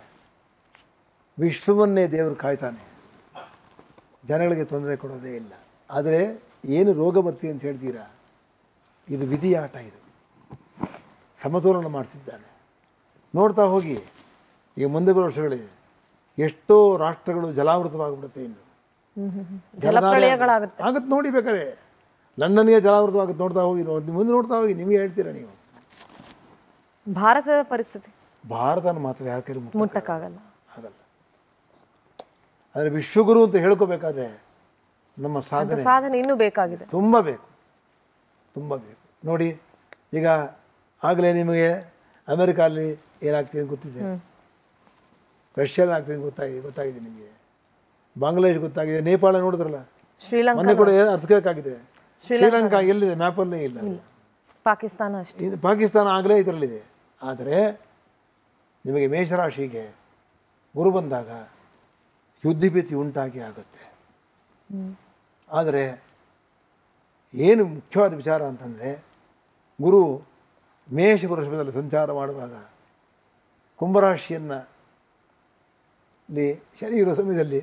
ವಿಶ್ವವನ್ನೇ ದೇವರು ಕಾಯ್ತಾನೆ ಜನಗಳಿಗೆ ತೊಂದರೆ ಕೊಡೋದೇ ಇಲ್ಲ ಆದರೆ ಏನು ರೋಗ ಬರ್ತೀವಿ ಅಂತ ಹೇಳ್ತೀರಾ ಇದು ವಿಧಿ ಆಟ ಇದು ಸಮತೋಲನ ಮಾಡ್ತಿದ್ದಾನೆ ನೋಡ್ತಾ ಹೋಗಿ ಈಗ ಮುಂದೆ ಬರೋ ವರ್ಷಗಳಿಗೆ ಎಷ್ಟೋ ರಾಷ್ಟ್ರಗಳು ಜಲಾವೃತವಾಗಿಬಿಡುತ್ತೆ ಇನ್ನು ಜಲಪ್ರಳಯಗಳಾಗುತ್ತೆ ಆಗತ್ತೆ ನೋಡಿ ಬೇಕಾರೆ ಲಂಡನ್ಗೆ ಜಲಾವೃತವಾಗುತ್ತೆ ನೋಡ್ತಾ ಹೋಗಿ ನೋಡಿ ಮುಂದೆ ನೋಡ್ತಾ ಹೋಗಿ ನಿಮಗೆ ಹೇಳ್ತೀರಾ ನೀವು ಭಾರತದ ಪರಿಸ್ಥಿತಿ ಭಾರತನ ಮಾತ್ರ ಯಾರ ಕೈಲಿ ಮುಟ್ಟ ಮುಟ್ಟಕ್ಕಾಗಲ್ಲ ಆಗಲ್ಲ ಆದರೆ ವಿಶ್ವಗುರು ಅಂತ ಹೇಳ್ಕೋಬೇಕಾದ್ರೆ ನಮ್ಮ ಸಾಧನೆ ಸಾಧನೆ ಇನ್ನೂ ಬೇಕಾಗಿದೆ ತುಂಬ ಬೇಕು ತುಂಬ ಬೇಕು ನೋಡಿ ಈಗ ಆಗಲೇ ನಿಮಗೆ ಅಮೆರಿಕಲ್ಲಿ ಏನಾಗ್ತಿದೆ ಅಂತ ಗೊತ್ತಿದೆ ರಷ್ಯಾದಲ್ಲಿ ಆಗ್ತಿದೆ ಅಂತ ಗೊತ್ತಾಗಿದೆ ಗೊತ್ತಾಗಿದೆ ನಿಮಗೆ ಬಾಂಗ್ಲಾದೇಶ್ ಗೊತ್ತಾಗಿದೆ ನೇಪಾಳ ನೋಡಿದ್ರಲ್ಲ ಶ್ರೀಲಂಕಾ ಮೊನ್ನೆ ಕೂಡ ಅರ್ಥಕ್ಕಾಗಿದೆ ಶ್ರೀಲಂಕಾ ಎಲ್ಲಿದೆ ಮ್ಯಾಪಲ್ಲೇ ಇಲ್ಲ ಅದು. ಪಾಕಿಸ್ತಾನ ಅಷ್ಟೇ ಇದು ಪಾಕಿಸ್ತಾನ ಆಗಲೇ ಇದರಲ್ಲಿದೆ ಆದರೆ ನಿಮಗೆ ಮೇಷರಾಶಿಗೆ ಗುರು ಬಂದಾಗ ಯುದ್ಧಭೀತಿ ಉಂಟಾಗಿ ಆಗುತ್ತೆ ಆದರೆ ಏನು ಮುಖ್ಯವಾದ ವಿಚಾರ ಅಂತಂದರೆ ಗುರು ಮೇಷ ವೃಷಭದಲ್ಲಿ ಸಂಚಾರ ಮಾಡುವಾಗ ಕುಂಭರಾಶಿಯನ್ನು ಇಲ್ಲಿ ಶನಿ ಇರೋ ಸಮಯದಲ್ಲಿ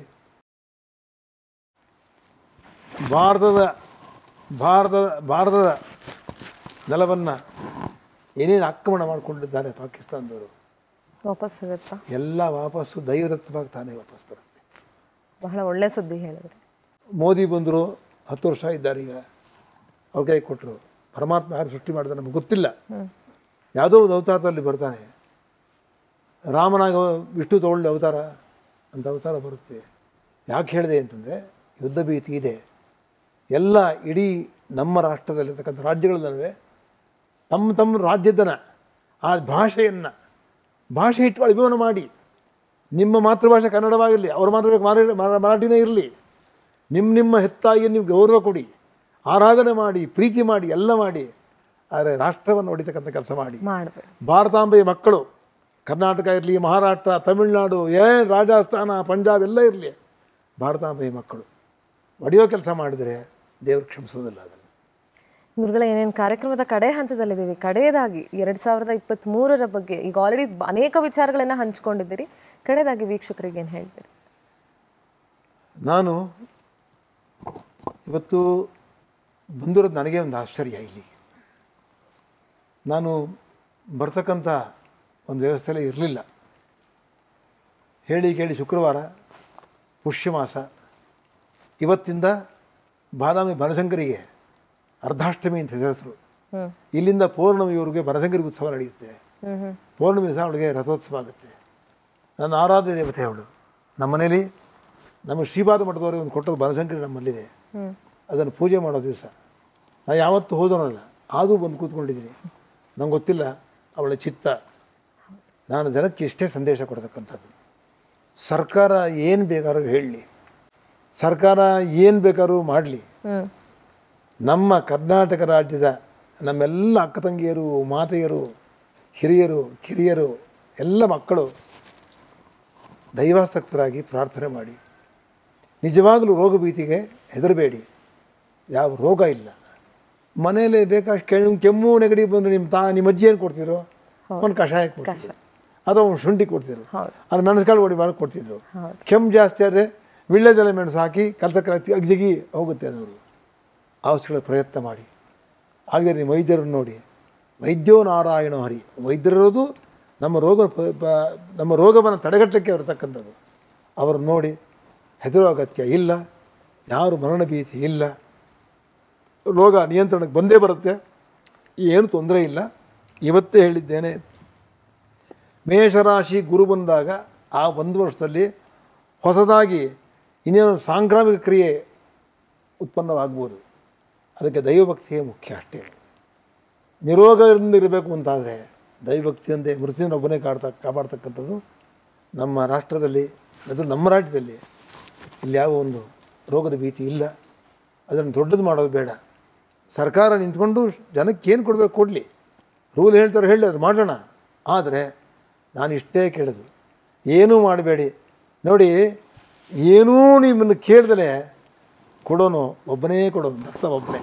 ಭಾರತದ ಭಾರತದ ಭಾರತದ ನೆಲವನ್ನು ಏನೇನು ಆಕ್ರಮಣ ಮಾಡಿಕೊಂಡಿದ್ದಾರೆ ಪಾಕಿಸ್ತಾನದವರು ವಾಪಸ್ ಸಿಗುತ್ತಾ ಎಲ್ಲ ವಾಪಸ್ಸು ದೈವದತ್ತವಾಗಿ ತಾನೇ ವಾಪಸ್ ಬರುತ್ತೆ ಬಹಳ ಒಳ್ಳೆ ಸುದ್ದಿ ಹೇಳಿದ್ರಿ ಮೋದಿ ಬಂದರು ಹತ್ತು ವರ್ಷ ಇದ್ದಾರೆ ಈಗ ಅವ್ರ ಕೈ ಕೊಟ್ಟರು ಪರಮಾತ್ಮ ಯಾರು ಸೃಷ್ಟಿ ಮಾಡಿದ ನಮಗೆ ಗೊತ್ತಿಲ್ಲ ಯಾವುದೋ ಒಂದು ಅವತಾರದಲ್ಲಿ ಬರ್ತಾನೆ ರಾಮನಾಗ ವಿಷ್ಣು ತಗೊಳ್ಳಿ ಅವತಾರ ಅಂತ ಅವತಾರ ಬರುತ್ತೆ ಯಾಕೆ ಹೇಳಿದೆ ಅಂತಂದರೆ ಯುದ್ಧ ಭೀತಿ ಇದೆ ಎಲ್ಲ ಇಡೀ ನಮ್ಮ ರಾಷ್ಟ್ರದಲ್ಲಿರ್ತಕ್ಕಂಥ ರಾಜ್ಯಗಳ ನಡುವೆ ತಮ್ಮ ತಮ್ಮ ರಾಜ್ಯದನ ಆ ಭಾಷೆಯನ್ನು ಭಾಷೆ ಇಟ್ಟು ಅಭಿಮಾನ ಮಾಡಿ ನಿಮ್ಮ ಮಾತೃಭಾಷೆ ಕನ್ನಡವಾಗಿರಲಿ ಅವ್ರ ಮಾತೃಭಾಷೆ ಮಾರ- ಮರ- ಮರಾಠಿನೇ ಇರಲಿ ನಿಮ್ಮ ನಿಮ್ಮ ಹೆತ್ತಾಗಿ ನೀವು ಗೌರವ ಕೊಡಿ ಆರಾಧನೆ ಮಾಡಿ ಪ್ರೀತಿ ಮಾಡಿ ಎಲ್ಲ ಮಾಡಿ ಆದರೆ ರಾಷ್ಟ್ರವನ್ನು ಹೊಡಿತಕ್ಕಂಥ ಕೆಲಸ ಮಾಡಿ ಮಾಡಬೇಕು ಭಾರತಾಂಬೆಯ ಮಕ್ಕಳು ಕರ್ನಾಟಕ ಇರಲಿ ಮಹಾರಾಷ್ಟ್ರ ತಮಿಳುನಾಡು ಏನು ರಾಜಸ್ಥಾನ ಪಂಜಾಬ್ ಎಲ್ಲ ಇರಲಿ ಭಾರತಾಂಬೆಯ ಮಕ್ಕಳು ಹೊಡೆಯೋ ಕೆಲಸ ಮಾಡಿದರೆ ದೇವರು ಕ್ಷಮಿಸೋದಿಲ್ಲ ಅದನ್ನು ಗುರುಗಳ ಏನೇನು ಕಾರ್ಯಕ್ರಮದ ಕಡೆ ಹಂತದಲ್ಲಿದ್ದೀವಿ ಕಡೆಯದಾಗಿ ಎರಡು ಸಾವಿರದ ಇಪ್ಪತ್ತ್ಮೂರರ ಬಗ್ಗೆ ಈಗ ಆಲ್ರೆಡಿ ಅನೇಕ ವಿಚಾರಗಳನ್ನು ಹಂಚ್ಕೊಂಡಿದ್ದೀರಿ ಕಡೆಯದಾಗಿ ವೀಕ್ಷಕರಿಗೆ ಏನು ಹೇಳ್ತೀರಿ ನಾನು ಇವತ್ತು ಬಂದಿರೋದು ನನಗೆ ಒಂದು ಆಶ್ಚರ್ಯ ಇಲ್ಲಿ ನಾನು ಬರ್ತಕ್ಕಂಥ ಒಂದು ವ್ಯವಸ್ಥೆಯಲ್ಲೇ ಇರಲಿಲ್ಲ ಹೇಳಿ ಕೇಳಿ ಶುಕ್ರವಾರ ಪುಷ್ಯಮಾಸ ಇವತ್ತಿಂದ ಬಾದಾಮಿ ಬನಶಂಕರಿಗೆ ಅರ್ಧಾಷ್ಟಮಿ ಅಂತ ಹೆಸರು ಹ್ಞೂ ಇಲ್ಲಿಂದ ಪೌರ್ಣಮಿಯವರೆಗೆ ಬನಶಂಕರಿ ಉತ್ಸವ ನಡೆಯುತ್ತೆ ಹ್ಞೂ ಹ್ಞೂ ಪೌರ್ಣಮಿ ದಿವಸ ಅವಳಿಗೆ ರಥೋತ್ಸವ ಆಗುತ್ತೆ ನನ್ನ ಆರಾಧ್ಯ ದೇವತೆ ಅವಳು ನಮ್ಮ ಮನೇಲಿ ನಮ್ಮ ಶ್ರೀಪಾದ ಮಠದವರಿಗೆ ಒಂದು ಕೊಟ್ಟದ್ದು ಬನಶಂಕರಿ ನಮ್ಮಲ್ಲಿದೆ ಹ್ಞೂ ಅದನ್ನು ಪೂಜೆ ಮಾಡೋ ದಿವಸ ನಾನು ಯಾವತ್ತೂ ಹೋದವನಲ್ಲ ಆದರೂ ಬಂದು ಕೂತ್ಕೊಂಡಿದ್ದೀನಿ ನಂಗೆ ಗೊತ್ತಿಲ್ಲ ಅವಳ ಚಿತ್ತ ನಾನು ಜನಕ್ಕೆ ಇಷ್ಟೇ ಸಂದೇಶ ಕೊಡ್ತಕ್ಕಂಥದ್ದು ಸರ್ಕಾರ ಏನು ಬೇಕಾದ್ರೂ ಹೇಳಲಿ ಸರ್ಕಾರ ಏನು ಬೇಕಾದ್ರೂ ಮಾಡಲಿ ಹ್ಞೂ ನಮ್ಮ ಕರ್ನಾಟಕ ರಾಜ್ಯದ ನಮ್ಮೆಲ್ಲ ಅಕ್ಕ ತಂಗಿಯರು ಮಾತೆಯರು ಹಿರಿಯರು ಕಿರಿಯರು ಎಲ್ಲ ಮಕ್ಕಳು ದೈವಾಸಕ್ತರಾಗಿ ಪ್ರಾರ್ಥನೆ ಮಾಡಿ ನಿಜವಾಗಲೂ ರೋಗ ಭೀತಿಗೆ ಹೆದರಬೇಡಿ ಯಾವ ರೋಗ ಇಲ್ಲ ಮನೇಲಿ ಬೇಕಾಷ್ಟು ಕೆಮ್ಮು ಕೆಮ್ಮು ನೆಗಡಿ ಬಂದು ನಿಮ್ಮ ತಾ ನಿಮ್ಮ ಅಜ್ಜಿ ಏನು ಕೊಡ್ತಿದ್ರು ಒಂದು ಕಷಾಯ ಕೊಡ್ತಿದ್ರು ಅಥವಾ ಒಂದು ಶುಂಠಿ ಕೊಡ್ತಿದ್ರು ಹೌದು. ಅದು ಮೆಣಸುಕಾಳು ಹೊಡಿ ಮಾಡಿ ಕೊಡ್ತಿದ್ರು ಹೌದು. ಕೆಮ್ಮು ಜಾಸ್ತಿ ಆದರೆ ವಿಳ್ಳೆದೆಲೆ ಮೆಣಸು ಹಾಕಿ ಕಲಸಕ್ಕೆ ಅಗ್ಜಗಿ ಹೋಗುತ್ತೆ ಅದವರು ಔಷಧಿಗಳ ಪ್ರಯತ್ನ ಮಾಡಿ ಹಾಗೆ ನೀವು ವೈದ್ಯರನ್ನು ನೋಡಿ ವೈದ್ಯೋ ನಾರಾಯಣ ಹರಿ ವೈದ್ಯರಿರೋದು ನಮ್ಮ ರೋಗ ಪ- ಪ- ನಮ್ಮ ರೋಗವನ್ನು ತಡೆಗಟ್ಟಕ್ಕೆ ಇರತಕ್ಕಂಥದ್ದು ಅವರನ್ನು ನೋಡಿ ಹೆದರೋ ಅಗತ್ಯ ಇಲ್ಲ ಯಾರು ಮರಣ ಭೀತಿ ಇಲ್ಲ ರೋಗ ನಿಯಂತ್ರಣಕ್ಕೆ ಬಂದೇ ಬರುತ್ತೆ ಏನು ತೊಂದರೆ ಇಲ್ಲ ಇವತ್ತೇ ಹೇಳಿದ್ದೇನೆ ಮೇಷರಾಶಿ ಗುರು ಬಂದಾಗ ಆ ಒಂದು ವರ್ಷದಲ್ಲಿ ಹೊಸದಾಗಿ ಇನ್ನೇನು ಸಾಂಕ್ರಾಮಿಕ ಕ್ರಿಯೆ ಉತ್ಪನ್ನವಾಗ್ಬೋದು ಅದಕ್ಕೆ ದೈವಭಕ್ತಿಯೇ ಮುಖ್ಯ ಅಷ್ಟೇ ನಿರೋಗದಿಂದ ಇರಬೇಕು ಅಂತಾದರೆ ದೈವಭಕ್ತಿಯಂತೆ ಮೃತ್ಯುವಿನ ಒಬ್ಬನೇ ಕಾಡ್ತಾ ಕಾಪಾಡ್ತಕ್ಕಂಥದ್ದು ನಮ್ಮ ರಾಷ್ಟ್ರದಲ್ಲಿ ಅದು ನಮ್ಮ ರಾಜ್ಯದಲ್ಲಿ ಇಲ್ಲಿ ಯಾವ ಒಂದು ರೋಗದ ಭೀತಿ ಇಲ್ಲ ಅದನ್ನು ದೊಡ್ಡದು ಮಾಡೋದು ಬೇಡ ಸರ್ಕಾರ ನಿಂತ್ಕೊಂಡು ಜನಕ್ಕೆ ಏನು ಕೊಡಬೇಕು ಕೊಡಲಿ ರೂಲ್ ಹೇಳ್ತಾರೆ ಹೇಳಿ ಅದು ಮಾಡೋಣ ಆದರೆ ನಾನು ಇಷ್ಟೇ ಕೇಳೋದು ಏನೂ ಮಾಡಬೇಡಿ ನೋಡಿ ಏನೂ ನಿಮ್ಮನ್ನು ಕೇಳ್ದಲೇ ಕೊಡೋನು ಒಬ್ಬನೇ ಕೊಡೋನು ದತ್ತ ಒಬ್ಬನೇ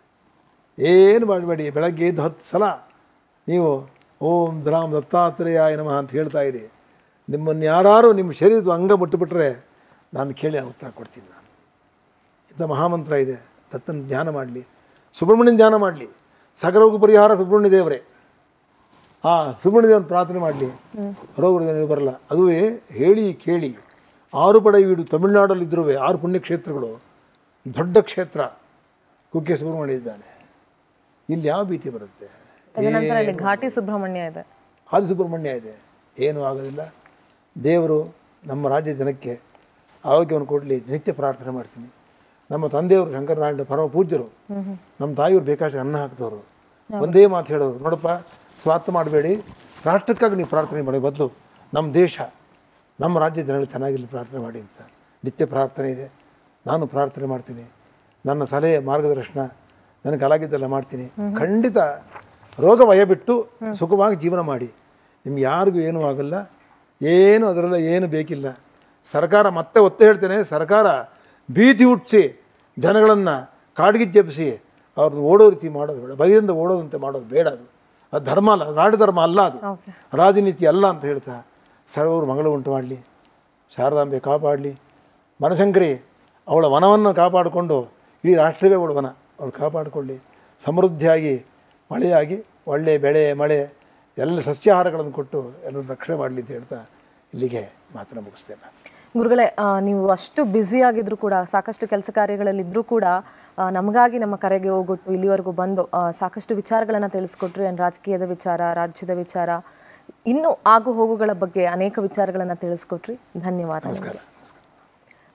ಏನು ಮಾಡಬೇಡಿ ಬೆಳಗ್ಗೆ ಎದ್ದು ಹತ್ತು ಸಲ ನೀವು ಓಂ ದ್ರಾಮ್ ದತ್ತಾತ್ರೇಯಾಯ ನಮಃ ಅಂತ ಹೇಳ್ತಾ ಇರಿ ನಿಮ್ಮನ್ನು ಯಾರು ನಿಮ್ಮ ಶರೀರದ ಅಂಗ ಮುಟ್ಟುಬಿಟ್ರೆ ನಾನು ಕೇಳಿ ಆ ಉತ್ತರ ಕೊಡ್ತೀನಿ ನಾನು ಇಂಥ ಮಹಾಮಂತ್ರ ಇದೆ ದತ್ತನ ಧ್ಯಾನ ಮಾಡಲಿ ಸುಬ್ರಹ್ಮಣ್ಯನ ಧ್ಯಾನ ಮಾಡಲಿ ಸಕರೋಗ ಪರಿಹಾರ ಸುಬ್ರಹ್ಮಣ್ಯ ದೇವರೇ ಆ ಸುಬ್ರಹ್ಮಣ್ಯ ದೇವನ ಪ್ರಾರ್ಥನೆ ಮಾಡಲಿ ರೋಗ ಬರಲ್ಲ ಅದುವೇ ಹೇಳಿ ಕೇಳಿ ಆರು ಪಡೆ ವೀಡು ತಮಿಳುನಾಡಲ್ಲಿದ್ದರೂ ಆರು ಪುಣ್ಯಕ್ಷೇತ್ರಗಳು ದೊಡ್ಡ ಕ್ಷೇತ್ರ ಕುಕ್ಕೆ ಸುಬ್ರಹ್ಮಣ್ಯ ಇದ್ದಾನೆ ಇಲ್ಲಿ ಯಾವ ಭೀತಿ ಬರುತ್ತೆ ತದನಂತರ ಇಲ್ಲಿ ಘಾಟಿ ಸುಬ್ರಹ್ಮಣ್ಯ ಇದೆ ಆದಿ ಸುಬ್ರಹ್ಮಣ್ಯ ಇದೆ ಏನೂ ಆಗೋದಿಲ್ಲ ದೇವರು ನಮ್ಮ ರಾಜ್ಯ ಜನಕ್ಕೆ ಆರೋಗ್ಯವನ್ನು ಕೊಡಲಿ ನಿತ್ಯ ಪ್ರಾರ್ಥನೆ ಮಾಡ್ತೀನಿ ನಮ್ಮ ತಂದೆಯವರು ಶಂಕರನಾರಾಯಣ ಪರಮ ಪೂಜ್ಯರು ನಮ್ಮ ತಾಯಿಯವರು ಬೇಕಾಷ್ಟು ಅನ್ನ ಹಾಕಿದವರು ಒಂದೇ ಮಾತು ಹೇಳೋರು ನೋಡಪ್ಪ ಸ್ವಾರ್ಥ ಮಾಡಬೇಡಿ ರಾಷ್ಟ್ರಕ್ಕಾಗಿ ನೀವು ಪ್ರಾರ್ಥನೆ ಮಾಡಿ ಬದಲು ನಮ್ಮ ದೇಶ ನಮ್ಮ ರಾಜ್ಯ ಜನಗಳು ಚೆನ್ನಾಗಿರಲಿ ಪ್ರಾರ್ಥನೆ ಮಾಡಿ ಅಂತ ನಿತ್ಯ ಪ್ರಾರ್ಥನೆ ಇದೆ ನಾನು ಪ್ರಾರ್ಥನೆ ಮಾಡ್ತೀನಿ ನನ್ನ ಸಲಹೆ ಮಾರ್ಗದರ್ಶನ ನನಗೆ ಕಲಾಗಿದ್ದೆಲ್ಲ ಮಾಡ್ತೀನಿ ಖಂಡಿತ ರೋಗ ಭಯ ಬಿಟ್ಟು ಸುಖವಾಗಿ ಜೀವನ ಮಾಡಿ ನಿಮ್ಗೆ ಯಾರಿಗೂ ಏನೂ ಆಗಲ್ಲ ಏನು ಅದರೆಲ್ಲ ಏನು ಬೇಕಿಲ್ಲ ಸರ್ಕಾರ ಮತ್ತೆ ಒತ್ತೆ ಹೇಳ್ತೇನೆ ಸರ್ಕಾರ ಭೀತಿ ಹುಟ್ಟಿಸಿ ಜನಗಳನ್ನು ಕಾಡ್ಗಿ ಜಪಿಸಿ ಅವ್ರನ್ನ ಓಡೋ ರೀತಿ ಮಾಡೋದು ಬೇಡ ಭಯದಿಂದ ಓಡೋದಂತೆ ಮಾಡೋದು ಬೇಡ ಅದು ಅದು ಧರ್ಮ ಅಲ್ಲ ನಾಡು ಧರ್ಮ ಅಲ್ಲ ಅದು ಓಕೆ ರಾಜನೀತಿ ಅಲ್ಲ ಅಂತ ಹೇಳ್ತಾ ಸರ್ವರು ಮಂಗಳ ಉಂಟು ಮಾಡಲಿ ಶಾರದಾಂಬೆ ಕಾಪಾಡಲಿ ಮನಶಂಕರಿ ಅವಳ ವನವನ್ನು ಕಾಪಾಡಿಕೊಂಡು ಇಡೀ ರಾಷ್ಟ್ರವೇ ಅವಳ ವನ ಅವಳು ಕಾಪಾಡಿಕೊಳ್ಳಿ ಸಮೃದ್ಧಿಯಾಗಿ ಮಳೆಯಾಗಿ ಒಳ್ಳೆಯ ಬೆಳೆ ಮಳೆ ಎಲ್ಲ ಸಸ್ಯಾಹಾರಗಳನ್ನು ಕೊಟ್ಟು ಎಲ್ಲರೂ ರಕ್ಷಣೆ ಮಾಡಲಿ ಅಂತ ಹೇಳ್ತಾ ಇಲ್ಲಿಗೆ ಮಾತನ್ನು ಮುಗಿಸ್ತೇನೆ ಗುರುಗಳೇ ಆ, ನೀವು ಅಷ್ಟು ಬ್ಯುಸಿ ಆಗಿದ್ರು ಕೂಡ ಸಾಕಷ್ಟು ಕೆಲಸ ಕಾರ್ಯಗಳಲ್ಲಿದ್ದರೂ ಕೂಡ ಆ, ನಮಗಾಗಿ ನಮ್ಮ ಕರೆಗೆ ಹೋಗೊಟ್ಟು ಇಲ್ಲಿವರೆಗೂ ಬಂದು ಆ, ಸಾಕಷ್ಟು ವಿಚಾರಗಳನ್ನು ತಿಳಿಸ್ಕೊಟ್ರಿ and ರಾಜಕೀಯದ ವಿಚಾರ ರಾಜ್ಯದ ವಿಚಾರ ಇನ್ನೂ ಆಗು ಹೋಗುಗಳ ಬಗ್ಗೆ ಅನೇಕ ವಿಚಾರಗಳನ್ನು ತಿಳಿಸ್ಕೊಟ್ರಿ ಧನ್ಯವಾದ ನಮಸ್ಕಾರ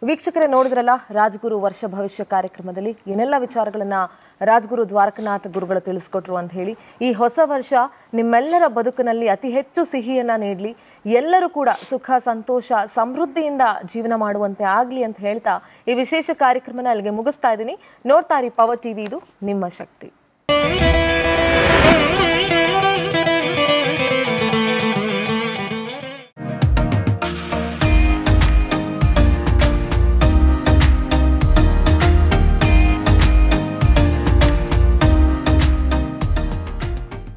ವೀಕ್ಷಕರೇ ನೋಡಿದ್ರಲ್ಲ ರಾಜ್ಗುರು ವರ್ಷ ಭವಿಷ್ಯ ಕಾರ್ಯಕ್ರಮದಲ್ಲಿ ಏನೆಲ್ಲ ವಿಚಾರಗಳನ್ನ ರಾಜ್ಗುರು ದ್ವಾರಕನಾಥ ಗುರುಗಳು ತಿಳಿಸ್ಕೊಟ್ರು ಅಂತ ಹೇಳಿ ಈ ಹೊಸ ವರ್ಷ ನಿಮ್ಮೆಲ್ಲರ ಬದುಕಿನಲ್ಲಿ ಅತಿ ಹೆಚ್ಚು ಸಿಹಿಯನ್ನ ನೀಡಲಿ ಎಲ್ಲರೂ ಕೂಡ ಸುಖ ಸಂತೋಷ ಸಮೃದ್ಧಿಯಿಂದ ಜೀವನ ಮಾಡುವಂತೆ ಆಗಲಿ ಅಂತ ಹೇಳ್ತಾ ಈ ವಿಶೇಷ ಕಾರ್ಯಕ್ರಮನ ಅಲ್ಲಿಗೆ ಮುಗಿಸ್ತಾ ಇದ್ದೀನಿ ನೋಡ್ತಾ ಇರಿ ಪವರ್ ಟಿವಿ ಇದು ನಿಮ್ಮ ಶಕ್ತಿ